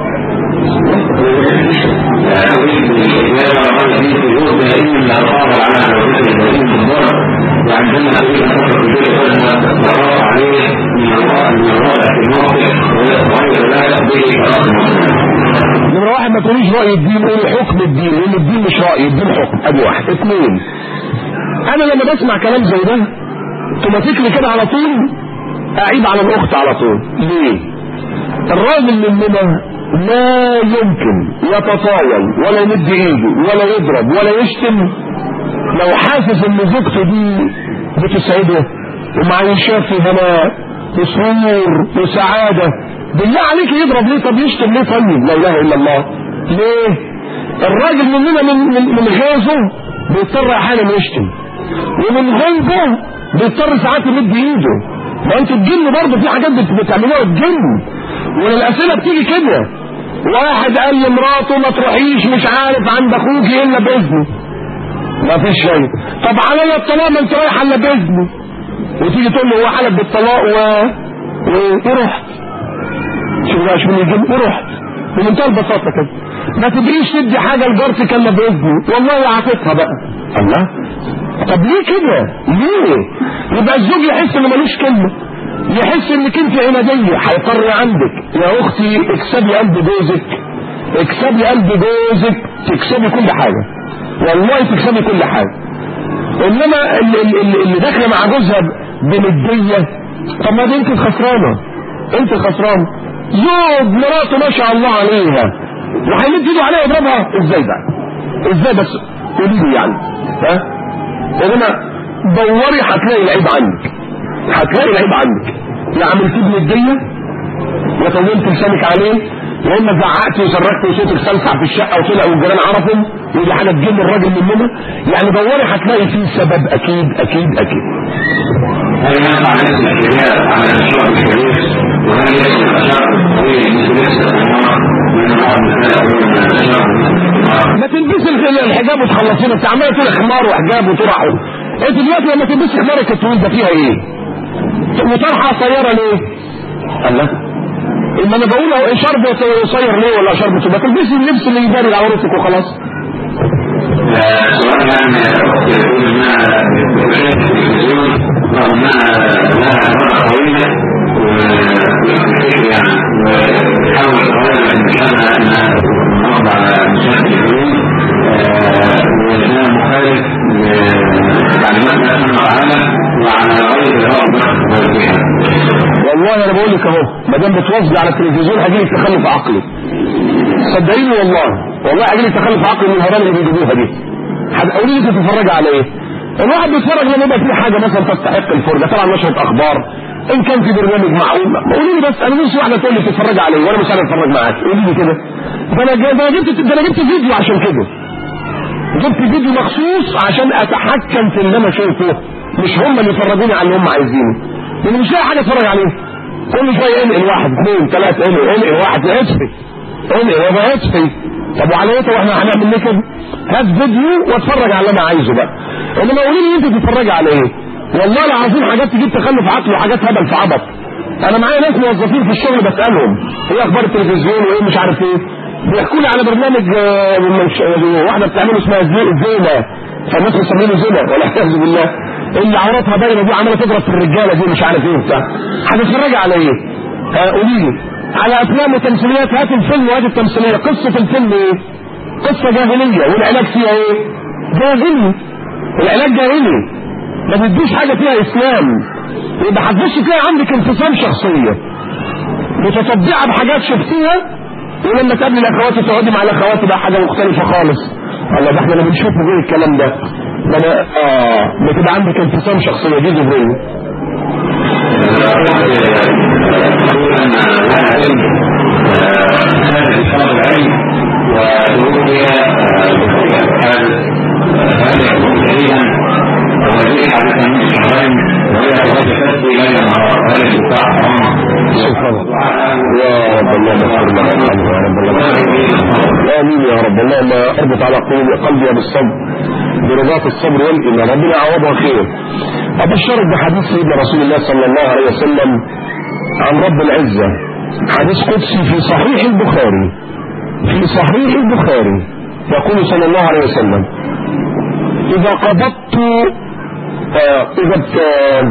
وعندما أريد أن أفكر في ذلك أن تتراء عليه من الله من الله في الموقف ويتغير لا به نمرة واحد ما تقوليش رأي الدين قولي حكم الدين لأن الدين مش رأي الدين حكم أدي واحد اثنين أنا لما بسمع كلام زي ده توماتيكلي كده على طول أعيب على الأخت على طول ليه؟ الراجل مننا لا يمكن يتطاول ولا يمد ايده ولا يضرب ولا يشتم لو حاسس ان زوجته دي بتسعده ومعيشاه في هناء وسرور وسعاده بالله عليك يضرب ليه طب يشتم ليه طيب لا اله الا الله ليه الراجل مننا من من, من غيظه بيضطر احيانا يشتم ومن غيظه بيضطر ساعات يمد ايده ما انتوا الجن برضه في حاجات بت- بتعملوها الجن والاسئله بتيجي كده واحد قال لمراته ما تروحيش مش عارف عند اخوك الا باذنه ما فيش شيء طب عليا الطلاق ما انت رايحه الا باذنه وتيجي تقول له هو حلف بالطلاق و... و... ورحت شوف بقى شوف الجن ورحت بمنتهى البساطه كده ما تبقيش تدي حاجه لجارتك الا باذنه والله عاطفها بقى الله طب ليه كده ليه يبقى الزوج يحس انه ملوش كلمه يحس انك انت عناديه هيضطر عندك يا اختي اكسبي قلب جوزك اكسبي قلب جوزك تكسبي كل حاجه والله تكسبي كل حاجه انما اللي, اللي, اللي داخله مع جوزها بنديه طب ما دي انت الخسرانه انت الخسرانه زوج مراته ما شاء الله عليها وهيمد ايده عليها يضربها ازاي بقى ازاي بس قولي لي يعني ها انما دوري هتلاقي العيب عندك هتلاقي العيب عندك لا عملتيه بنديه يا طولت لسانك عليه يا اما زعقت وصرخت وصوتك سلسع في الشقه وطلع والجيران عرفهم ودي حاجه تجن الراجل مننا يعني دوري هتلاقي فيه سبب اكيد اكيد اكيد هل ينفع نسل الحجاب على الشرع الشريف وهل يسمى الشرع الطويل مثل لسه النار من بعض النساء يقولون ان الشرع النار ما تلبسي الخ- الحجاب وتخلصينا انت عماله تقول خمار وحجاب وطرح انت دلوقتي لما تلبسي خمارك الطويل ده فيها ايه؟ وطرحه قصيره ليه؟ الله اما انا بقول اهو شرب قصير ليه ولا شرب طويل ما تلبسي اللبس اللي يبان على عروسك وخلاص سواء كان يقول انها بتشاهد التلفزيون رغم انها لها مرة طويلة ويعني وتحاول تغير المشابهة انها تنقض على مشاهد التلفزيون وانها مخالف لتعليمات الله سبحانه وتعالى وعلى غير الرغبة والجهة والله انا بقول لك اهو ما دام بتوزع على التلفزيون هجي لك تخلف عقلي صدقيني والله والله هجي لك تخلف عقلي من الهرام اللي بيجيبوها دي هتقولي لي تتفرج على ايه الواحد بيتفرج لما يبقى في حاجه مثلا تستحق الفرجه طبعا نشره اخبار ان كان في برنامج معقول قولي لي بس انا نفسي واحده تقول لي تتفرج عليه وانا مش عارف اتفرج معاك قولي لي كده ده انا جا- ده انا جبت ده انا جبت فيديو عشان كده جبت فيديو مخصوص عشان اتحكم في اللي انا شايفه مش هم اللي يفرجوني على اللي هم عايزينه لان مش لاقي حاجه اتفرج عليه كل شويه انقل واحد اثنين ثلاثه انقل انقل واحد اطفي انقل يبقى اطفي طب وعلى ايه طب احنا هنعمل ليه كده؟ هات فيديو واتفرج على اللي انا عايزه بقى انما قولي لي انت تتفرجي على ايه؟ والله العظيم حاجات تجيب تخلف عقل وحاجات هبل في عبط انا معايا ناس موظفين في الشغل بسالهم ايه اخبار التلفزيون وايه مش عارف ايه بيحكوا لي على برنامج آه، من- واحده بتعمله اسمها زي- زينه فالناس مسمينه زنا والعياذ بالله اللي عوراتها باينه دي عماله تضرب في الرجاله دي مش عارف ايه وبتاع هتتفرج على ايه؟ آه، قولي لي على افلام وتمثيليات هات الفيلم وهات التمثيليه قصه الفيلم ايه؟ قصه جاهليه والعلاج فيها ايه؟ جاهلي العلاج جاهلي ما بيديش حاجه فيها اسلام يبقى هتبص تلاقي عندك انفصام شخصيه متطبعه بحاجات شفتيها ولما تقابلي الاخوات تقعدي مع الاخوات بقى حاجه مختلفه خالص الله ده احنا لما بنشوف غير الكلام ده ده انا اه بتبقى عندك انفصام شخصيه دي جبريل يقول أن لا علم هذا طلب العلم وتوفي هل هل يكون شهيدا وهذه حديثا من شهرين وهي وجدت في ليلة نهار هل الدفاع حرام سبحان الله يا رب الله يغفر لنا ويرحمه يا رب الله امين يا رب اللهم اربط على قلوب قلبي بالصبر برباط الصبر والايمان ربنا يعوضها خير ابشرك بحديث سيدنا رسول الله صلى الله عليه وسلم عن رب العزه حديث قدسي في صحيح البخاري في صحيح البخاري يقول صلى الله عليه وسلم اذا قبضت آه اذا آه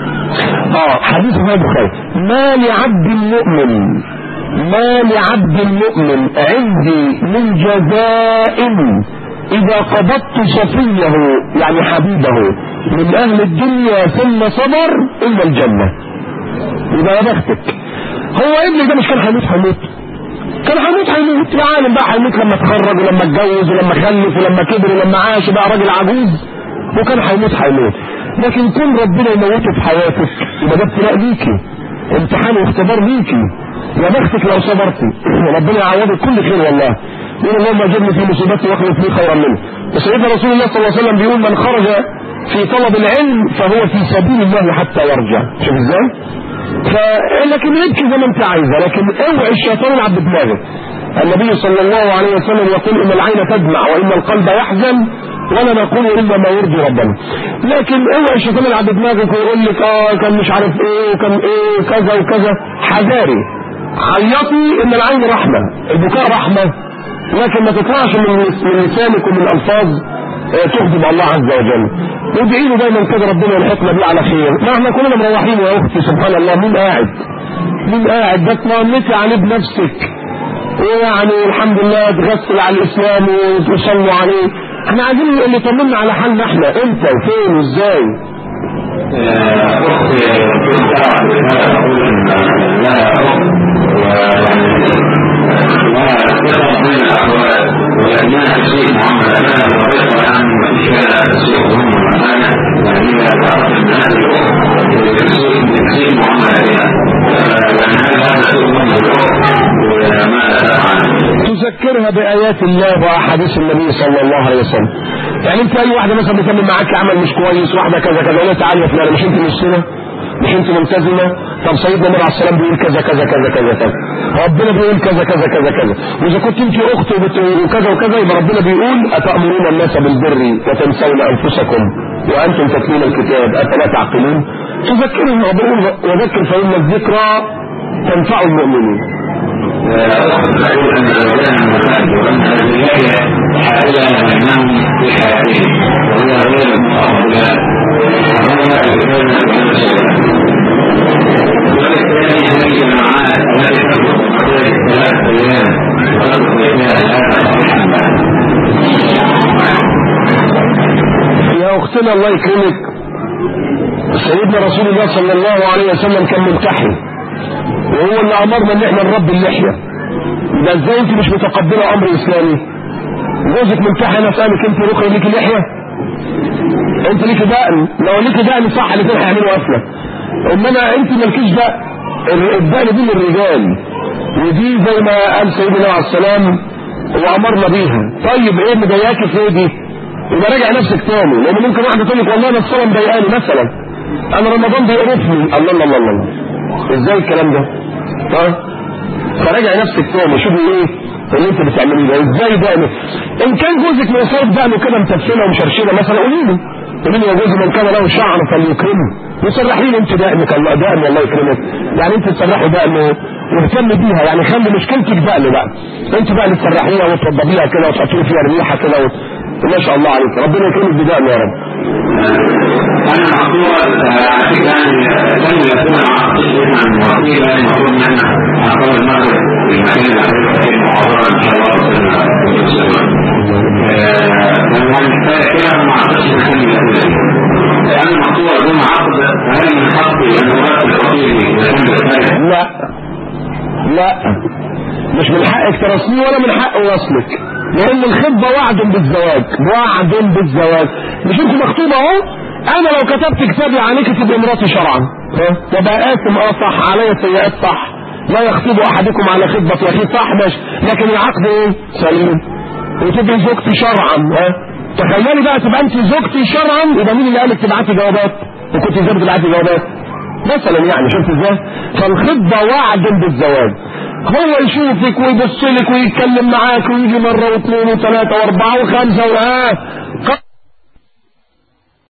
اه حديث في البخاري ما لعبد المؤمن ما لعبد المؤمن عندي من جزاء إذا قبضت صفيه يعني حبيبه من أهل الدنيا ثم صبر إلا الجنة يبقى يا بختك هو ابني ده مش كان هيموت هيموت كان هيموت هيموت يا عالم بقى هيموت لما اتخرج ولما اتجوز ولما خلف ولما كبر ولما عاش بقى راجل عجوز وكان هيموت هيموت لكن كون ربنا يموته في حياتك يبقى ده ابتلاء ليكي امتحان واختبار ليكي يا بختك لو صبرتي ربنا يعوضك كل خير والله يقول اللهم اجرني في مصيبتي واخلف لي خيرا منه وسيدنا رسول الله صلى الله عليه وسلم بيقول من خرج في طلب العلم فهو في سبيل الله حتى يرجع شوف ازاي فلكن يبكي زي ما انت عايزه لكن اوعي الشيطان يلعب بدماغك النبي صلى الله عليه وسلم يقول ان العين تدمع وان القلب يحزن ولا نقول الا ما يرضي ربنا لكن اوعي الشيطان يلعب بدماغك ويقول لك اه كان مش عارف ايه وكان ايه وكذا وكذا حذاري عيطي ان العين رحمه البكاء رحمه لكن ما تطلعش من من لسانك ومن الفاظ آه، تغضب الله عز وجل وادعي له دايما كده ربنا يلحقنا بيه على خير ما احنا كلنا مروحين يا اختي سبحان الله مين قاعد مين قاعد ده اطمئنتي عليه بنفسك ويعني الحمد لله تغسل على الاسلام وتصلوا عليه احنا عايزين اللي يطمنا على حالنا احنا امتى وفين وازاي أخت كنت أعرف هذا أقول أن لها أخت ويعني لها ثقة من الأحوال ولأنها تسيء معاملة لها وغيرها يعني ما فيش لها تسيء معاملة معانا يعني هي تعرف أن هذه الأخت تسيء تسيء معاملة لها وأن هذا سوء من الأخت وما تفعل تذكرها بآيات الله وأحاديث النبي صلى الله عليه وسلم يعني انت اي واحده مثلا بتعمل معاك عمل مش كويس واحده كذا كذا ولا تعالى يا فلانه مش انت مسلمه مش انت ملتزمه طب سيدنا النبي عليه السلام بيقول كذا كذا كذا كذا كذا ربنا بيقول كذا كذا كذا كذا واذا كنت انت اخت وبت- وكذا وكذا يبقى ربنا بيقول اتامرون الناس بالبر وتنسون انفسكم وانتم تتلون الكتاب افلا تعقلون تذكرهم وبقول وذكر فان الذكرى تنفع المؤمنين أقول أن الأولاد المساعد وأن الولاية حائلة بينهم في حياتهم وهي غير المقابلة وهو الكلمة والنسوة والثاني هذه الجماعات التي تطلق عليها ثلاث أيام وتطلق فيها هذا يا اختنا الله يكرمك سيدنا رسول الله صلى الله عليه وسلم كان ملتحي وهو اللي امرنا ان احنا نربي اللحيه يبقى ازاي انت مش متقبله امر اسلامي جوزك ملتحي انا اسالك انت رقيه ليكي لحيه انت ليكي دقن لو ليكي دقن صح الاثنين هيعملوا قفله انما انت مالكيش دقن ال- الدقن دي للرجال ودي زي ما قال سيدنا عليه السلام وامرنا بيها طيب ايه مضايقاكي في ايه دي يبقى راجع نفسك تاني لان ممكن واحده تقول لك والله انا الصلاه مضايقاني مثلا انا رمضان بيقرفني الله الله الله الله ازاي الكلام ده؟ ها؟ فراجع نفسك تاني شوفي ايه اللي انت بتعمليه ده ازاي ده ان كان جوزك مصاب دقنه كده متفله ومشرشره مثلا قولي له ومن يجوز من كان له شعر فليكرمه وسرحي لي انت دقنك الله دقن الله يكرمك يعني انت تسرحي دقنه واهتم بيها يعني خلي مشكلتك دقن بقى انت بقى اللي تسرحيها وتوضبيها كده وتحطي له فيها ريحه كده وت... ما شاء الله عليك ربنا يكرمك بدقن يا رب أنا مقصود أعتقد أن لم يكون عقيدا وقيلا المفروض أن أنا أقول المغرب في المكان اللي حضرتك فيه المحاضرة إن شاء الله لما نحتاج كده ما أعتقدش مكان يكون أنا مقصود أقول عقد فهل من حقي أن أرتب خطيبي إذا كان بالفعل لا لا مش من حقك ترسميه ولا من حق وصلك لان الخطبه وعد بالزواج وعد بالزواج مش انت مخطوبه اهو انا لو كتبت كتابي عليك تبقى مراتي شرعا ها وبقى قاسم اه صح عليا سيئات صح لا يخطب احدكم على خطبه اخيه صح ماشي لكن العقد ايه سليم وتبقى زوجتي شرعا ها تخيلي بقى تبقى انت زوجتي شرعا يبقى مين اللي قالك تبعتي جوابات وكنت ازاي بتبعتي جوابات مثلا يعني شفت ازاي فالخطبه وعد بالزواج هو يشوفك ويبص لك ويتكلم معاك ويجي مره واثنين وثلاثه واربعه وخمسه وها